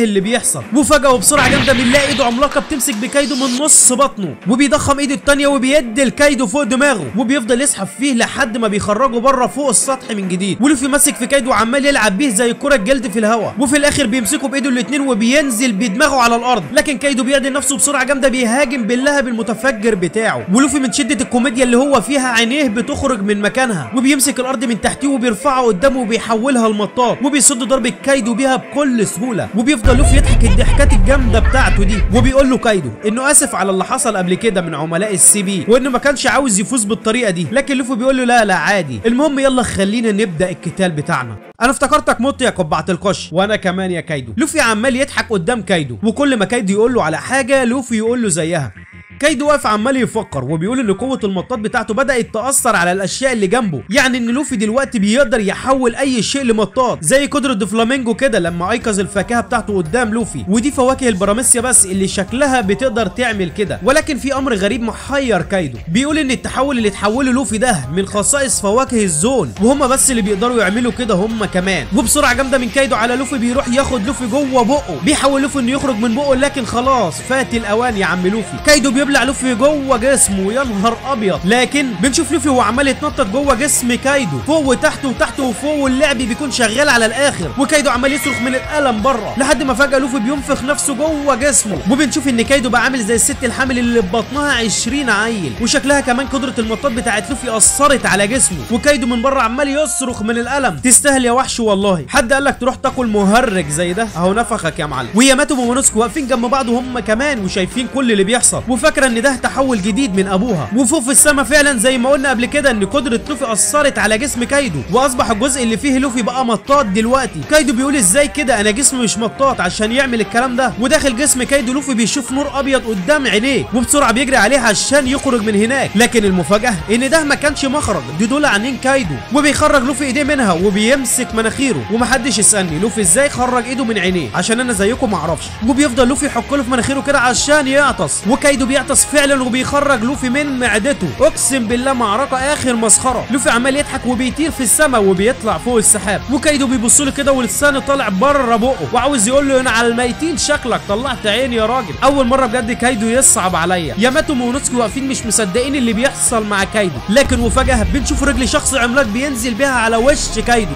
اللي بيحصل وفجاه وبسرعه جامده بنلاقي ايده عملاقه بتمسك بكايدو من نص بطنه وبيضخم ايده التانيه وبيدي الكايدو فوق دماغه وبيفضل يسحب فيه لحد ما بيخرجه بره فوق السطح من جديد ولوفي ماسك في كايدو وعمال يلعب بيه زي كره جلد في الهواء وفي الاخر بيمسكه بايده الاتنين وبينزل بدماغه على الارض لكن كايدو بيعدل نفسه بسرعه جامده بيهاجم باللهب المتفجر بتاعه ولوفي من شده الكوميديا اللي هو فيها عينيه بتخرج من مكانها وبيمسك الارض من تحتيه وبيرفعها قدامه وبيحولها لمطاط وبيصد ضربه كايدو بيها بكل سهوله وبيفضل لوفي يضحك الضحكات الجامده بتاعته دي وبيقول له كايدو انه اسف على اللي حصل قبل كده من عملاء السي بي وانه ما كانش عاوز يفوز بالطريقه دي لكن لوفي بيقول له لا لا عادي المهم يلا خلينا نبدا القتال بتاعنا انا افتكرتك مت يا قبعه القش وانا كمان يا كايدو لوفي عمال يضحك قدام كايدو وكل ما كايدو يقول له على حاجه لوفي يقول له زيها كايدو واقف عمال يفكر وبيقول ان قوه المطاط بتاعته بدات تاثر على الاشياء اللي جنبه يعني ان لوفي دلوقتي بيقدر يحول اي شيء لمطاط زي قدره دفلامينجو كده لما ايقظ الفاكهه بتاعته قدام لوفي ودي فواكه البراميسيا بس اللي شكلها بتقدر تعمل كده ولكن في امر غريب محير كايدو بيقول ان التحول اللي اتحوله لوفي ده من خصائص فواكه الزون وهم بس اللي بيقدروا يعملوا كده هم كمان وبسرعه جامده من كايدو على لوفي بيروح ياخد لوفي جوه بقه بيحاول لوفي انه يخرج من بقه لكن خلاص فات الاوان يا عم لوفي كايدو بيبلع لوفي جوه جسمه يا نهار ابيض لكن بنشوف لوفي وهو عمال يتنطط جوه جسم كايدو فوق وتحت وتحت وفوق واللعب بيكون شغال على الاخر وكايدو عمال يصرخ من الالم بره لحد ما فجاه لوفي بينفخ نفسه جوه جسمه وبنشوف ان كايدو بقى عامل زي الست الحامل اللي ببطنها 20 عيل وشكلها كمان قدره المطاط بتاعت لوفي اثرت على جسمه وكايدو من بره عمال يصرخ من الالم تستاهل يا وحش والله حد قال لك تروح تاكل مهرج زي ده اهو نفخك يا معلم وياماتو ومونوسكو واقفين جنب بعض هم كمان وشايفين كل اللي بيحصل وفاكره ان ده تحول جديد من ابوها وفوق في السما فعلا زي ما قلنا قبل كده ان قدره لوفي اثرت على جسم كايدو واصبح الجزء اللي فيه لوفي بقى مطاط دلوقتي كايدو بيقول ازاي كده انا جسمي مش مطاط عشان يعمل الكلام ده وداخل جسم كايدو لوفي بيشوف نور ابيض قدام عينيه وبسرعه بيجري عليه عشان يخرج من هناك لكن المفاجاه ان ده ما كانش مخرج دي دول عينين كايدو وبيخرج لوفي ايديه منها وبيمسك مناخيره ومحدش يسالني لوفي ازاي خرج ايده من عينيه عشان انا زيكم ما اعرفش وبيفضل لوفي يحك له في مناخيره كده عشان يعطس وكايدو بيعطس فعلا وبيخرج لوفي من معدته اقسم بالله معركه اخر مسخره لوفي عمال يضحك وبيطير في السماء وبيطلع فوق السحاب وكايدو بيبص له كده ولسانه طالع بره بقه وعاوز يقول له انا على الميتين شكلك طلعت عيني يا راجل اول مره بجد كايدو يصعب عليا ياماتو ومونوسكي واقفين مش مصدقين اللي بيحصل مع كايدو لكن وفجاه بنشوف رجل شخص عملاق بينزل بيها على وش كايدو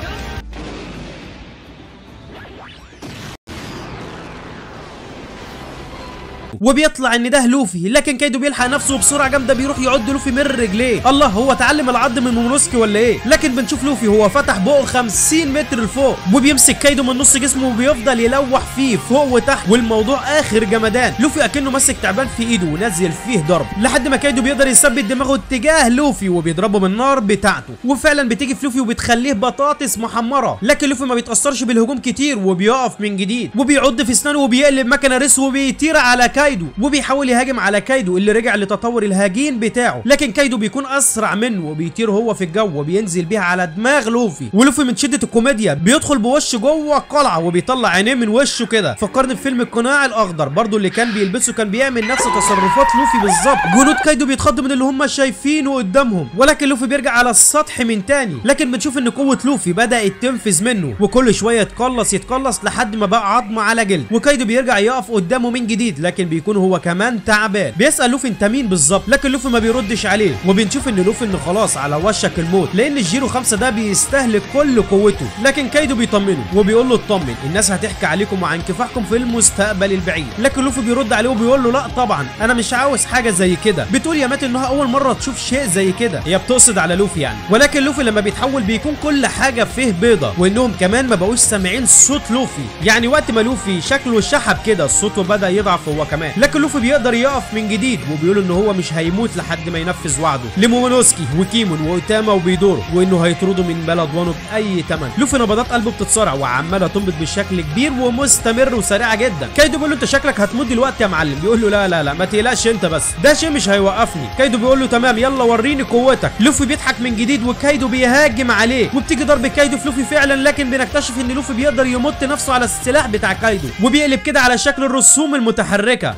وبيطلع ان ده لوفي لكن كايدو بيلحق نفسه بسرعه جامده بيروح يعض لوفي من رجليه الله هو اتعلم العض من مونوسكي ولا ايه لكن بنشوف لوفي هو فتح بقه 50 متر لفوق وبيمسك كايدو من نص جسمه وبيفضل يلوح فيه فوق وتحت والموضوع اخر جمدان لوفي اكنه ماسك تعبان في ايده ونزل فيه ضرب لحد ما كايدو بيقدر يثبت دماغه اتجاه لوفي وبيضربه بالنار بتاعته وفعلا بتيجي في لوفي وبتخليه بطاطس محمره لكن لوفي ما بيتاثرش بالهجوم كتير وبيقف من جديد وبيعض في اسنانه وبيقلب مكنه ريس وبيطير على كايدو وبيحاول يهاجم على كايدو اللي رجع لتطور الهاجين بتاعه لكن كايدو بيكون اسرع منه وبيطير هو في الجو وبينزل بيها على دماغ لوفي ولوفي من شده الكوميديا بيدخل بوشه جوه القلعه وبيطلع عينيه من وشه كده فكرني بفيلم القناع الاخضر برضو اللي كان بيلبسه كان بيعمل نفس تصرفات لوفي بالظبط جنود كايدو بيتخضوا من اللي هم شايفينه قدامهم ولكن لوفي بيرجع على السطح من تاني لكن بنشوف ان قوه لوفي بدات تنفذ منه وكل شويه يتقلص يتقلص لحد ما بقى عظم على جلد وكايدو بيرجع يقف قدامه من جديد لكن بيكون هو كمان تعبان بيسال لوفي انت مين بالظبط لكن لوفي ما بيردش عليه وبنشوف ان لوفي انه خلاص على وشك الموت لان الجيرو خمسة ده بيستهلك كل قوته لكن كايدو بيطمنه وبيقول له اطمن الناس هتحكي عليكم وعن كفاحكم في المستقبل البعيد لكن لوفي بيرد عليه وبيقول له لا طبعا انا مش عاوز حاجه زي كده بتقول يا مات انها اول مره تشوف شيء زي كده هي بتقصد على لوفي يعني ولكن لوفي لما بيتحول بيكون كل حاجه فيه بيضه وانهم كمان ما بقوش سامعين صوت لوفي يعني وقت ما لوفي شكله شحب كده صوته بدا يضعف هو كمان لكن لوفي بيقدر يقف من جديد وبيقول ان هو مش هيموت لحد ما ينفذ وعده لمومونوسكي وكيمون واوتاما وبيدورو وانه هيطرده من بلد وانو باي ثمن لوفي نبضات قلبه بتتصارع وعماله تنبض بشكل كبير ومستمر وسريعه جدا كايدو بيقول له انت شكلك هتموت دلوقتي يا معلم بيقول له لا لا لا ما تقلقش انت بس ده شيء مش هيوقفني كايدو بيقول له تمام يلا وريني قوتك لوفي بيضحك من جديد وكايدو بيهاجم عليه وبتيجي ضرب كايدو في لوفي فعلا لكن بنكتشف ان لوفي بيقدر يمط نفسه على السلاح بتاع كايدو وبيقلب كده على شكل الرسوم المتحركه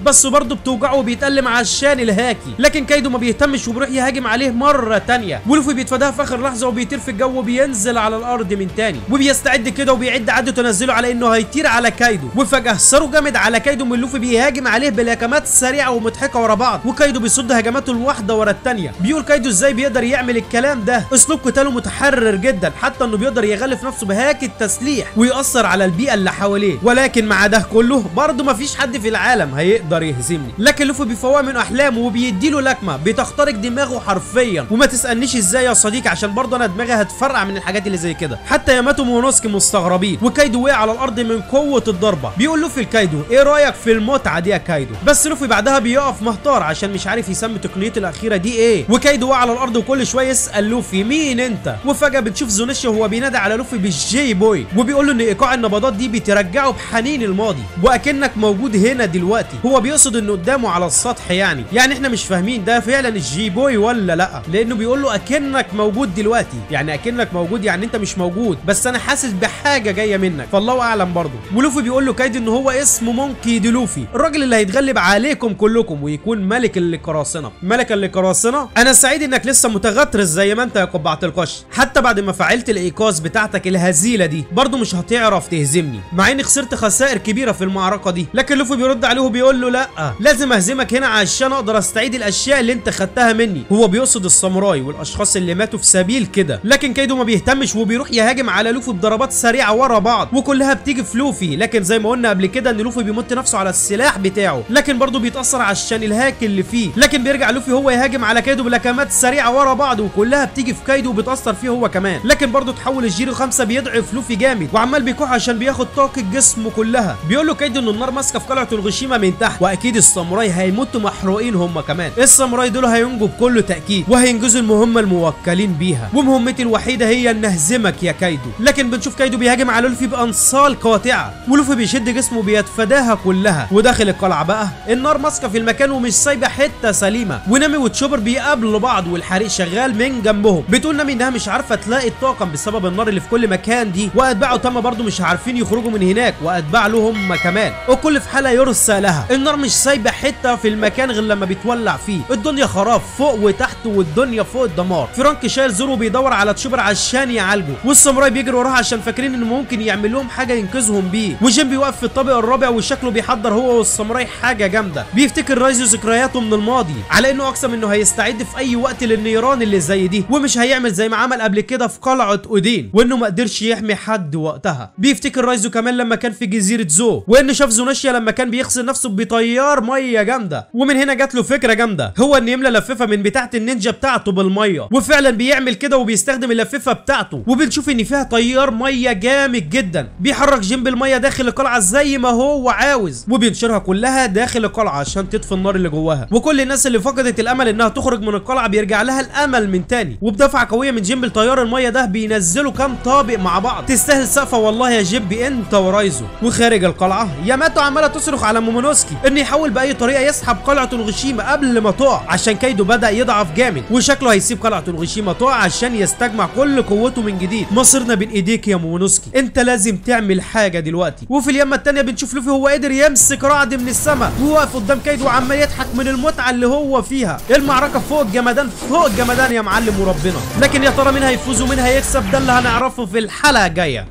بس برضه بتوجعه وبيتألم عشان الهاكي لكن كايدو ما بيهتمش وبيروح يهاجم عليه مره تانية ولوفي بيتفاداها في اخر لحظه وبيطير في الجو وبينزل على الارض من تاني وبيستعد كده وبيعد عدو تنزله على انه هيطير على كايدو وفجاه صاروخ جامد على كايدو من لوفي بيهاجم عليه بالهجمات سريعه ومضحكه ورا بعض وكايدو بيصد هجماته الواحده ورا التانية بيقول كايدو ازاي بيقدر يعمل الكلام ده اسلوب قتاله متحرر جدا حتى انه بيقدر يغلف نفسه بهاك التسليح ويأثر على البيئه اللي حواليه ولكن مع ده كله برضه مفيش حد في العالم هيقدر يهزمني لكن لوفي بيفوق من احلامه وبيديله لكمه بتخترق دماغه حرفيا وما تسالنيش ازاي يا صديقي عشان برضه انا دماغي هتفرقع من الحاجات اللي زي كده حتى ياماتو ومونوسكي مستغربين وكايدو وقع على الارض من قوه الضربه بيقول لوفي لكايدو ايه رايك في المتعه دي يا كايدو بس لوفي بعدها بيقف محتار عشان مش عارف يسمي تقنيته الاخيره دي ايه وكايدو وقع على الارض وكل شويه يسال لوفي مين انت وفجاه بتشوف زونيشي وهو بينادي على لوفي بالجي بوي وبيقول له ان ايقاع النبضات دي بترجعه بحنين الماضي واكنك موجود هنا دلوقتي هو بيقصد انه قدامه على السطح يعني يعني احنا مش فاهمين ده فعلا الجي بوي ولا لا لانه بيقول له اكنك موجود دلوقتي يعني اكنك موجود يعني انت مش موجود بس انا حاسس بحاجه جايه منك فالله اعلم برضه ولوفي بيقول له كايدو ان هو اسمه مونكي دي لوفي الراجل اللي هيتغلب عليكم كلكم ويكون ملك القراصنه ملك القراصنه انا سعيد انك لسه متغطرس زي ما انت يا قبعه القش حتى بعد ما فعلت الايقاظ بتاعتك الهزيله دي برضه مش هتعرف تهزمني مع اني خسرت خسائر كبيره في المعركه دي لكن لوفي بيرد عليه وبيقول له لا لازم اهزمك هنا عشان اقدر استعيد الاشياء اللي انت خدتها مني هو بيقصد الساموراي والاشخاص اللي ماتوا في سبيل كده لكن كايدو ما بيهتمش وبيروح يهاجم على لوفي بضربات سريعه ورا بعض وكلها بتيجي في لوفي لكن زي ما قلنا قبل كده ان لوفي بيمط نفسه على السلاح بتاعه لكن برضه بيتاثر عشان الهاك اللي فيه لكن بيرجع لوفي هو يهاجم على كايدو بلكمات سريعه ورا بعض وكلها بتيجي في كايدو وبتاثر فيه هو كمان لكن برضه تحول الجيرو خمسة بيضعف لوفي جامد وعمال بيكح عشان بياخد طاقه جسمه كلها بيقول له كايدو ان النار ماسكه في قلعه الغشيمه من تحت واكيد الساموراي هيموتوا محروقين هم كمان الساموراي دول هينجوا بكل تاكيد وهينجزوا المهمه الموكلين بيها ومهمتي الوحيده هي ان اهزمك يا كايدو لكن بنشوف كايدو بيهاجم على لوفي بانصال قاطعه ولوفي بيشد جسمه بيتفاداها كلها وداخل القلعه بقى النار ماسكه في المكان ومش سايبه حته سليمه ونامي وتشوبر بيقابلوا بعض والحريق شغال من جنبهم بتقول نامي انها مش عارفه تلاقي الطاقم بسبب النار اللي في كل مكان دي واتباعه تم برضه مش عارفين يخرجوا من هناك واتباع له هم كمان وكل في حاله يرثى لها النار مش سايبه حته في المكان غير لما بيتولع فيه الدنيا خراب فوق وتحت والدنيا فوق الدمار فرانك شايل زورو بيدور على تشوبر عشان يعالجه والساموراي بيجري وراه عشان فاكرين انه ممكن يعمل لهم حاجه ينقذهم بيه وجيم بيوقف في الطابق الرابع وشكله بيحضر هو والساموراي حاجه جامده بيفتكر رايزو ذكرياته من الماضي على انه اقسم انه هيستعد في اي وقت للنيران اللي زي دي ومش هيعمل زي ما عمل قبل كده في قلعه اودين وانه ما قدرش يحمي حد وقتها بيفتكر رايزو كمان لما كان في جزيره زو وان شاف زوناشيا لما كان بيغسل نفسه بطيار ميه جامده ومن هنا جات له فكره جامده هو ان يملى لفافه من بتاعه النينجا بتاعته بالميه وفعلا بيعمل كده وبيستخدم اللفافه بتاعته وبنشوف ان فيها تيار ميه جامد جدا بيحرك جيم بالميه داخل القلعه زي ما هو عاوز وبينشرها كلها داخل القلعه عشان تطفي النار اللي جواها وكل الناس اللي فقدت الامل انها تخرج من القلعه بيرجع لها الامل من تاني وبدفعه قويه من جيم بالتيار الميه ده بينزلوا كام طابق مع بعض تستاهل سقفه والله يا جيبي انت ورايزو وخارج القلعه ياماتو عماله تصرخ على مومونوسكي انه يحاول باي طريقه يسحب قلعه الغشيمه قبل ما تقع عشان كايدو بدا يضعف جامد وشكله هيسيب قلعه الغشيمه تقع عشان يستجمع كل قوته من جديد مصيرنا بين ايديك يا مومونوسكي انت لازم تعمل حاجه دلوقتي وفي اليمه التانيه بنشوف لوفي هو قادر يمسك رعد من السماء وواقف قدام كايدو وعمال يضحك من المتعه اللي هو فيها المعركه فوق الجمدان فوق الجمدان يا معلم وربنا لكن يا ترى مين هيفوز ومين هيكسب ده اللي هنعرفه في الحلقه الجايه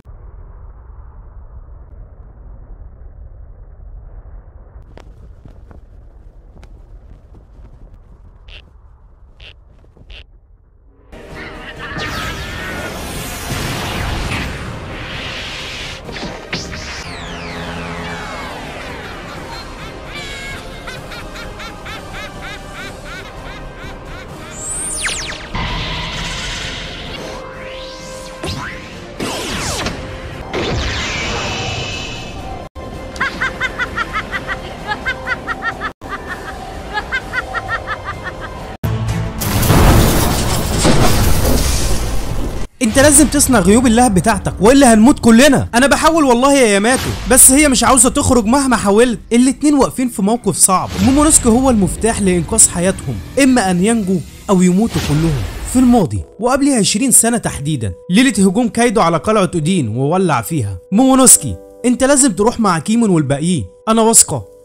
انت لازم تصنع غيوب اللهب بتاعتك والا هنموت كلنا انا بحاول والله يا ياماتو بس هي مش عاوزه تخرج مهما حاولت الاتنين واقفين في موقف صعب مومونوسكي هو المفتاح لانقاذ حياتهم اما ان ينجوا او يموتوا كلهم في الماضي وقبل 20 سنه تحديدا ليله هجوم كايدو على قلعه اودين وولع فيها مومونوسكي انت لازم تروح مع كيمون والباقيين انا واثقه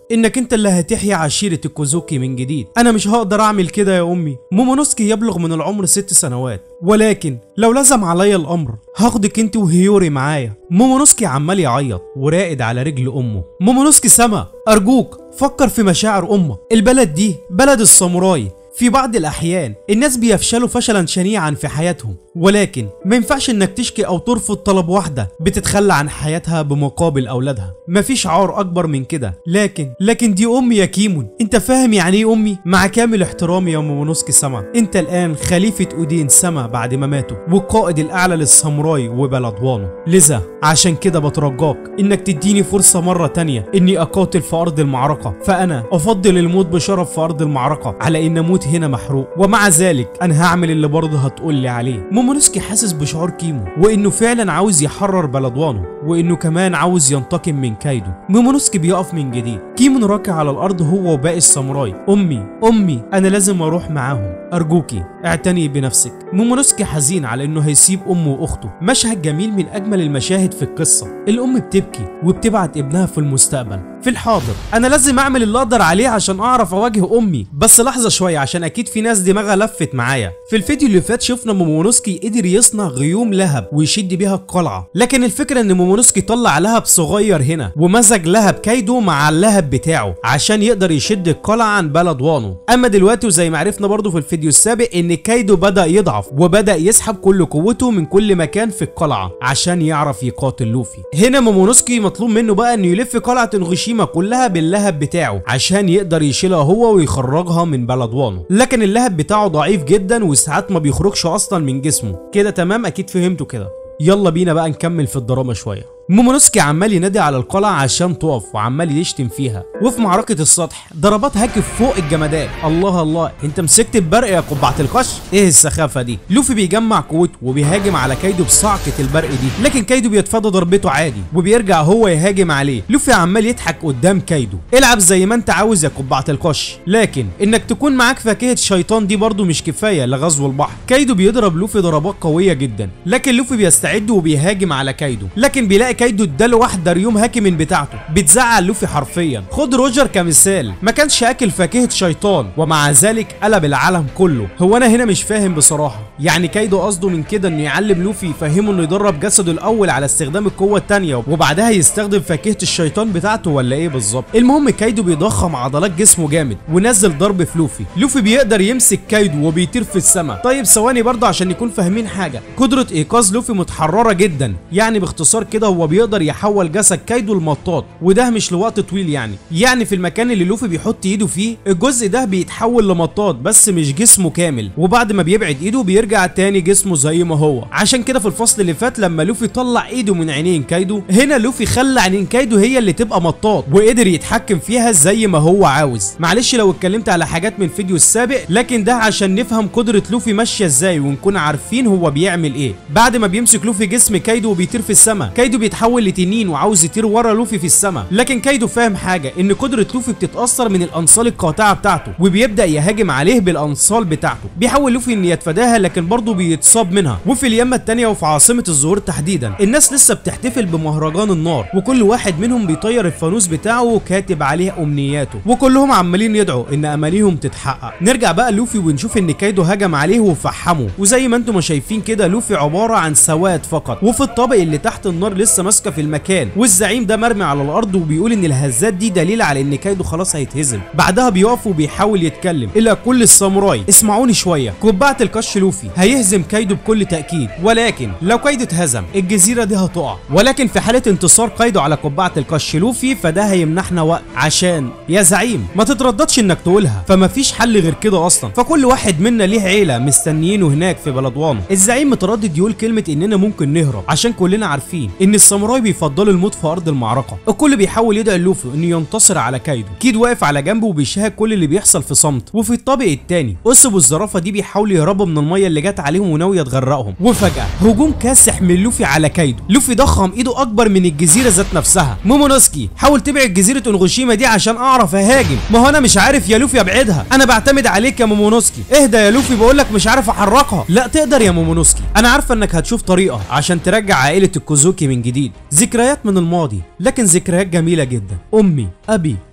انك انت اللي هتحيي عشيرة الكوزوكي من جديد انا مش هقدر اعمل كده يا امي مومونوسكي يبلغ من العمر ست سنوات ولكن لو لزم عليا الامر هاخدك انت وهيوري معايا مومونوسكي عمال يعيط وراقد على رجل امه مومونوسكي سما ارجوك فكر في مشاعر امك البلد دي بلد الساموراي في بعض الأحيان الناس بيفشلوا فشلا شنيعا في حياتهم ولكن ما ينفعش انك تشكي او ترفض طلب واحدة بتتخلى عن حياتها بمقابل اولادها مفيش عار اكبر من كده لكن لكن دي امي يا كيمون انت فاهم يعني ايه امي مع كامل احترامي يا مومونوسكي سما انت الان خليفة اودين سما بعد ما ماتوا والقائد الاعلى للساموراي وبلدوانو لذا عشان كده بترجاك انك تديني فرصة مرة تانية اني اقاتل في ارض المعركة فانا افضل الموت بشرف في ارض المعركة على ان اموت هنا محروق ومع ذلك انا هعمل اللي برضه هتقول لي عليه مومونوسكي حاسس بشعور كيمو وانه فعلا عاوز يحرر بلدوانو وانه كمان عاوز ينتقم من كايدو مومونوسكي بيقف من جديد كيمون راكع على الارض هو وباقي الساموراي امي امي انا لازم اروح معاهم ارجوكي اعتني بنفسك مومونوسكي حزين على انه هيسيب امه واخته مشهد جميل من اجمل المشاهد في القصه الام بتبكي وبتبعت ابنها في المستقبل في الحاضر انا لازم اعمل اللي اقدر عليه عشان اعرف اواجه امي بس لحظه شويه عشان اكيد في ناس دماغها لفت معايا في الفيديو اللي فات شفنا مومونوسكي قدر يصنع غيوم لهب ويشد بيها القلعه لكن الفكره ان مومونوسكي طلع لهب صغير هنا ومزج لهب كايدو مع اللهب بتاعه عشان يقدر يشد القلعه عن بلد وانو اما دلوقتي وزي ما عرفنا برضو في الفيديو السابق ان كايدو بدا يضعف وبدا يسحب كل قوته من كل مكان في القلعه عشان يعرف يقاتل لوفي هنا مومونوسكي مطلوب منه بقى انه يلف قلعه انغوشيما كلها باللهب بتاعه عشان يقدر يشيلها هو ويخرجها من بلد وانو لكن اللهب بتاعه ضعيف جدا وساعات ما بيخرجش اصلا من جسمه كده تمام اكيد فهمتوا كده يلا بينا بقى نكمل في الدراما شويه مومونوسكي عمال ينادي على القلعة عشان تقف وعمال يشتم فيها وفي معركة السطح ضربات هاكف فوق الجمادات الله الله انت مسكت البرق يا قبعة القش ايه السخافة دي لوفي بيجمع قوته وبيهاجم على كايدو بصعقة البرق دي لكن كايدو بيتفادى ضربته عادي وبيرجع هو يهاجم عليه لوفي عمال يضحك قدام كايدو العب زي ما انت عاوز يا قبعة القش لكن انك تكون معاك فاكهة شيطان دي برضو مش كفاية لغزو البحر كايدو بيضرب لوفي ضربات قوية جدا لكن لوفي بيستعد وبيهاجم على كايدو لكن بيلاقي كايدو اداله واحده ريوم هاكي من بتاعته بتزعل لوفي حرفيا خد روجر كمثال ما كانش اكل فاكهه شيطان ومع ذلك قلب العالم كله هو انا هنا مش فاهم بصراحه يعني كايدو قصده من كده انه يعلم لوفي يفهمه انه يدرب جسده الاول على استخدام القوه الثانيه وبعدها يستخدم فاكهه الشيطان بتاعته ولا ايه بالظبط المهم كايدو بيضخم عضلات جسمه جامد ونزل ضرب في لوفي لوفي بيقدر يمسك كايدو وبيطير في السماء طيب ثواني برضه عشان نكون فاهمين حاجه قدره ايقاظ لوفي متحرره جدا يعني باختصار كده هو بيقدر يحول جسد كايدو لمطاط وده مش لوقت طويل يعني يعني في المكان اللي لوفي بيحط ايده فيه الجزء ده بيتحول لمطاط بس مش جسمه كامل وبعد ما بيبعد ايده بيرجع تاني جسمه زي ما هو عشان كده في الفصل اللي فات لما لوفي طلع ايده من عينين كايدو هنا لوفي خلى عينين كايدو هي اللي تبقى مطاط وقدر يتحكم فيها زي ما هو عاوز معلش لو اتكلمت على حاجات من الفيديو السابق لكن ده عشان نفهم قدرة لوفي ماشية ازاي ونكون عارفين هو بيعمل ايه بعد ما بيمسك لوفي جسم كايدو وبيطير في السماء كايدو بيتحول لتنين وعاوز يطير ورا لوفي في السماء لكن كايدو فاهم حاجة ان قدرة لوفي بتتأثر من الانصال القاطعة بتاعته وبيبدأ يهاجم عليه بالانصال بتاعته بيحاول لوفي ان يتفاداها لكن برضه بيتصاب منها وفي اليمة التانية وفي عاصمة الزهور تحديدا الناس لسه بتحتفل بمهرجان النار وكل واحد منهم بيطير الفانوس بتاعه وكاتب عليه امنياته وكلهم عمالين يدعوا ان امانيهم تتحقق نرجع بقى لوفي ونشوف ان كايدو هجم عليه وفحمه وزي ما انتم شايفين كده لوفي عبارة عن سواد فقط وفي الطابق اللي تحت النار لسه ماسكة في المكان والزعيم ده مرمي على الارض وبيقول ان الهزات دي دليل على ان كايدو خلاص هيتهزم بعدها بيقف وبيحاول يتكلم الى كل الساموراي اسمعوني شويه قبعه القش لوفي هيهزم كايدو بكل تاكيد ولكن لو كايدو اتهزم الجزيره دي هتقع ولكن في حاله انتصار كايدو على قبعه القش لوفي فده هيمنحنا وقت عشان يا زعيم ما تترددش انك تقولها فمفيش حل غير كده اصلا فكل واحد منا ليه عيله مستنيينه هناك في بلدوانه الزعيم متردد يقول كلمه اننا ممكن نهرب عشان كلنا عارفين ان الساموراي بيفضلوا الموت في ارض المعركه الكل بيحاول يدعي لوفي انه ينتصر على كايدو كيد واقف على جنبه وبيشاهد كل اللي بيحصل في صمت وفي الطابق التاني اسب والزرافه دي بيحاولوا يهربوا من الميه اللي جت عليهم وناويه تغرقهم وفجاه هجوم كاسح من لوفي على كايدو لوفي ضخم ايده اكبر من الجزيره ذات نفسها مومونوسكي حاول تبعد جزيره انغوشيما دي عشان اعرف اهاجم ما هو انا مش عارف يا لوفي ابعدها انا بعتمد عليك يا مومونوسكي اهدى يا لوفي بقول لك مش عارف احركها لا تقدر يا مومونوسكي انا عارفه انك هتشوف طريقه عشان ترجع عائله الكوزوكي من جديد ذكريات من الماضي لكن ذكريات جميله جدا امي ابي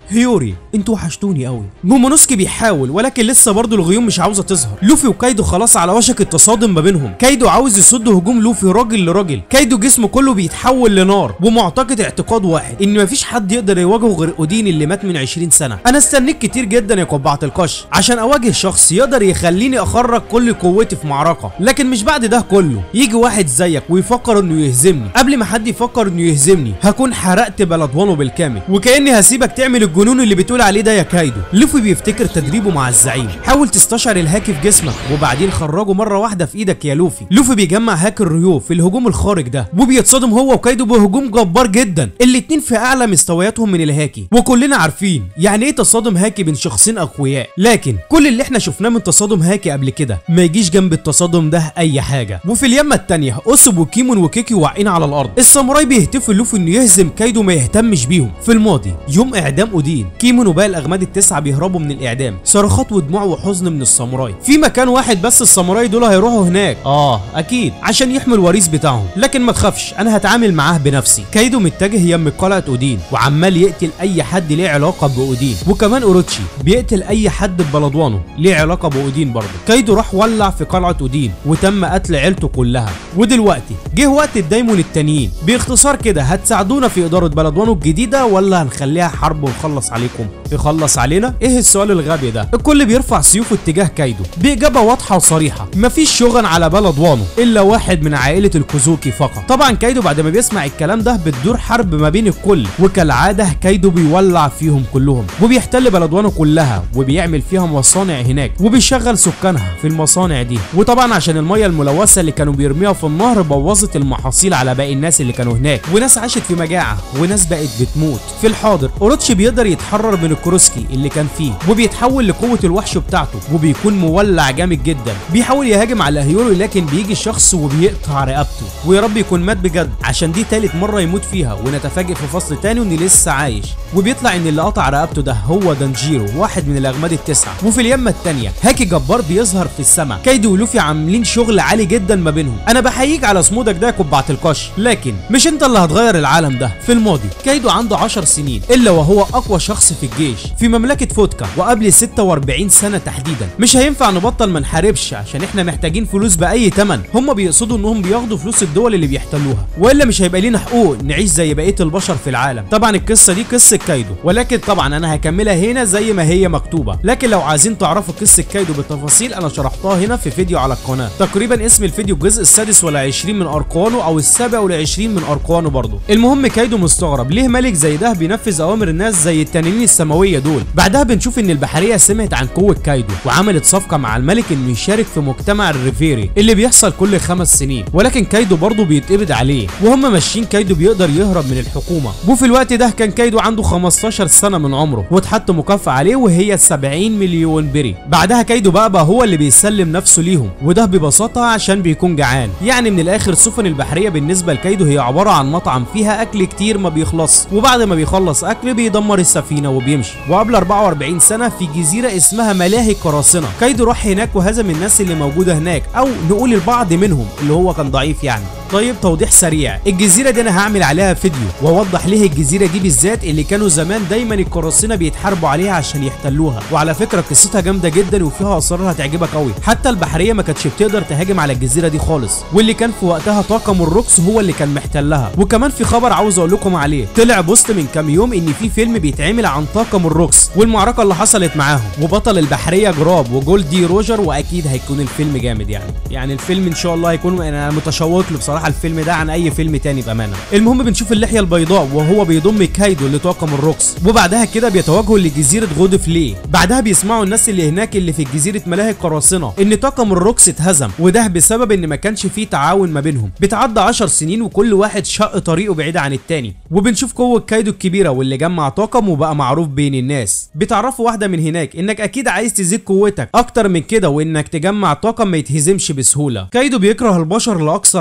هيوري انتوا وحشتوني قوي مومونوسكي بيحاول ولكن لسه برضه الغيوم مش عاوزه تظهر لوفي وكايدو خلاص على وشك التصادم ما بينهم كايدو عاوز يصد هجوم لوفي راجل لراجل كايدو جسمه كله بيتحول لنار ومعتقد اعتقاد واحد ان مفيش حد يقدر يواجهه غير اودين اللي مات من 20 سنه انا استنيت كتير جدا يا قبعه القش عشان اواجه شخص يقدر يخليني اخرج كل قوتي في معركه لكن مش بعد ده كله يجي واحد زيك ويفكر انه يهزمني قبل ما حد يفكر انه يهزمني هكون حرقت بلدوانه بالكامل وكاني هسيبك تعمل الجنون اللي بتقول عليه ده يا كايدو لوفي بيفتكر تدريبه مع الزعيم حاول تستشعر الهاكي في جسمك وبعدين خرجه مره واحده في ايدك يا لوفي لوفي بيجمع هاك الريو في الهجوم الخارج ده وبيتصادم هو وكايدو بهجوم جبار جدا الاتنين في اعلى مستوياتهم من الهاكي وكلنا عارفين يعني ايه تصادم هاكي بين شخصين اقوياء لكن كل اللي احنا شفناه من تصادم هاكي قبل كده ما يجيش جنب التصادم ده اي حاجه وفي اليمه التانيه اوسوب وكيمون وكيكي واقعين على الارض الساموراي بيهتفوا لوفي انه يهزم كايدو ما يهتمش بيهم في الماضي يوم اعدام اودين كيمون وباقي الاغماد التسعه بيهربوا من الاعدام صرخات ودموع وحزن من الساموراي في مكان واحد بس الساموراي دول هيروحوا هناك اه اكيد عشان يحموا الوريث بتاعهم لكن ما تخافش انا هتعامل معاه بنفسي كايدو متجه يم قلعه اودين وعمال يقتل اي حد ليه علاقه باودين وكمان اوروتشي بيقتل اي حد ببلدوانه ليه علاقه باودين برضه كايدو راح ولع في قلعه اودين وتم قتل عيلته كلها ودلوقتي جه وقت الدايمون التانيين باختصار كده هتساعدونا في اداره بلدوانه الجديده ولا هنخليها حرب ونخلص عليكم يخلص علينا ايه السؤال الغبي ده الكل بيرفع سيوفه اتجاه كايدو باجابه واضحه وصريحه مفيش شغل على بلدوانه الا واحد من عائله الكوزوكي فقط طبعا كايدو بعد ما بيسمع الكلام ده بتدور حرب ما بين الكل وكالعاده كايدو بيولع فيهم كلهم وبيحتل بلدوانه كلها وبيعمل فيها مصانع هناك وبيشغل سكانها في المصانع دي وطبعا عشان الميه الملوثه اللي كانوا بيرميها في النهر بوظت المحاصيل على باقي الناس اللي كانوا هناك وناس عاشت في مجاعه وناس بقت بتموت في الحاضر اوروتشي بيقدر يتحرر من الكروسكي اللي كان فيه وبيتحول لقوه الوحش بتاعته وبيكون مولع جامد جدا بيحاول يهاجم على هيورو لكن بيجي شخص وبيقطع رقبته ويا رب يكون مات بجد عشان دي تالت مره يموت فيها ونتفاجئ في فصل تاني انه لسه عايش وبيطلع ان اللي قطع رقبته ده هو دانجيرو واحد من الاغماد التسعه وفي اليمه التانيه هاكي جبار بيظهر في السماء كايدو ولوفي عاملين شغل عالي جدا ما بينهم انا بحييك على صمودك ده يا قبعه القش لكن مش انت اللي هتغير العالم ده في الماضي كايدو عنده 10 سنين الا وهو اقوى شخص في الجيش في مملكه فودكا وقبل 46 سنه تحديدا مش هينفع نبطل ما نحاربش عشان احنا محتاجين فلوس باي تمن هم بيقصدوا انهم بياخدوا فلوس الدول اللي بيحتلوها والا مش هيبقى لينا حقوق نعيش زي بقيه البشر في العالم طبعا القصه دي قصه كايدو ولكن طبعا انا هكملها هنا زي ما هي مكتوبه لكن لو عايزين تعرفوا قصه كايدو بالتفاصيل انا شرحتها هنا في فيديو على القناه تقريبا اسم الفيديو الجزء السادس ولا 20 من ارقانه او السابع ولا 20 من ارقانه برضه المهم كايدو مستغرب ليه ملك زي ده بينفذ اوامر الناس زي التنانين السماويه دول بعدها بنشوف ان البحريه سمعت عن قوه كايدو وعملت صفقه مع الملك انه يشارك في مجتمع الريفيري اللي بيحصل كل خمس سنين ولكن كايدو برضه بيتقبض عليه وهم ماشيين كايدو بيقدر يهرب من الحكومه وفي الوقت ده كان كايدو عنده 15 سنه من عمره واتحط مكافاه عليه وهي 70 مليون بري بعدها كايدو بقى, بقى هو اللي بيسلم نفسه ليهم وده ببساطه عشان بيكون جعان يعني من الاخر السفن البحريه بالنسبه لكايدو هي عباره عن مطعم فيها اكل كتير ما بيخلص وبعد ما بيخلص اكل بيدمر السفينه وبيمشي وقبل 44 سنه في جزيره اسمها ملاهي قراصنه كايدو راح هناك وهزم الناس اللي موجوده هناك او نقول البعض منهم اللي هو كان ضعيف يعني طيب توضيح سريع الجزيره دي انا هعمل عليها فيديو واوضح ليه الجزيره دي بالذات اللي كانوا زمان دايما القراصنه بيتحاربوا عليها عشان يحتلوها وعلى فكره قصتها جامده جدا وفيها اسرار هتعجبك قوي حتى البحريه ما كانتش بتقدر تهاجم على الجزيره دي خالص واللي كان في وقتها طاقم الروكس هو اللي كان محتلها وكمان في خبر عاوز اقول لكم عليه طلع بوست من كام يوم ان في فيلم بيتعمل عن طاقم الروكس والمعركه اللي حصلت معاهم وبطل البحريه جراب وجولدي روجر واكيد هيكون الفيلم جامد يعني يعني الفيلم ان شاء الله هيكون انا متشوق له بصراحه الفيلم ده عن اي فيلم تاني بامانه المهم بنشوف اللحيه البيضاء وهو بيضم كايدو لطاقم الروكس وبعدها كده بيتوجهوا لجزيره غودف ليه بعدها بيسمعوا الناس اللي هناك اللي في جزيره ملاهي القراصنه ان طاقم الروكس اتهزم وده بسبب ان ما كانش فيه تعاون ما بينهم بتعدى 10 سنين وكل واحد شق طريقه بعيد عن التاني وبنشوف قوه كايدو الكبيره واللي جمع طاقم وبقى معروف بين الناس بتعرفوا واحده من هناك انك اكيد عايز تزيد قوتك اكتر من كده وانك تجمع طاقم ما يتهزمش بسهوله كايدو بيكره البشر لاقصى الحدود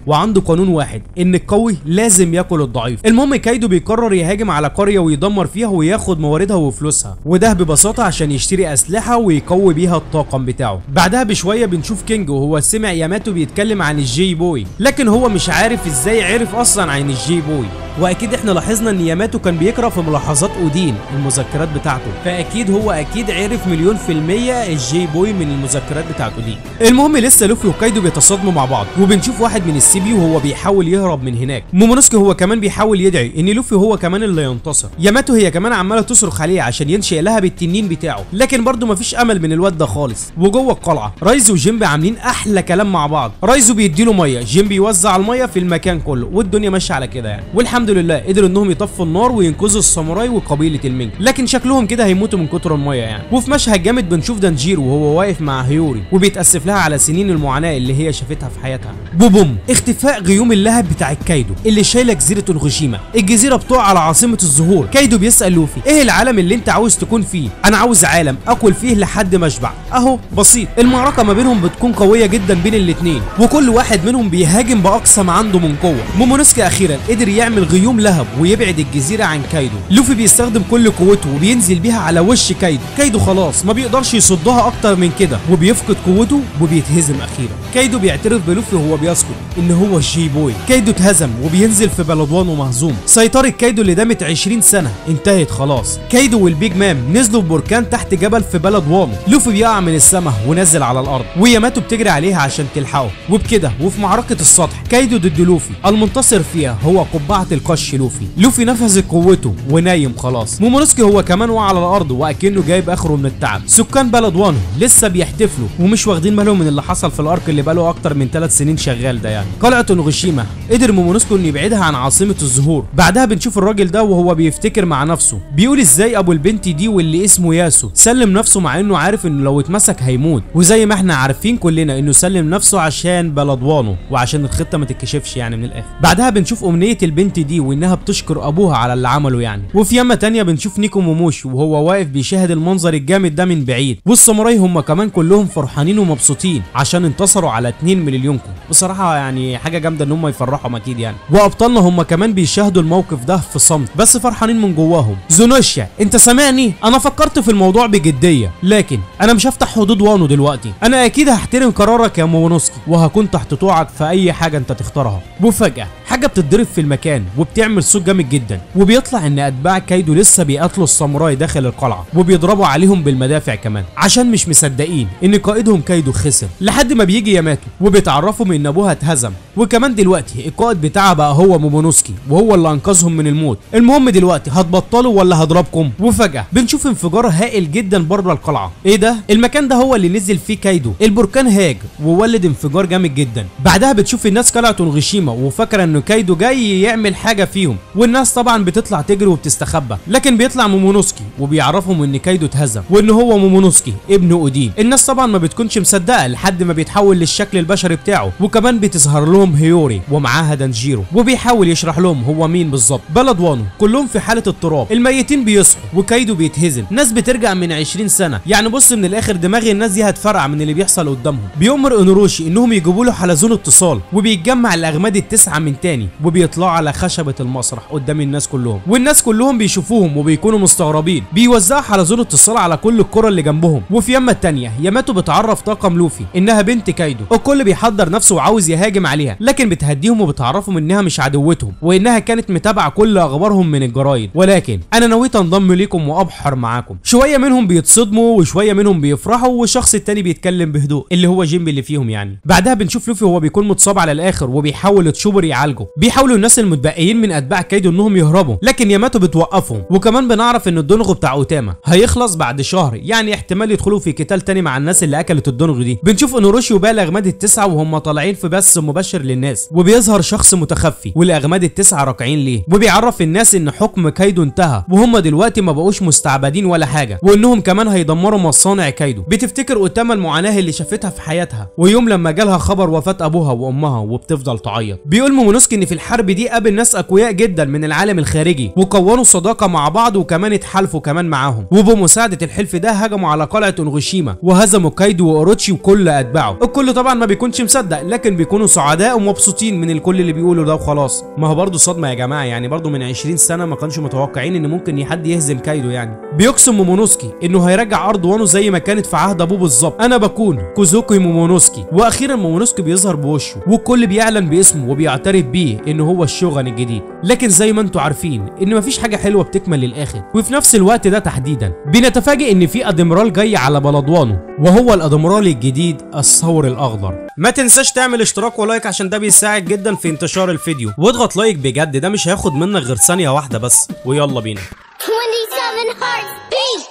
وعنده قانون واحد ان القوي لازم ياكل الضعيف المهم كايدو بيقرر يهاجم على قريه ويدمر فيها وياخد مواردها وفلوسها وده ببساطه عشان يشتري اسلحه ويقوي بيها الطاقم بتاعه بعدها بشويه بنشوف كينج وهو سمع ياماتو بيتكلم عن الجي بوي لكن هو مش عارف ازاي عرف اصلا عن الجي بوي واكيد احنا لاحظنا ان ياماتو كان بيقرا في ملاحظات اودين المذكرات بتاعته فاكيد هو اكيد عرف مليون في المية الجي بوي من المذكرات بتاعت اودين المهم لسه لوفي وكايدو بيتصادموا مع بعض وبنشوف واحد من السيبي وهو بيحاول يهرب من هناك مومونوسكي هو كمان بيحاول يدعي ان لوفي هو كمان اللي ينتصر ياماتو هي كمان عماله تصرخ عليه عشان ينشئ لها بالتنين بتاعه لكن برضه مفيش امل من الواد ده خالص وجوه القلعه رايزو وجيمبي عاملين احلى كلام مع بعض رايزو بيديله ميه جيمبي يوزع الميه في المكان كله والدنيا ماشيه على كده يعني والحمد لله قدروا انهم يطفوا النار وينقذوا الساموراي وقبيله المينج لكن شكلهم كده هيموتوا من كتر الميه يعني وفي مشهد جامد بنشوف دانجيرو وهو واقف مع هيوري وبيتاسف لها على سنين المعاناه اللي هي شافتها في حياتها بوبوم اختفاء غيوم اللهب بتاع كايدو اللي شايله جزيره انغوشيما الجزيره بتقع على عاصمه الزهور كايدو بيسال لوفي ايه العالم اللي انت عاوز تكون فيه انا عاوز عالم اكل فيه لحد ما اشبع اهو بسيط المعركه ما بينهم بتكون قويه جدا بين الاتنين وكل واحد منهم بيهاجم باقصى ما عنده من قوه مومونوسكي اخيرا قدر يعمل غيوم لهب ويبعد الجزيره عن كايدو لوفي بيستخدم كل قوته وبينزل بيها على وش كايدو كايدو خلاص ما بيقدرش يصدها اكتر من كده وبيفقد قوته وبيتهزم اخيرا كايدو بيعترف بلوفي وهو بيسكت ان هو الجي بوي كايدو اتهزم وبينزل في بلدوان ومهزوم سيطره كايدو اللي دامت 20 سنه انتهت خلاص كايدو والبيج مام نزلوا ببركان تحت جبل في بلد وانو لوفي بيقع من السماء ونزل على الارض وياماتو بتجري عليها عشان تلحقه وبكده وفي معركه السطح كايدو ضد لوفي المنتصر فيها هو قبعه القش لوفي لوفي نفذ قوته ونايم خلاص مومونوسكي هو كمان وقع على الارض واكنه جايب اخره من التعب سكان بلد وانو لسه بيحتفلوا ومش واخدين بالهم من اللي حصل في الارك اللي بقاله اكتر من 3 سنين شغال ده يعني قلعه نوغوشيما قدر مومونوسكي انه يبعدها عن عاصمه الزهور بعدها بنشوف الراجل ده وهو بيفتكر مع نفسه بيقول ازاي ابو البنت دي واللي اسمه ياسو سلم نفسه مع انه عارف انه لو اتمسك هيموت وزي ما احنا عارفين كلنا انه سلم نفسه عشان بلدوانه وعشان الخطه ما تتكشفش يعني من الاخر بعدها بنشوف امنيه البنت دي وانها بتشكر ابوها على اللي عمله يعني وفي يمه تانية بنشوف نيكو موموشي وهو واقف بيشاهد المنظر الجامد ده من بعيد والساموراي هم كمان كلهم فرحانين ومبسوطين عشان انتصروا على 2 مليونكم بصراحه يعني حاجه جامده ان هم يفرحوا اكيد يعني وابطالنا هم كمان بيشاهدوا الموقف ده في صمت بس فرحانين من جواهم زونوشيا انت سامعني انا فكرت في الموضوع بجديه لكن انا مش هفتح حدود وانو دلوقتي انا اكيد هحترم قرارك يا مومونوسكي وهكون تحت طوعك في اي حاجه انت تختارها وفجاه حاجه بتتضرب في المكان وبتعمل صوت جامد جدا وبيطلع ان اتباع كايدو لسه بيقاتلوا الساموراي داخل القلعه وبيضربوا عليهم بالمدافع كمان عشان مش مصدقين ان قائدهم كايدو خسر لحد ما بيجي ياماتو وبيتعرفوا ان ابوها اتهزم وكمان دلوقتي القائد بتاعها بقى هو مومونوسكي وهو اللي انقذهم من الموت المهم دلوقتي هتبطلوا ولا هضربكم وفجاه بنشوف انفجار هائل جدا بره القلعه ايه ده المكان ده هو اللي نزل فيه كايدو البركان هاج وولد انفجار جامد جدا بعدها بتشوف الناس قلعه نغشيما وفاكره انه كايدو جاي يعمل حاجه فيهم والناس طبعا بتطلع تجري وبتستخبى لكن بيطلع مومونوسكي وبيعرفهم ان كايدو اتهزم وان هو مومونوسكي ابن اودين الناس طبعا ما بتكونش مصدقه لحد ما بيتحول للشكل البشري بتاعه وكمان بتظهر لهم هيوري ومعاها دانجيرو وبيحاول يشرح لهم هو مين بالظبط بلد وانو كلهم في حاله اضطراب الميتين بيصحوا وكايدو بيتهزم ناس بترجع من 20 سنه يعني بص من الاخر دماغ الناس دي هتفرقع من اللي بيحصل قدامهم بيؤمر انوروشي انهم يجيبوا له حلزون اتصال وبيتجمع الاغماد التسعه من تاني وبيطلعوا على خشبه المسرح قدام الناس كلهم والناس كلهم بيشوفوهم وبيكونوا مستغربين بيوزعوا حلزون اتصال على كل الكره اللي جنبهم وفي يمه التانيه ياماتو بتعرف طاقم لوفي انها بنت كايدو الكل بيحضر نفسه وعاوز يهاجم عليها لكن بتهديهم وبتعرفهم انها مش عدوتهم وانها كانت متابعه كل اخبارهم من الجرايد ولكن انا نويت انضم ليكم وابحر معاكم شويه منهم بيتصدموا وشويه منهم بيفرحوا والشخص التاني بيتكلم بهدوء اللي هو جيمبي اللي فيهم يعني بعدها بنشوف لوفي وهو بيكون متصاب على الاخر وبيحاول تشوبر يعالجه بيحاولوا الناس المتبقيين من اتباع كايدو انهم يهربوا لكن ياماتو بتوقفهم وكمان بنعرف ان الدونغو بتاع اوتاما هيخلص بعد شهر يعني احتمال يدخلوا في قتال تاني مع الناس اللي اكلت الدونغو دي بنشوف انوروشي وباقي الاغماد التسعه وهم طالعين في بث مباشر للناس وبيظهر شخص متخفي والاغماد التسعه راكعين ليه وبيعرف الناس ان حكم كايدو انتهى وهم دلوقتي ما بقوش مستعبدين ولا حاجه وانهم كمان هيدمروا مصانع كايدو بتفتكر اوتاما المعاناه اللي شافتها في حياتها ويوم لما جالها خبر وفاه ابوها وامها وبتفضل تعيط بيقول مومونوسكي مومونوسكي ان في الحرب دي قابل ناس اقوياء جدا من العالم الخارجي وكونوا صداقه مع بعض وكمان اتحالفوا كمان معاهم وبمساعده الحلف ده هجموا على قلعه اونغوشيما وهزموا كايدو واوروتشي وكل اتباعه الكل طبعا ما بيكونش مصدق لكن بيكونوا سعداء ومبسوطين من الكل اللي بيقولوا ده وخلاص ما هو برضه صدمه يا جماعه يعني برضه من 20 سنه ما كانش متوقعين ان ممكن حد يهزم كايدو يعني بيقسم مومونوسكي انه هيرجع ارض وانو زي ما كانت في عهد ابوه بالظبط انا بكون كوزوكي مومونوسكي واخيرا مومونوسكي بيظهر بوشه والكل بيعلن باسمه وبيعترف بيه ان هو الشوغن الجديد لكن زي ما انتم عارفين ان مفيش حاجه حلوه بتكمل للاخر وفي نفس الوقت ده تحديدا بنتفاجئ ان في ادميرال جاي على بلدوانه وهو الادميرال الجديد الثور الاخضر ما تنساش تعمل اشتراك ولايك عشان ده بيساعد جدا في انتشار الفيديو واضغط لايك بجد ده مش هياخد منك غير ثانيه واحده بس ويلا بينا 27 hearts beat.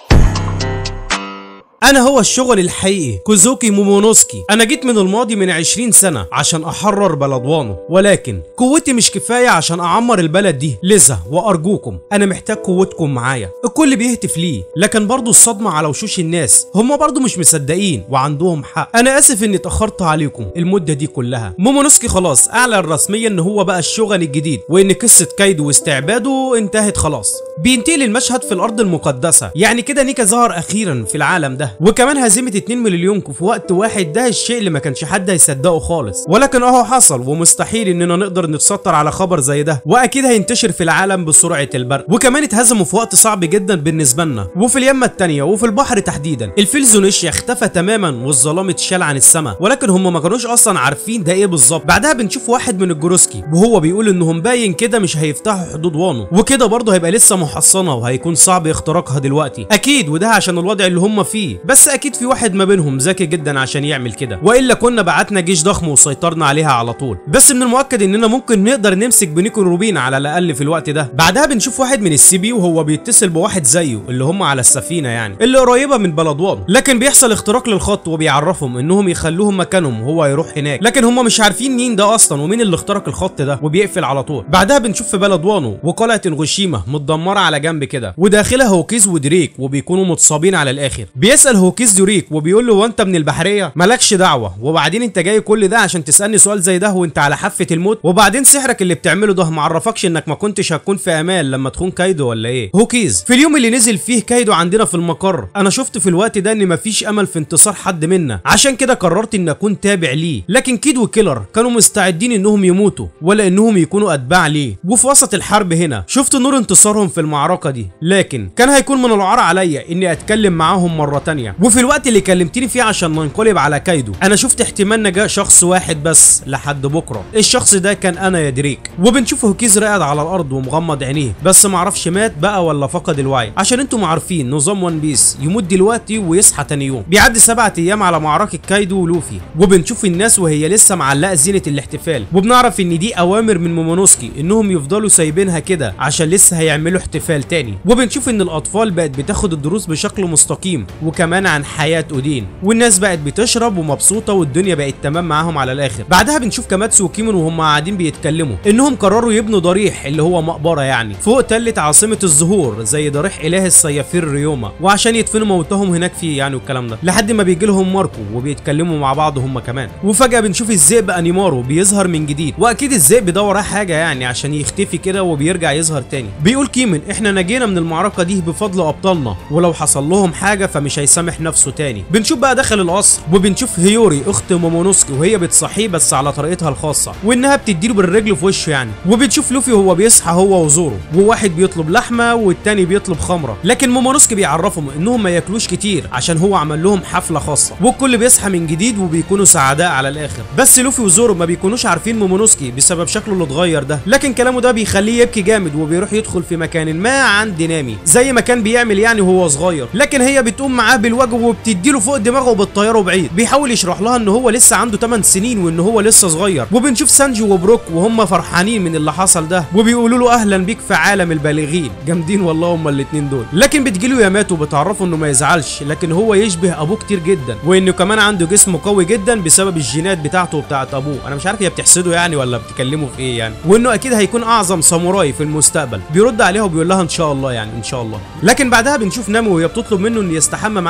انا هو الشغل الحقيقي كوزوكي مومونوسكي انا جيت من الماضي من 20 سنه عشان احرر بلدوانو ولكن قوتي مش كفايه عشان اعمر البلد دي لذا وارجوكم انا محتاج قوتكم معايا الكل بيهتف ليه لكن برضو الصدمه على وشوش الناس هم برضو مش مصدقين وعندهم حق انا اسف اني اتاخرت عليكم المده دي كلها مومونوسكي خلاص اعلن رسميا ان هو بقى الشغل الجديد وان قصه كايدو واستعباده انتهت خلاص بينتهي المشهد في الارض المقدسه يعني كده نيكا ظهر اخيرا في العالم ده وكمان هزيمه 2 مليون في وقت واحد ده الشيء اللي ما كانش حد هيصدقه خالص ولكن اهو حصل ومستحيل اننا نقدر نتستر على خبر زي ده واكيد هينتشر في العالم بسرعه البرق وكمان اتهزموا في وقت صعب جدا بالنسبه لنا وفي اليمه التانية وفي البحر تحديدا الفيل زونيشيا اختفى تماما والظلام اتشال عن السماء ولكن هم ما كانوش اصلا عارفين ده ايه بالظبط بعدها بنشوف واحد من الجروسكي وهو بيقول انهم باين كده مش هيفتحوا حدود وانو وكده برضه هيبقى لسه محصنه وهيكون صعب اختراقها دلوقتي اكيد وده عشان الوضع اللي هم فيه بس اكيد في واحد ما بينهم ذكي جدا عشان يعمل كده والا كنا بعتنا جيش ضخم وسيطرنا عليها على طول بس من المؤكد اننا ممكن نقدر نمسك بنيكو روبين على الاقل في الوقت ده بعدها بنشوف واحد من السي بي وهو بيتصل بواحد زيه اللي هم على السفينه يعني اللي قريبه من بلدوان لكن بيحصل اختراق للخط وبيعرفهم انهم يخلوهم مكانهم وهو يروح هناك لكن هم مش عارفين مين ده اصلا ومين اللي اخترق الخط ده وبيقفل على طول بعدها بنشوف في بلدوانو وقلعه انغوشيما متدمره على جنب كده وداخلها هوكيز ودريك وبيكونوا متصابين على الاخر بيسال هوكيز دريك وبيقول له وانت من البحريه مالكش دعوه وبعدين انت جاي كل ده عشان تسالني سؤال زي ده وانت على حافه الموت وبعدين سحرك اللي بتعمله ده معرفكش انك ما كنتش هتكون في امان لما تخون كايدو ولا ايه هوكيز في اليوم اللي نزل فيه كايدو عندنا في المقر انا شفت في الوقت ده ان مفيش امل في انتصار حد منا عشان كده قررت ان اكون تابع ليه لكن كيد وكيلر كانوا مستعدين انهم يموتوا ولا انهم يكونوا اتباع ليه وفي وسط الحرب هنا شفت نور انتصارهم في المعركه دي لكن كان هيكون من العار عليا اني اتكلم معاهم مره تانية وفي الوقت اللي كلمتني فيه عشان ننقلب على كايدو انا شفت احتمال نجاة شخص واحد بس لحد بكره الشخص ده كان انا يا دريك وبنشوف هوكيز راقد على الارض ومغمض عينيه بس معرفش مات بقى ولا فقد الوعي عشان انتم عارفين نظام وان بيس يموت دلوقتي ويصحى تاني يوم بيعدي سبعة ايام على معركه كايدو ولوفي وبنشوف الناس وهي لسه معلقه زينه الاحتفال وبنعرف ان دي اوامر من مومونوسكي انهم يفضلوا سايبينها كده عشان لسه هيعملوا احتفال تاني وبنشوف ان الاطفال بقت بتاخد الدروس بشكل مستقيم وكمان عن حياه اودين والناس بقت بتشرب ومبسوطه والدنيا بقت تمام معاهم على الاخر بعدها بنشوف كاماتسو وكيمون وهم قاعدين بيتكلموا انهم قرروا يبنوا ضريح اللي هو مقبره يعني فوق تله عاصمه الزهور زي ضريح اله الصيافير ريوما وعشان يدفنوا موتهم هناك فيه يعني والكلام ده لحد ما بيجي لهم ماركو وبيتكلموا مع بعض هم كمان وفجاه بنشوف الذئب انيمارو بيظهر من جديد واكيد الذئب ده وراه حاجه يعني عشان يختفي كده وبيرجع يظهر تاني بيقول كيمن احنا نجينا من المعركه دي بفضل ابطالنا ولو حصل لهم حاجه فمش هيسامح نفسه تاني بنشوف بقى داخل القصر وبنشوف هيوري اخت مومونوسكي وهي بتصحيه بس على طريقتها الخاصه وانها بتديله بالرجل في وشه يعني وبنشوف لوفي وهو بيصحى هو وزورو وواحد بيطلب لحمه والتاني بيطلب خمره لكن مومونوسكي بيعرفهم انهم ما ياكلوش كتير عشان هو عمل لهم حفله خاصه والكل بيصحى من جديد وبيكونوا سعداء على الاخر بس لوفي وزورو ما بيكونوش عارفين مومونوسكي بسبب شكله اللي اتغير ده لكن كلامه ده بيخليه يبكي جامد وبيروح يدخل في مكان ما عند نامي زي ما كان بيعمل يعني وهو صغير لكن هي بتقوم معاه بالوجه وبتديله فوق دماغه وبتطيره بعيد بيحاول يشرح لها ان هو لسه عنده 8 سنين وان هو لسه صغير وبنشوف سانجي وبروك وهم فرحانين من اللي حصل ده وبيقولوا له اهلا بيك في عالم البالغين جامدين والله هما الاتنين دول لكن بتجيله يامات وبتعرفه انه ما يزعلش لكن هو يشبه ابوه كتير جدا وانه كمان عنده جسم قوي جدا بسبب الجينات بتاعته وبتاعت ابوه انا مش عارف هي بتحسده يعني ولا بتكلمه في ايه يعني وانه اكيد هيكون اعظم ساموراي في المستقبل بيرد عليها وبيقول لها ان شاء الله يعني ان شاء الله لكن بعدها بنشوف نامو وهي بتطلب منه انه يستحمى معاها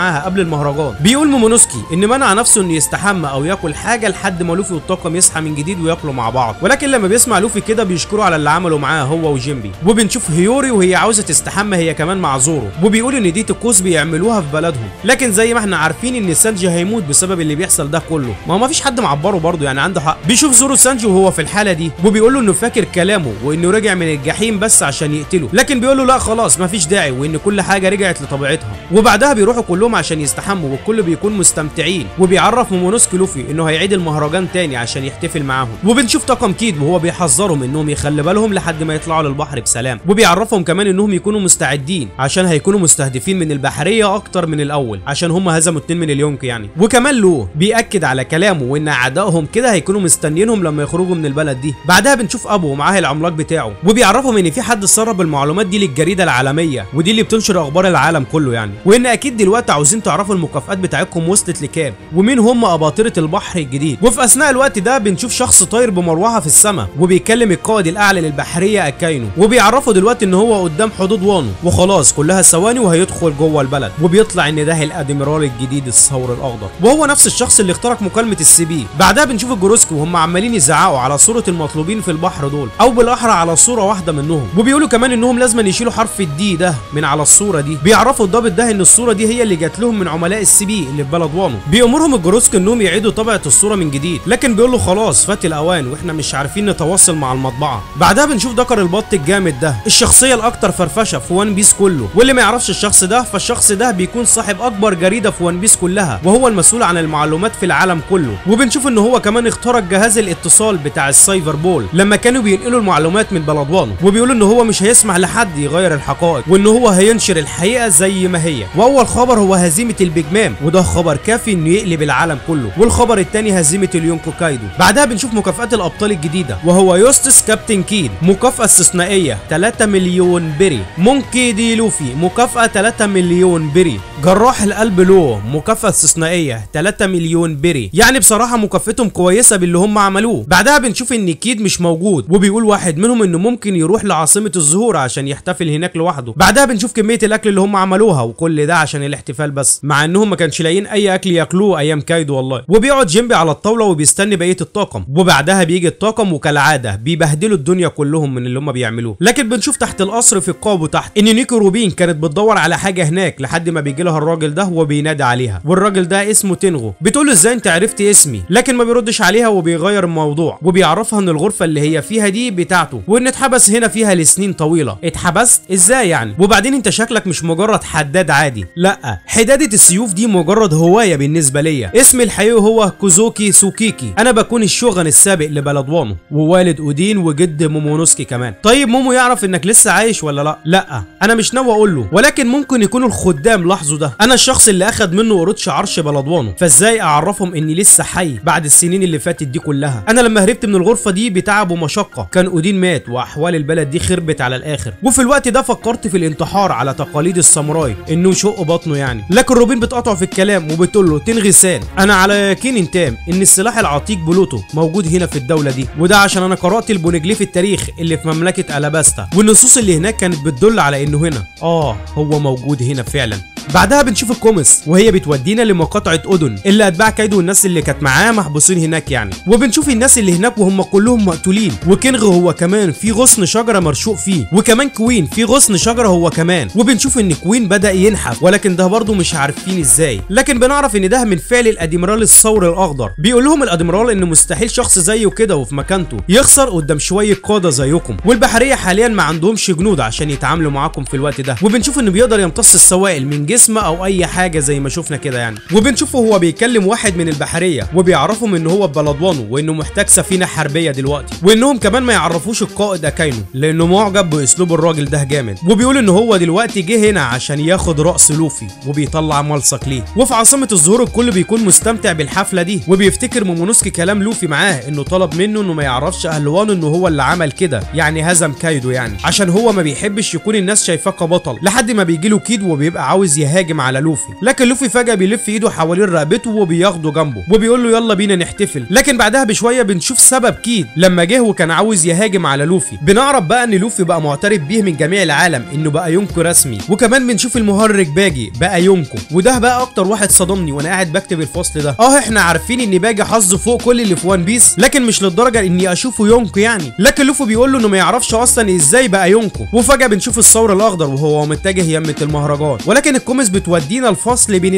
معاها قبل المهرجان بيقول مومونوسكي ان منع نفسه انه يستحمى او ياكل حاجه لحد ما لوفي والطاقم يصحى من جديد وياكلوا مع بعض ولكن لما بيسمع لوفي كده بيشكره على اللي عمله معاه هو وجيمبي وبنشوف هيوري وهي عاوزه تستحمى هي كمان مع زورو وبيقول ان دي طقوس بيعملوها في بلدهم لكن زي ما احنا عارفين ان سانجي هيموت بسبب اللي بيحصل ده كله ما هو مفيش حد معبره برضه يعني عنده حق بيشوف زورو سانجي وهو في الحاله دي وبيقول له انه فاكر كلامه وانه رجع من الجحيم بس عشان يقتله لكن بيقول له لا خلاص مفيش داعي وان كل حاجه رجعت لطبيعتها وبعدها بيروحوا كلهم عشان يستحموا والكل بيكون مستمتعين وبيعرف مومونوسكي لوفي انه هيعيد المهرجان تاني عشان يحتفل معاهم وبنشوف طاقم كيد وهو بيحذرهم انهم يخلي بالهم لحد ما يطلعوا للبحر بسلام وبيعرفهم كمان انهم يكونوا مستعدين عشان هيكونوا مستهدفين من البحريه اكتر من الاول عشان هم هزموا اتنين من اليونك يعني وكمان لو بياكد على كلامه وان اعدائهم كده هيكونوا مستنيينهم لما يخرجوا من البلد دي بعدها بنشوف ابو ومعاه العملاق بتاعه وبيعرفهم ان في حد سرب المعلومات دي للجريده العالميه ودي اللي بتنشر اخبار العالم كله يعني وان اكيد دلوقتي عاوزين تعرفوا المكافآت بتاعتكم وصلت لكام ومين هم اباطره البحر الجديد وفي اثناء الوقت ده بنشوف شخص طاير بمروحه في السماء وبيكلم القائد الاعلى للبحريه اكاينو وبيعرفه دلوقتي ان هو قدام حدود وانو وخلاص كلها ثواني وهيدخل جوه البلد وبيطلع ان ده الادميرال الجديد الثور الاخضر وهو نفس الشخص اللي اخترق مكالمه السي بي بعدها بنشوف الجروسكي وهم عمالين يزعقوا على صوره المطلوبين في البحر دول او بالاحرى على صوره واحده منهم وبيقولوا كمان انهم لازم يشيلوا حرف الدي ده من على الصوره دي بيعرفوا الضابط ده ان الصوره دي هي اللي جات لهم من عملاء السي بي اللي في بلد وانو بيامرهم الجروسكي انهم يعيدوا طبعه الصوره من جديد لكن بيقول له خلاص فات الاوان واحنا مش عارفين نتواصل مع المطبعه بعدها بنشوف دكر البط الجامد ده الشخصيه الاكثر فرفشه في وان بيس كله واللي ما يعرفش الشخص ده فالشخص ده بيكون صاحب اكبر جريده في وان بيس كلها وهو المسؤول عن المعلومات في العالم كله وبنشوف ان هو كمان اخترق جهاز الاتصال بتاع السايفر بول لما كانوا بينقلوا المعلومات من بلدوانو وبيقولوا ان هو مش هيسمح لحد يغير الحقائق وان هو هينشر الحقيقه زي ما هي واول خبر هو هزيمه البيج مان وده خبر كافي انه يقلب العالم كله والخبر الثاني هزيمه اليونكو كايدو بعدها بنشوف مكافآت الابطال الجديده وهو يوستس كابتن كيد مكافاه استثنائيه 3 مليون بري مونكي دي لوفي مكافاه 3 مليون بري جراح القلب لو مكافاه استثنائيه 3 مليون بري يعني بصراحه مكافاتهم كويسه باللي هم عملوه بعدها بنشوف ان كيد مش موجود وبيقول واحد منهم انه ممكن يروح لعاصمه الزهور عشان يحتفل هناك لوحده بعدها بنشوف كميه الاكل اللي هم عملوها وكل ده عشان الاحتفال بس مع انهم ما كانش لاقيين اي اكل ياكلوه ايام كايدو والله وبيقعد جيمبي على الطاوله وبيستني بقيه الطاقم وبعدها بيجي الطاقم وكالعاده بيبهدلوا الدنيا كلهم من اللي هم بيعملوه لكن بنشوف تحت القصر في القابو تحت ان نيكو روبين كانت بتدور على حاجه هناك لحد ما بيجي لها الراجل ده وبينادي عليها والراجل ده اسمه تنغو بتقول له ازاي انت عرفت اسمي لكن ما بيردش عليها وبيغير الموضوع وبيعرفها ان الغرفه اللي هي فيها دي بتاعته وان اتحبس هنا فيها لسنين طويله اتحبست ازاي يعني وبعدين انت شكلك مش مجرد حداد عادي لا حداده السيوف دي مجرد هوايه بالنسبه ليا اسمي الحقيقي هو كوزوكي سوكيكي انا بكون الشوغن السابق لبلد وانو ووالد اودين وجد مومونوسكي كمان طيب مومو يعرف انك لسه عايش ولا لا لا انا مش ناوي اقول له ولكن ممكن يكونوا الخدام لاحظوا ده انا الشخص اللي اخد منه قروض عرش بلدوانو فازاي اعرفهم اني لسه حي بعد السنين اللي فاتت دي كلها انا لما هربت من الغرفه دي بتعب ومشقه كان اودين مات واحوال البلد دي خربت على الاخر وفي الوقت ده فكرت في الانتحار على تقاليد الساموراي انه يشق بطنه يعني لكن روبين بتقاطعه في الكلام وبتقول له تنغي سان انا على يقين تام ان السلاح العتيق بلوتو موجود هنا في الدوله دي وده عشان انا قرات البونجليف التاريخ اللي في مملكه الاباستا والنصوص اللي هناك كانت بتدل على انه هنا اه هو موجود هنا فعلا بعدها بنشوف الكوميس وهي بتودينا لمقاطعة أودن اللي أتباع كايدو والناس اللي كانت معاه محبوسين هناك يعني وبنشوف الناس اللي هناك وهم كلهم مقتولين وكينغ هو كمان في غصن شجرة مرشوق فيه وكمان كوين في غصن شجرة هو كمان وبنشوف إن كوين بدأ ينحف ولكن ده برضه مش عارفين إزاي لكن بنعرف إن ده من فعل الأدميرال الثور الأخضر بيقول لهم الأدميرال إن مستحيل شخص زيه كده وفي مكانته يخسر قدام شوية قادة زيكم والبحرية حاليا ما عندهمش جنود عشان يتعاملوا معاكم في الوقت ده وبنشوف إنه بيقدر يمتص السوائل من جسمه او اي حاجه زي ما شفنا كده يعني وبنشوفه هو بيكلم واحد من البحريه وبيعرفهم ان هو ببلدوانه وانه محتاج سفينه حربيه دلوقتي وانهم كمان ما يعرفوش القائد اكاينو لانه معجب باسلوب الراجل ده جامد وبيقول ان هو دلوقتي جه هنا عشان ياخد راس لوفي وبيطلع ملصق ليه وفي عاصمه الظهور الكل بيكون مستمتع بالحفله دي وبيفتكر مومونوسكي كلام لوفي معاه انه طلب منه انه ما يعرفش اهل وانو انه هو اللي عمل كده يعني هزم كايدو يعني عشان هو ما بيحبش يكون الناس شايفاه كبطل لحد ما بيجي له كيد وبيبقى عاوز يهاجم على لوفي لكن لوفي فجاه بيلف ايده حوالين رقبته وبياخده جنبه وبيقول له يلا بينا نحتفل لكن بعدها بشويه بنشوف سبب كيد لما جه وكان عاوز يهاجم على لوفي بنعرف بقى ان لوفي بقى معترف بيه من جميع العالم انه بقى يونكو رسمي وكمان بنشوف المهرج باجي بقى يونكو وده بقى اكتر واحد صدمني وانا قاعد بكتب الفصل ده اه احنا عارفين ان باجي حظه فوق كل اللي في وان بيس لكن مش للدرجه اني اشوفه يونكو يعني لكن لوفي بيقول له انه ما يعرفش اصلا ازاي بقى يونكو وفجاه بنشوف الثور الاخضر وهو متجه يمه المهرجان ولكن الكوميكس بتودينا الفصل بين ال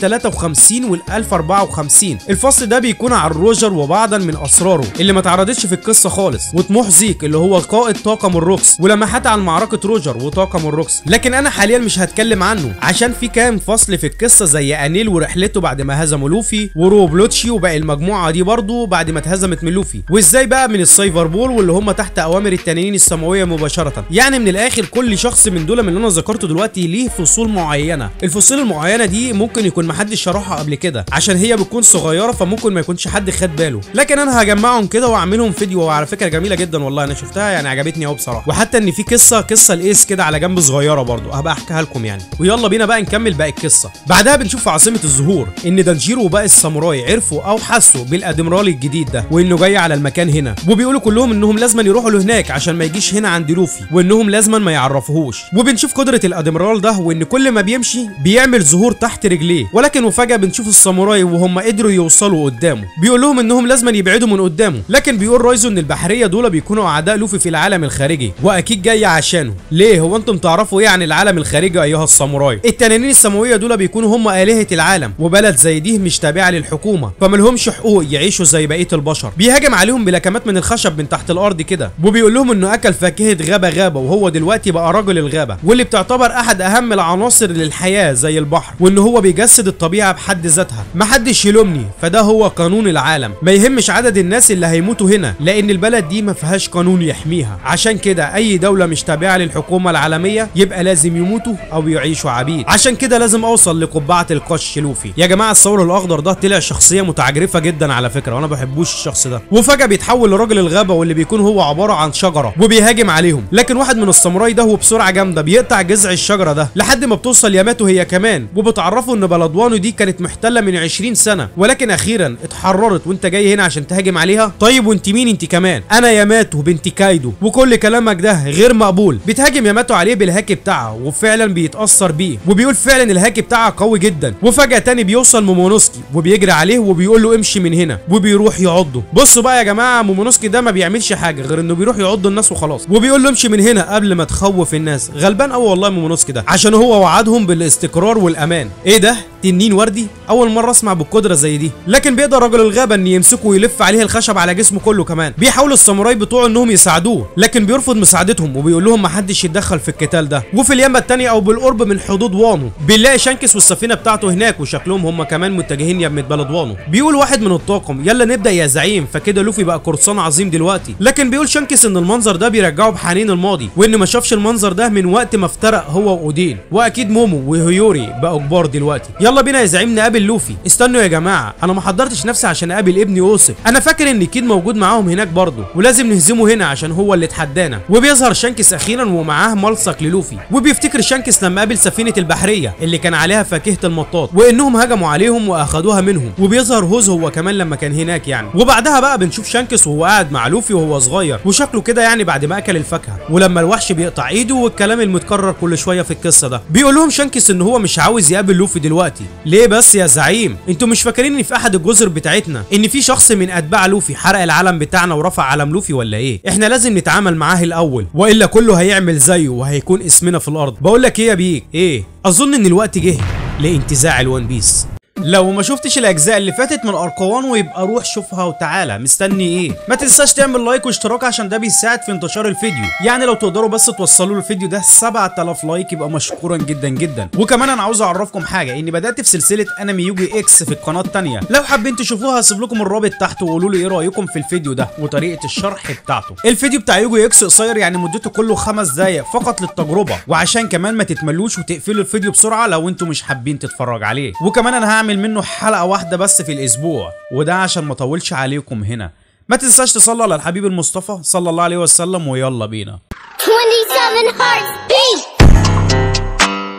1053 وال 1054 الفصل ده بيكون عن روجر وبعضا من اسراره اللي ما اتعرضتش في القصه خالص وطموح زيك اللي هو قائد طاقم الروكس ولمحات عن معركه روجر وطاقم الروكس لكن انا حاليا مش هتكلم عنه عشان في كام فصل في القصه زي انيل ورحلته بعد ما هزموا لوفي وروبلوتشي وباقي المجموعه دي برضه بعد ما اتهزمت من لوفي وازاي بقى من السايفر بول واللي هم تحت اوامر التنانين السماويه مباشره يعني من الاخر كل شخص من دول من اللي انا ذكرته دلوقتي ليه فصول معينه الفصول المعينه دي ممكن يكون محدش شرحها قبل كده عشان هي بتكون صغيره فممكن ما يكونش حد خد باله لكن انا هجمعهم كده واعملهم فيديو وعلى فكره جميله جدا والله انا شفتها يعني عجبتني قوي بصراحه وحتى ان في قصه قصه الايس كده على جنب صغيره برضو هبقى احكيها لكم يعني ويلا بينا بقى نكمل باقي القصه بعدها بنشوف في عاصمه الزهور ان دانجيرو وباقي الساموراي عرفوا او حسوا بالادميرال الجديد ده وانه جاي على المكان هنا وبيقولوا كلهم انهم لازم يروحوا لهناك عشان ما يجيش هنا عند لوفي وانهم لازم ما يعرفوهوش وبنشوف قدره الادميرال ده وان كل ما بيمشي بيعمل ظهور تحت رجليه ولكن وفجاه بنشوف الساموراي وهم قدروا يوصلوا قدامه بيقول لهم انهم لازم يبعدوا من قدامه لكن بيقول رايزو ان البحريه دول بيكونوا اعداء لوفي في العالم الخارجي واكيد جاي عشانه ليه هو انتم تعرفوا ايه عن العالم الخارجي ايها الساموراي التنانين السماويه دول بيكونوا هم الهه العالم وبلد زي دي مش تابعه للحكومه فملهمش حقوق يعيشوا زي بقيه البشر بيهاجم عليهم بلكمات من الخشب من تحت الارض كده وبيقول لهم انه اكل فاكهه غابه غابه وهو دلوقتي بقى رجل الغابه واللي بتعتبر احد اهم العناصر للحياه زي البحر وان هو بيجسد الطبيعه بحد ذاتها محدش يلومني فده هو قانون العالم ما يهمش عدد الناس اللي هيموتوا هنا لان البلد دي ما فيهاش قانون يحميها عشان كده اي دوله مش تابعه للحكومه العالميه يبقى لازم يموتوا او يعيشوا عبيد عشان كده لازم اوصل لقبعه القش لوفي يا جماعه الثور الاخضر ده طلع شخصيه متعجرفه جدا على فكره وانا ما بحبوش الشخص ده وفجاه بيتحول لراجل الغابه واللي بيكون هو عباره عن شجره وبيهاجم عليهم لكن واحد من الساموراي ده هو بسرعه جامده بيقطع جذع الشجره ده لحد ما بتوصل ياماتو هي كمان وبتعرفوا ان بلدوانو دي كانت محتله من 20 سنه ولكن اخيرا اتحررت وانت جاي هنا عشان تهاجم عليها طيب وانت مين انت كمان انا ياماتو بنت كايدو وكل كلامك ده غير مقبول بتهاجم ياماتو عليه بالهاك بتاعها وفعلا بيتاثر بيه وبيقول فعلا الهاك بتاعها قوي جدا وفجاه تاني بيوصل مومونوسكي وبيجري عليه وبيقول له امشي من هنا وبيروح يعضه بصوا بقى يا جماعه مومونوسكي ده ما بيعملش حاجه غير انه بيروح يعض الناس وخلاص وبيقول له امشي من هنا قبل ما تخوف الناس غلبان قوي والله مومونوسكي ده عشان هو وعدهم بالاستقرار والامان ايه ده تنين وردي اول مره اسمع بالقدره زي دي لكن بيقدر رجل الغابه ان يمسكه ويلف عليه الخشب على جسمه كله كمان بيحاولوا الساموراي بتوعه انهم يساعدوه لكن بيرفض مساعدتهم وبيقول لهم محدش يتدخل في القتال ده وفي اليمه التانية او بالقرب من حدود وانو بنلاقي شانكس والسفينه بتاعته هناك وشكلهم هم كمان متجهين يمة بلد وانو بيقول واحد من الطاقم يلا نبدا يا زعيم فكده لوفي بقى قرصان عظيم دلوقتي لكن بيقول شانكس ان المنظر ده بيرجعه بحنين الماضي وان ما شافش المنظر ده من وقت ما افترق هو واودين واكيد مومو وهيوري بقوا كبار دلوقتي يلا بينا يا زعيم نقابل لوفي استنوا يا جماعه انا ما حضرتش نفسي عشان اقابل ابني اوسف انا فاكر ان كيد موجود معاهم هناك برضه ولازم نهزمه هنا عشان هو اللي اتحدانا وبيظهر شانكس اخيرا ومعاه ملصق للوفي وبيفتكر شانكس لما قابل سفينه البحريه اللي كان عليها فاكهه المطاط وانهم هجموا عليهم واخدوها منهم وبيظهر هوز هو كمان لما كان هناك يعني وبعدها بقى بنشوف شانكس وهو قاعد مع لوفي وهو صغير وشكله كده يعني بعد ما اكل الفاكهه ولما الوحش بيقطع ايده والكلام المتكرر كل شويه في القصه ده بيقول لهم شانكس ان هو مش عاوز يقابل لوفي دلوقتي ليه بس يا زعيم انتوا مش فاكرين ان في احد الجزر بتاعتنا ان في شخص من اتباع لوفي حرق العلم بتاعنا ورفع علم لوفي ولا ايه احنا لازم نتعامل معاه الاول والا كله هيعمل زيه وهيكون اسمنا في الارض بقول لك ايه يا بيك ايه اظن ان الوقت جه لانتزاع الوان بيس لو ما شفتش الاجزاء اللي فاتت من اركوان ويبقى روح شوفها وتعالى مستني ايه ما تنساش تعمل لايك واشتراك عشان ده بيساعد في انتشار الفيديو يعني لو تقدروا بس توصلوا الفيديو ده 7000 لايك يبقى مشكورا جدا جدا وكمان انا عاوز اعرفكم حاجه اني بدات في سلسله انمي يوجي اكس في القناه الثانيه لو حابين تشوفوها هسيب لكم الرابط تحت وقولوا لي ايه رايكم في الفيديو ده وطريقه الشرح بتاعته الفيديو بتاع يوجي اكس قصير يعني مدته كله خمس دقايق فقط للتجربه وعشان كمان ما تتملوش وتقفلوا الفيديو بسرعه لو انتم مش حابين تتفرج عليه وكمان انا هعمل منه حلقه واحده بس في الاسبوع وده عشان ما اطولش عليكم هنا ما تنساش تصلوا على الحبيب المصطفى صلى الله عليه وسلم ويلا بينا 27 hearts beat!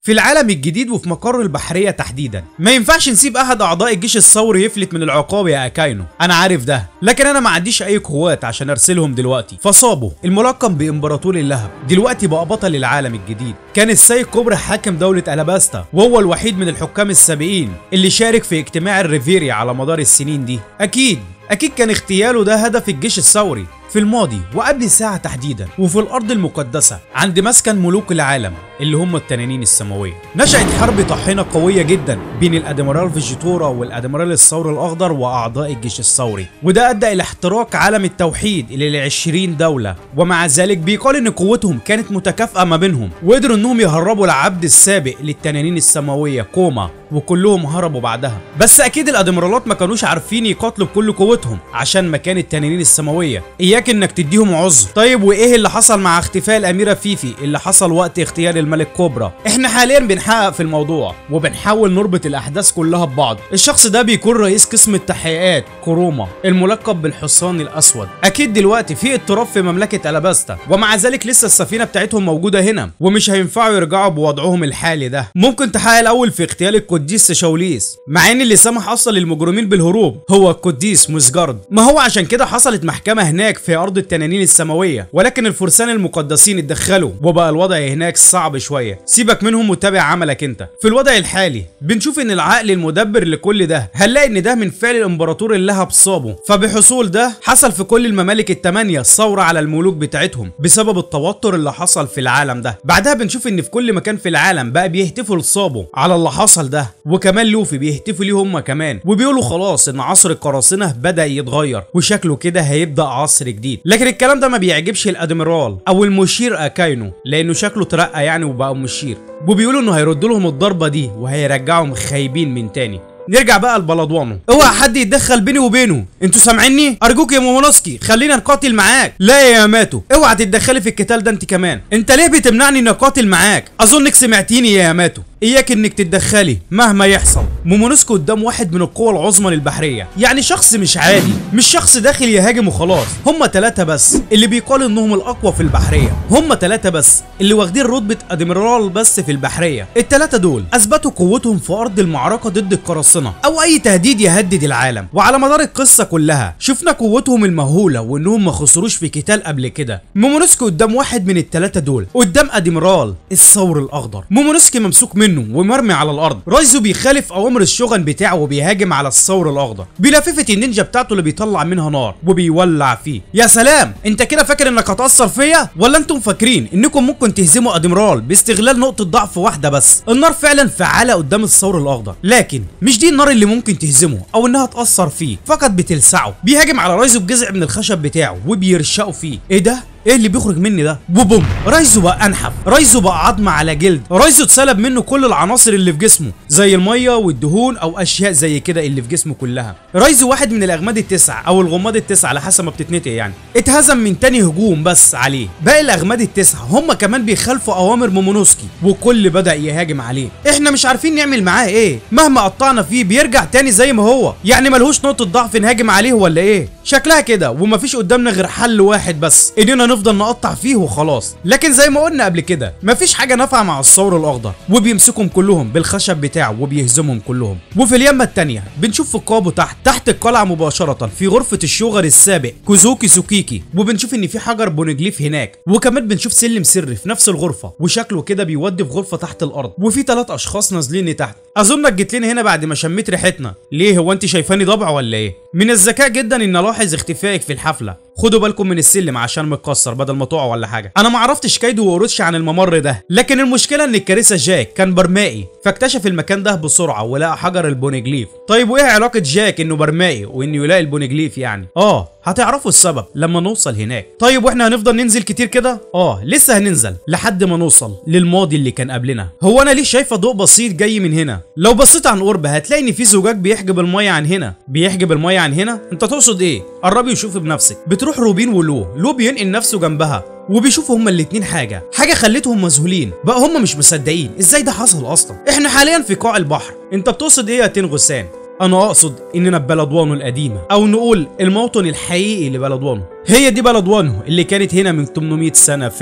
في العالم الجديد وفي مقر البحريه تحديدا ما ينفعش نسيب احد اعضاء الجيش الثوري يفلت من العقاب يا اكاينو انا عارف ده لكن انا ما عنديش اي قوات عشان ارسلهم دلوقتي فصابه الملقب بامبراطور اللهب دلوقتي بقى بطل العالم الجديد كان السيد كوبرا حاكم دوله الاباستا وهو الوحيد من الحكام السابقين اللي شارك في اجتماع الريفيري على مدار السنين دي اكيد اكيد كان اغتياله ده هدف الجيش الثوري في الماضي وقبل ساعة تحديدا وفي الأرض المقدسة عند مسكن ملوك العالم اللي هم التنانين السماوية نشأت حرب طاحنة قوية جدا بين الأدميرال فيجيتورا والأدميرال الثور الأخضر وأعضاء الجيش الثوري وده أدى إلى احتراق عالم التوحيد إلى العشرين دولة ومع ذلك بيقال إن قوتهم كانت متكافئة ما بينهم وقدروا إنهم يهربوا العبد السابق للتنانين السماوية كوما وكلهم هربوا بعدها بس اكيد الادميرالات ما كانوش عارفين يقاتلوا بكل قوتهم عشان مكان التنانين السماويه اياك انك تديهم عذر طيب وايه اللي حصل مع اختفاء الاميره فيفي اللي حصل وقت اغتيال الملك كوبرا احنا حاليا بنحقق في الموضوع وبنحاول نربط الاحداث كلها ببعض الشخص ده بيكون رئيس قسم التحقيقات كوروما الملقب بالحصان الاسود اكيد دلوقتي في اضطراب في مملكه الاباستا ومع ذلك لسه السفينه بتاعتهم موجوده هنا ومش هينفعوا يرجعوا بوضعهم الحالي ده ممكن تحقق الاول في اغتيال القديس شاوليس مع ان اللي سمح اصلا للمجرمين بالهروب هو القديس موسجارد ما هو عشان كده حصلت محكمه هناك في ارض التنانين السماويه ولكن الفرسان المقدسين اتدخلوا وبقى الوضع هناك صعب شويه سيبك منهم وتابع عملك انت في الوضع الحالي بنشوف ان العقل المدبر لكل ده هنلاقي ان ده من فعل الامبراطور اللهب صابه فبحصول ده حصل في كل الممالك الثمانيه ثوره على الملوك بتاعتهم بسبب التوتر اللي حصل في العالم ده بعدها بنشوف ان في كل مكان في العالم بقى بيهتفوا لصابه على اللي حصل ده وكمان لوفي بيهتفوا ليه هم كمان وبيقولوا خلاص ان عصر القراصنه بدا يتغير وشكله كده هيبدا عصر جديد لكن الكلام ده ما بيعجبش الادميرال او المشير اكاينو لانه شكله ترقى يعني وبقى مشير وبيقولوا انه هيرد لهم الضربه دي وهيرجعهم خايبين من تاني نرجع بقى لبلدوانو اوعى حد يتدخل بيني وبينه انتوا سامعيني ارجوك يا مومونوسكي خلينا نقاتل معاك لا يا ياماتو اوعى تتدخلي في القتال ده انت كمان انت ليه بتمنعني اني اقاتل معاك اظنك سمعتيني يا ياماتو اياك انك تتدخلي مهما يحصل مومونوسكو قدام واحد من القوى العظمى للبحريه يعني شخص مش عادي مش شخص داخل يهاجم وخلاص هم ثلاثه بس اللي بيقال انهم الاقوى في البحريه هم ثلاثه بس اللي واخدين رتبه ادميرال بس في البحريه الثلاثه دول اثبتوا قوتهم في ارض المعركه ضد القراصنه او اي تهديد يهدد العالم وعلى مدار القصه كلها شفنا قوتهم المهوله وانهم ما خسروش في قتال قبل كده مومونوسكي قدام واحد من الثلاثه دول قدام ادميرال الثور الاخضر مومونوسكي ممسوك منه ومرمي على الارض رايزو بيخالف اوامر الشغن بتاعه وبيهاجم على الثور الاخضر بلفيفه النينجا بتاعته اللي بيطلع منها نار وبيولع فيه يا سلام انت كده فاكر انك هتاثر فيا ولا انتم فاكرين انكم ممكن تهزموا ادميرال باستغلال نقطه ضعف واحده بس النار فعلا فعاله قدام الثور الاخضر لكن مش دي النار اللي ممكن تهزمه او انها تاثر فيه فقط بتلسعه بيهاجم على رايزو بجزع من الخشب بتاعه وبيرشقه فيه ايه ده ايه اللي بيخرج مني ده وبوم رايزو بقى انحف رايزو بقى عظم على جلد رايزو اتسلب منه كل العناصر اللي في جسمه زي الميه والدهون او اشياء زي كده اللي في جسمه كلها رايزو واحد من الاغماد التسعه او الغماد التسعه على حسب ما بتتنطق يعني اتهزم من تاني هجوم بس عليه باقي الاغماد التسعه هم كمان بيخالفوا اوامر مومونوسكي وكل بدا يهاجم عليه احنا مش عارفين نعمل معاه ايه مهما قطعنا فيه بيرجع تاني زي ما هو يعني ملهوش نقطه ضعف نهاجم عليه ولا ايه شكلها كده ومفيش قدامنا غير حل واحد بس اننا نفضل نقطع فيه وخلاص لكن زي ما قلنا قبل كده مفيش حاجه نافعه مع الثور الاخضر وبيمسكهم كلهم بالخشب بتاعه وبيهزمهم كلهم وفي اليمه التانية بنشوف في قابه تحت تحت القلعه مباشره في غرفه الشوغر السابق كوزوكي سوكيكي وبنشوف ان في حجر بونجليف هناك وكمان بنشوف سلم سري في نفس الغرفه وشكله كده بيودي في غرفه تحت الارض وفي ثلاث اشخاص نازلين تحت اظنك جيت لنا هنا بعد ما شميت ريحتنا ليه هو انت شايفاني ضبع ولا ايه من الذكاء جدا ان الاحظ اختفائك في الحفله خدوا بالكم من السلم عشان متكسر بدل ما تقعوا ولا حاجه انا ما عرفتش كايدو وأوروتشي عن الممر ده لكن المشكله ان الكارثه جاك كان برمائي فاكتشف المكان ده بسرعه ولقى حجر البونجليف طيب وايه علاقه جاك انه برمائي وانه يلاقي البونجليف يعني اه هتعرفوا السبب لما نوصل هناك طيب واحنا هنفضل ننزل كتير كده اه لسه هننزل لحد ما نوصل للماضي اللي كان قبلنا هو انا ليه شايفه ضوء بسيط جاي من هنا لو بصيت عن قرب هتلاقي ان في زجاج بيحجب الميه عن هنا بيحجب الميه عن هنا انت تقصد ايه قربي وشوفي بنفسك بتروح روبين ولو لو بينقل نفسه جنبها وبيشوفوا هما الاتنين حاجة حاجة خلتهم مذهولين بقى هما مش مصدقين ازاي ده حصل اصلا احنا حاليا في قاع البحر انت بتقصد ايه يا تين غسان انا اقصد اننا في بلدوانو القديمه او نقول الموطن الحقيقي لبلدوانو هي دي بلدوانو اللي كانت هنا من 800 سنه فاتت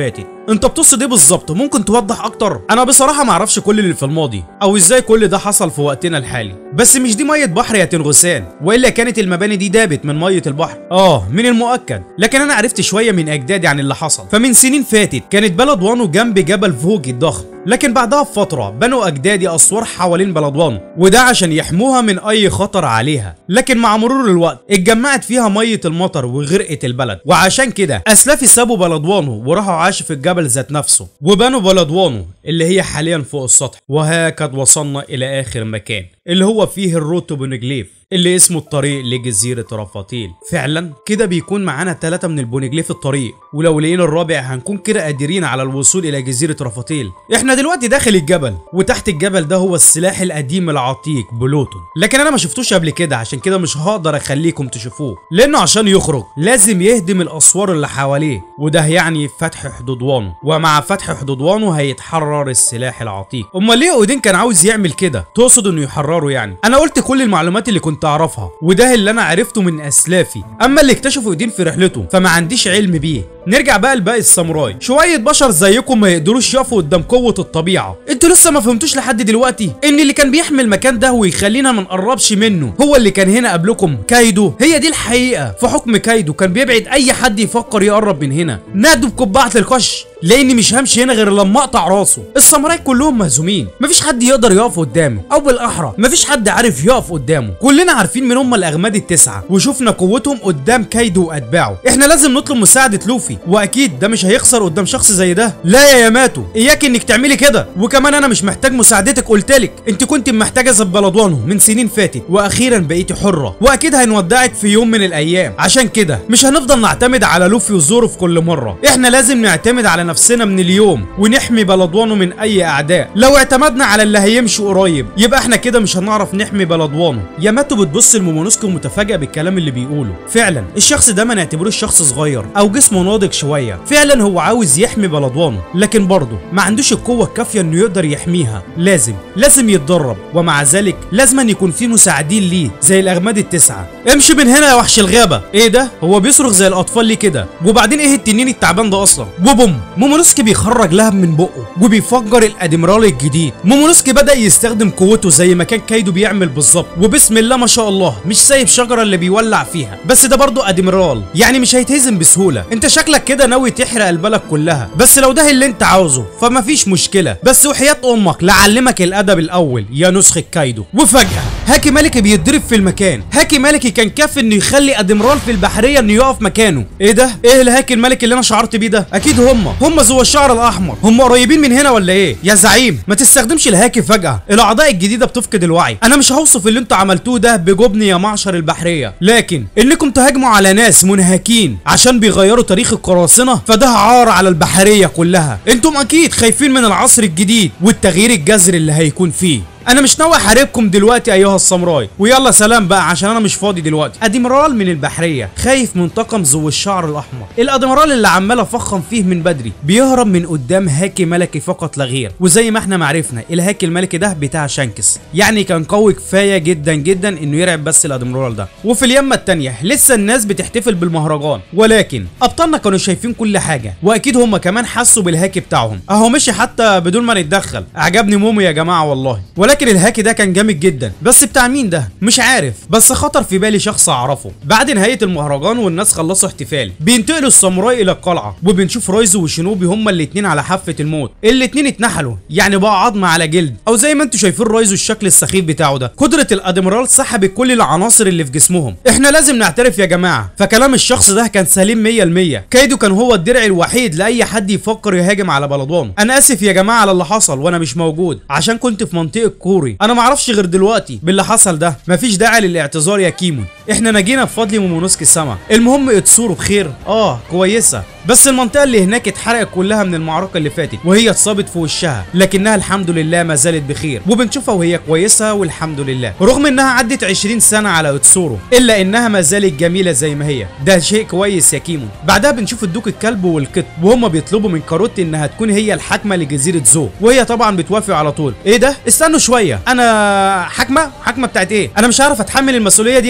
انت بتقصد ايه بالظبط ممكن توضح اكتر انا بصراحه ما اعرفش كل اللي في الماضي او ازاي كل ده حصل في وقتنا الحالي بس مش دي ميه بحر يا تنغسان والا كانت المباني دي دابت من ميه البحر اه من المؤكد لكن انا عرفت شويه من اجدادي عن اللي حصل فمن سنين فاتت كانت بلد وانو جنب جبل فوجي الضخم لكن بعدها بفترة بنوا أجدادي أسوار حوالين بلدوانو وده عشان يحموها من أي خطر عليها لكن مع مرور الوقت اتجمعت فيها مية المطر وغرقت البلد وعشان كده أسلافي سابوا بلدوانو وراحوا عاشوا في الجبل ذات نفسه وبنوا بلدوانو اللي هي حاليا فوق السطح وهكذا وصلنا إلى آخر مكان اللي هو فيه الروتو بونجليف اللي اسمه الطريق لجزيرة رفاطيل فعلا كده بيكون معانا ثلاثة من البونجليف الطريق ولو لقينا الرابع هنكون كده قادرين على الوصول إلى جزيرة رفاطيل احنا دلوقتي داخل الجبل وتحت الجبل ده هو السلاح القديم العتيق بلوتون لكن انا ما شفتوش قبل كده عشان كده مش هقدر اخليكم تشوفوه لانه عشان يخرج لازم يهدم الاسوار اللي حواليه وده يعني فتح حدودوانه ومع فتح حدودوانه هيتحرر السلاح العتيق امال ليه اودين كان عاوز يعمل كده تقصد انه يحرره يعني انا قلت كل المعلومات اللي كنت اعرفها وده اللي انا عرفته من اسلافي اما اللي اكتشفه اودين في رحلته فما عنديش علم بيه نرجع بقى لباقي الساموراي شويه بشر زيكم ما يقدروش يقفوا قدام قوه الطبيعه انتوا لسه ما فهمتوش لحد دلوقتي ان اللي كان بيحمي المكان ده ويخلينا ما نقربش منه هو اللي كان هنا قبلكم كايدو هي دي الحقيقه في حكم كايدو كان بيبعد اي حد يفكر يقرب من هنا نادوا بقبعه القش لاني مش همشي هنا غير لما اقطع راسه الساموراي كلهم مهزومين مفيش حد يقدر يقف قدامه او بالاحرى مفيش حد عارف يقف قدامه كلنا عارفين مين هم الاغماد التسعه وشفنا قوتهم قدام كايدو واتباعه احنا لازم نطلب مساعده لوفي واكيد ده مش هيخسر قدام شخص زي ده لا يا ياماتو اياك انك تعملي كده وكمان انا مش محتاج مساعدتك قلتلك انت كنت محتاجه زي بلدوانه من سنين فاتت واخيرا بقيتي حره واكيد هنودعك في يوم من الايام عشان كده مش هنفضل نعتمد على لوفي وزورو في كل مره احنا لازم نعتمد على نفسنا من اليوم ونحمي بلدوانه من اي اعداء لو اعتمدنا على اللي هيمشي قريب يبقى احنا كده مش هنعرف نحمي بلدوانه ياماتو بتبص لمومونوسكي ومتفاجئه بالكلام اللي بيقوله فعلا الشخص ده ما نعتبروش شخص صغير او جسمه ناضج شويه فعلا هو عاوز يحمي بلدوانه لكن برضه ما عندوش القوه الكافيه انه يقدر يحميها لازم لازم يتدرب ومع ذلك لازم أن يكون في مساعدين ليه زي الاغماد التسعه امشي من هنا يا وحش الغابه ايه ده هو بيصرخ زي الاطفال ليه كده وبعدين ايه التنين التعبان ده اصلا وبوم مومونوسكي بيخرج لهب من بقه وبيفجر الادميرال الجديد مومونوسكي بدا يستخدم قوته زي ما كان كايدو بيعمل بالظبط وبسم الله ما شاء الله مش سايب شجره اللي بيولع فيها بس ده برضه ادميرال يعني مش هيتهزم بسهوله انت شكلك كده ناوي تحرق البلد كلها بس لو ده اللي انت عاوزه فما فيش مشكله بس وحياه امك لعلمك الادب الاول يا نسخه كايدو وفجاه هاكي مالكي بيتضرب في المكان هاكي مالكي كان كافي انه يخلي ادميرال في البحريه انه يقف مكانه ايه ده ايه الهاكي الملكي اللي انا شعرت بيه ده اكيد هم هم ذو الشعر الاحمر هم قريبين من هنا ولا ايه يا زعيم ما تستخدمش الهاكي فجاه الاعضاء الجديده بتفقد الوعي انا مش هوصف اللي انتوا عملتوه ده بجبن يا معشر البحريه لكن انكم تهاجموا على ناس منهكين عشان بيغيروا تاريخ القراصنه فده عار على البحريه كلها انتم اكيد خايفين من العصر الجديد والتغيير الجذري اللي هيكون فيه انا مش ناوي احاربكم دلوقتي ايها الساموراي ويلا سلام بقى عشان انا مش فاضي دلوقتي ادميرال من البحريه خايف من طاقم ذو الشعر الاحمر الادميرال اللي عمال افخم فيه من بدري بيهرب من قدام هاكي ملكي فقط لا غير وزي ما احنا معرفنا الهاكي الملكي ده بتاع شانكس يعني كان قوي كفايه جدا جدا انه يرعب بس الادميرال ده وفي اليمه التانيه لسه الناس بتحتفل بالمهرجان ولكن ابطالنا كانوا شايفين كل حاجه واكيد هم كمان حسوا بالهاكي بتاعهم اهو مشي حتى بدون ما نتدخل عجبني مومو يا جماعه والله ولكن الهاكي ده كان جامد جدا بس بتاع مين ده مش عارف بس خطر في بالي شخص اعرفه بعد نهايه المهرجان والناس خلصوا احتفال بينتقلوا الساموراي الى القلعه وبنشوف رايزو وشينوبي هما الاتنين على حافه الموت الاتنين اتنحلوا يعني بقى عظم على جلد او زي ما انتوا شايفين رايزو الشكل السخيف بتاعه ده قدره الادميرال سحبت كل العناصر اللي في جسمهم احنا لازم نعترف يا جماعه فكلام الشخص ده كان سليم 100% كايدو كان هو الدرع الوحيد لاي حد يفكر يهاجم على بلدوانه انا اسف يا جماعه على اللي حصل وانا مش موجود عشان كنت في منطقه كوري انا ما اعرفش غير دلوقتي باللي حصل ده مفيش داعي للاعتذار يا كيمون احنا نجينا بفضل مومونوسكي السما المهم اتسورو بخير اه كويسه بس المنطقه اللي هناك اتحرقت كلها من المعركه اللي فاتت وهي اتصابت في وشها لكنها الحمد لله ما زالت بخير وبنشوفها وهي كويسه والحمد لله رغم انها عدت 20 سنه على اتسورو الا انها ما زالت جميله زي ما هي ده شيء كويس يا كيمون بعدها بنشوف الدوك الكلب والقط وهما بيطلبوا من كاروتي انها تكون هي الحاكمه لجزيره زو وهي طبعا بتوافق على طول ايه ده استنوا شويه انا حاكمه حاكمه بتاعت ايه انا مش عارف اتحمل المسؤوليه دي يا زعيم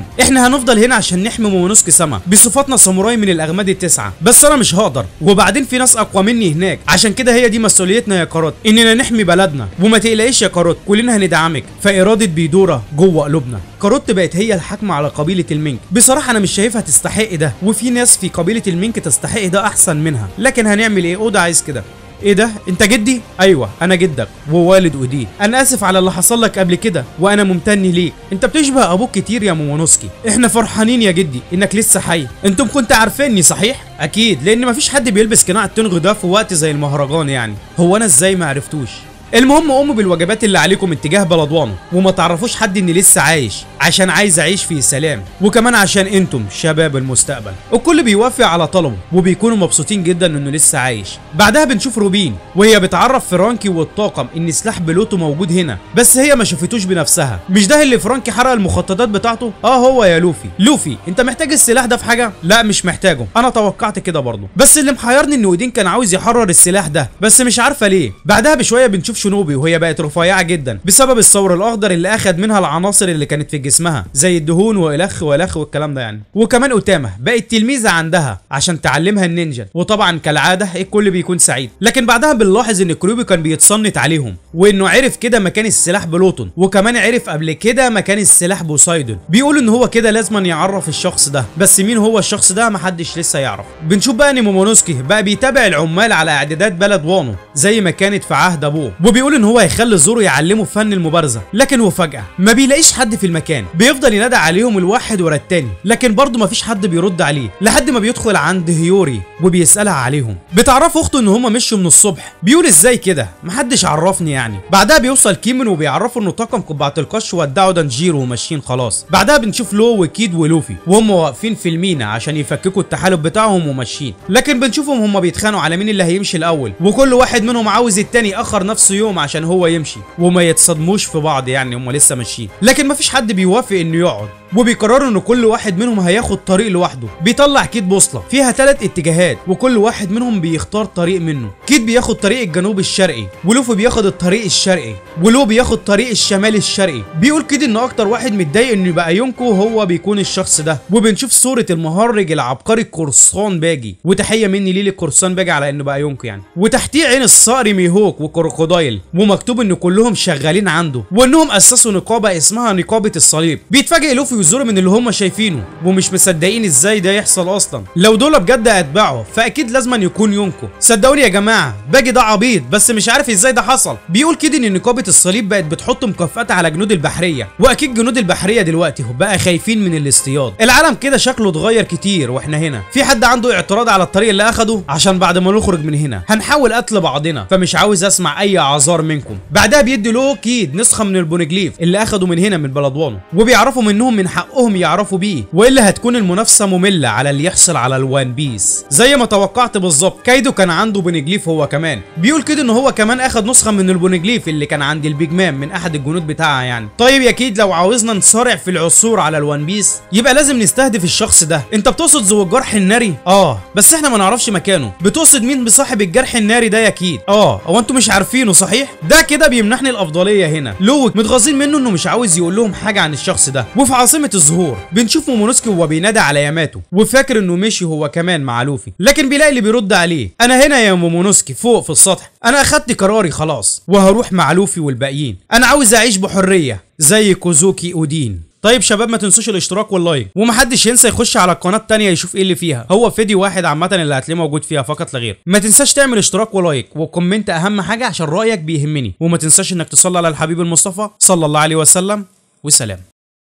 المهم احنا هنفضل هنا عشان نحمي مومونوسكي سما بصفتنا ساموراي من الاغماد التسعه بس انا مش هقدر وبعدين في ناس اقوى مني هناك عشان كده هي دي مسؤوليتنا يا كاروت اننا نحمي بلدنا وما تقلقيش يا كاروت كلنا هندعمك فاراده بيدوره جوه قلوبنا كاروت بقت هي الحاكمه على قبيله المينك بصراحه انا مش شايفها تستحق ده وفي ناس في قبيله المينك تستحق ده احسن منها لكن هنعمل ايه اودا عايز كده ايه ده انت جدي ايوه انا جدك ووالد اودين انا اسف على اللي حصل لك قبل كده وانا ممتن ليك انت بتشبه ابوك كتير يا مومونوسكي احنا فرحانين يا جدي انك لسه حي انتم كنت عارفيني صحيح اكيد لان مفيش حد بيلبس قناع التنغ ده في وقت زي المهرجان يعني هو انا ازاي ما عرفتوش المهم قوموا بالوجبات اللي عليكم اتجاه بلدوانه وما تعرفوش حد اني لسه عايش عشان عايز اعيش في سلام وكمان عشان انتم شباب المستقبل الكل بيوافق على طلبه وبيكونوا مبسوطين جدا انه لسه عايش بعدها بنشوف روبين وهي بتعرف فرانكي والطاقم ان سلاح بلوتو موجود هنا بس هي ما شافتوش بنفسها مش ده اللي فرانكي حرق المخططات بتاعته اه هو يا لوفي لوفي انت محتاج السلاح ده في حاجه لا مش محتاجه انا توقعت كده برضه بس اللي محيرني ان اودين كان عاوز يحرر السلاح ده بس مش عارفه ليه بعدها بشويه بنشوف شنوبي وهي بقت رفيعه جدا بسبب الثور الاخضر اللي اخد منها العناصر اللي كانت في جسمها زي الدهون والخ والخ والكلام ده يعني وكمان اوتاما بقت تلميذه عندها عشان تعلمها النينجا وطبعا كالعاده الكل بيكون سعيد لكن بعدها بنلاحظ ان كروبي كان بيتصنت عليهم وانه عرف كده مكان السلاح بلوتون وكمان عرف قبل كده مكان السلاح بوسايدون بيقول ان هو كده لازم يعرف الشخص ده بس مين هو الشخص ده محدش لسه يعرف بنشوف بقى ان مومونوسكي بقى بيتابع العمال على اعدادات بلد وانو زي ما كانت في عهد ابوه وبيقول ان هو هيخلي زورو يعلمه فن المبارزه لكن وفجاه ما بيلاقيش حد في المكان بيفضل ينادى عليهم الواحد ورا التاني لكن برضه ما فيش حد بيرد عليه لحد ما بيدخل عند هيوري وبيسالها عليهم بتعرف اخته ان هما مشوا من الصبح بيقول ازاي كده محدش عرفني يعني بعدها بيوصل كيمن وبيعرفوا انه طاقم قبعه القش ودعوا دانجيرو وماشيين خلاص بعدها بنشوف لو وكيد ولوفي وهم واقفين في المينا عشان يفككوا التحالف بتاعهم وماشيين لكن بنشوفهم هم بيتخانقوا على مين اللي هيمشي الاول وكل واحد منهم عاوز التاني اخر نفسه يوم عشان هو يمشي وما يتصدموش في بعض يعني هم لسه ماشيين لكن مفيش حد بيوافق انه يقعد وبيقرروا ان كل واحد منهم هياخد طريق لوحده بيطلع كيد بوصله فيها ثلاث اتجاهات وكل واحد منهم بيختار طريق منه كيد بياخد طريق الجنوب الشرقي ولوفي بياخد الطريق الشرقي ولو بياخد طريق الشمال الشرقي بيقول كيد ان اكتر واحد متضايق انه يبقى يونكو هو بيكون الشخص ده وبنشوف صوره المهرج العبقري قرصان باجي وتحيه مني ليه للقرصان باجي على انه بقى يونكو يعني وتحتيه عين الصقر ميهوك وكروكودايل ومكتوب ان كلهم شغالين عنده وانهم اسسوا نقابه اسمها نقابه الصليب بيتفاجئ لوفي وزورو من اللي هم شايفينه ومش مصدقين ازاي ده يحصل اصلا لو دول بجد اتباعه فاكيد لازم يكون يونكو صدقوني يا جماعه باجي ده عبيط بس مش عارف ازاي ده حصل بيقول كده ان نقابه الصليب بقت بتحط مكافآت على جنود البحريه واكيد جنود البحريه دلوقتي بقى خايفين من الاصطياد العالم كده شكله اتغير كتير واحنا هنا في حد عنده اعتراض على الطريق اللي اخده عشان بعد ما نخرج من هنا هنحاول قتل بعضنا فمش عاوز اسمع اي اعذار منكم بعدها بيدي له كيد نسخه من البونجليف اللي اخده من هنا من بلدوانه وبيعرفوا منهم من حقهم يعرفوا بيه والا هتكون المنافسه ممله على اللي يحصل على الوان بيس زي ما توقعت بالظبط كايدو كان عنده بونجليف هو كمان بيقول كده ان هو كمان اخد نسخه من البونجليف اللي كان عند البيج مان من احد الجنود بتاعها يعني طيب يا كيد لو عاوزنا نصارع في العثور على الوان بيس يبقى لازم نستهدف الشخص ده انت بتقصد ذو الجرح الناري اه بس احنا ما نعرفش مكانه بتقصد مين بصاحب الجرح الناري ده يا كيد اه هو انتوا مش عارفينه صحيح ده كده بيمنحني الافضليه هنا لوك متغاظين منه انه مش عاوز يقول لهم حاجه عن الشخص ده وفي عاصمه الزهور بنشوف مومونوسكي وهو بينادى على ياماتو وفاكر انه مشي هو كمان مع لوفي لكن بيلاقي اللي بيرد عليه انا هنا يا مومونوسكي فوق في السطح انا اخدت قراري خلاص وهروح مع لوفي والباقيين انا عاوز اعيش بحريه زي كوزوكي اودين طيب شباب ما تنسوش الاشتراك واللايك ومحدش ينسى يخش على القناه التانية يشوف ايه اللي فيها هو فيديو واحد عامه اللي هتلاقيه موجود فيها فقط لا غير ما تنساش تعمل اشتراك ولايك وكومنت اهم حاجه عشان رايك بيهمني وما تنساش انك تصلي على الحبيب المصطفى صلى الله عليه وسلم وسلام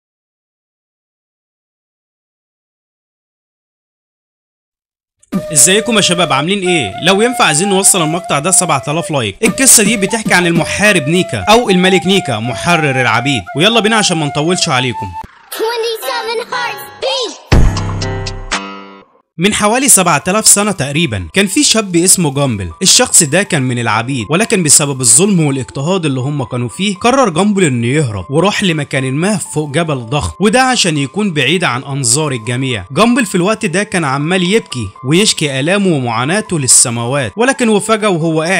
ازيكم يا شباب عاملين ايه لو ينفع عايزين نوصل المقطع ده 7000 لايك القصه دي بتحكي عن المحارب نيكا او الملك نيكا محرر العبيد ويلا بينا عشان ما نطولش عليكم 27 hearts beat. من حوالي 7000 سنة تقريبا كان في شاب اسمه جامبل الشخص ده كان من العبيد ولكن بسبب الظلم والاضطهاد اللي هم كانوا فيه قرر جامبل انه يهرب وراح لمكان ما فوق جبل ضخم وده عشان يكون بعيد عن انظار الجميع جامبل في الوقت ده كان عمال يبكي ويشكي الامه ومعاناته للسماوات ولكن وفجأة وهو قاعد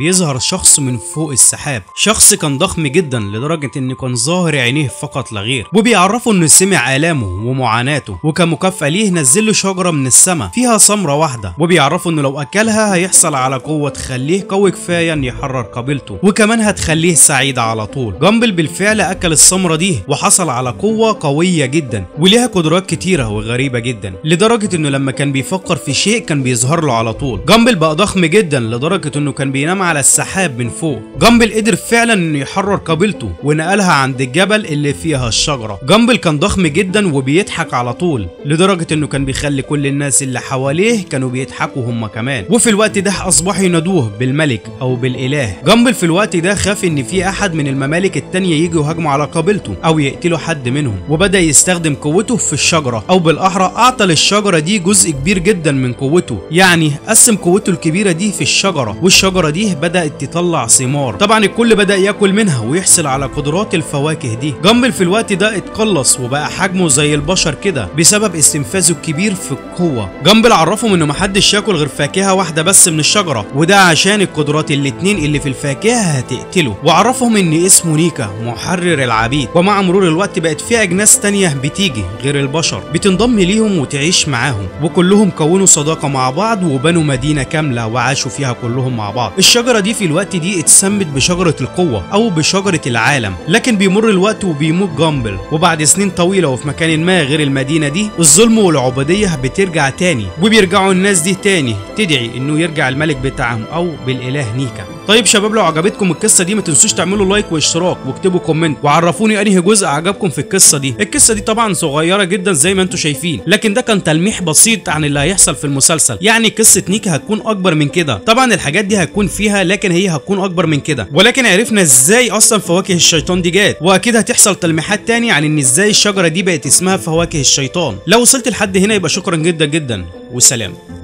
بيظهر شخص من فوق السحاب شخص كان ضخم جدا لدرجة ان كان ظاهر عينيه فقط لا غير وبيعرفوا انه سمع آلامه ومعاناته وكمكافأة ليه نزل له شجرة من السماء فيها ثمرة واحدة وبيعرفوا انه لو اكلها هيحصل على قوة تخليه قوي كفاية ان يحرر قبيلته وكمان هتخليه سعيد على طول جامبل بالفعل اكل الثمرة دي وحصل على قوة قوية جدا وليها قدرات كتيرة وغريبة جدا لدرجة انه لما كان بيفكر في شيء كان بيظهر له على طول جامبل بقى ضخم جدا لدرجة انه كان بينام على السحاب من فوق جامبل قدر فعلا انه يحرر قبيلته ونقلها عند الجبل اللي فيها الشجرة جامبل كان ضخم جدا وبيضحك على طول لدرجة انه كان بيخلي كل الناس اللي حواليه كانوا بيضحكوا هم كمان وفي الوقت ده اصبحوا ينادوه بالملك او بالاله جامبل في الوقت ده خاف ان في احد من الممالك التانية يجوا يهاجموا على قبيلته او يقتلوا حد منهم وبدا يستخدم قوته في الشجرة او بالاحرى اعطى للشجرة دي جزء كبير جدا من قوته يعني قسم قوته الكبيرة دي في الشجرة والشجرة دي بدأت تطلع ثمار طبعا الكل بدأ ياكل منها ويحصل على قدرات الفواكه دي جامبل في الوقت ده اتقلص وبقى حجمه زي البشر كده بسبب استنفاذه الكبير في القوة جامبل عرفهم انه محدش ياكل غير فاكهة واحدة بس من الشجرة وده عشان القدرات الاتنين اللي في الفاكهة هتقتله وعرفهم ان اسمه نيكا محرر العبيد ومع مرور الوقت بقت في اجناس تانية بتيجي غير البشر بتنضم ليهم وتعيش معاهم وكلهم كونوا صداقة مع بعض وبنوا مدينة كاملة وعاشوا فيها كلهم مع بعض الشجرة دي في الوقت دي اتسمت بشجرة القوة او بشجرة العالم لكن بيمر الوقت وبيموت جامبل وبعد سنين طويلة وفي مكان ما غير المدينة دي الظلم والعبودية بترجع تاني وبيرجعوا الناس دي تاني تدعي انه يرجع الملك بتاعهم او بالاله نيكا طيب شباب لو عجبتكم القصة دي ما تنسوش تعملوا لايك واشتراك واكتبوا كومنت وعرفوني انهي جزء عجبكم في القصة دي القصة دي طبعا صغيرة جدا زي ما انتم شايفين لكن ده كان تلميح بسيط عن اللي هيحصل في المسلسل يعني قصة نيكا هتكون اكبر من كده طبعا الحاجات دي هتكون فيها لكن هي هتكون اكبر من كده ولكن عرفنا ازاي اصلا فواكه الشيطان دي جات واكيد هتحصل تلميحات تاني عن ان ازاي الشجرة دي بقت اسمها فواكه الشيطان لو وصلت لحد هنا يبقى شكرا جدا جدا وسلام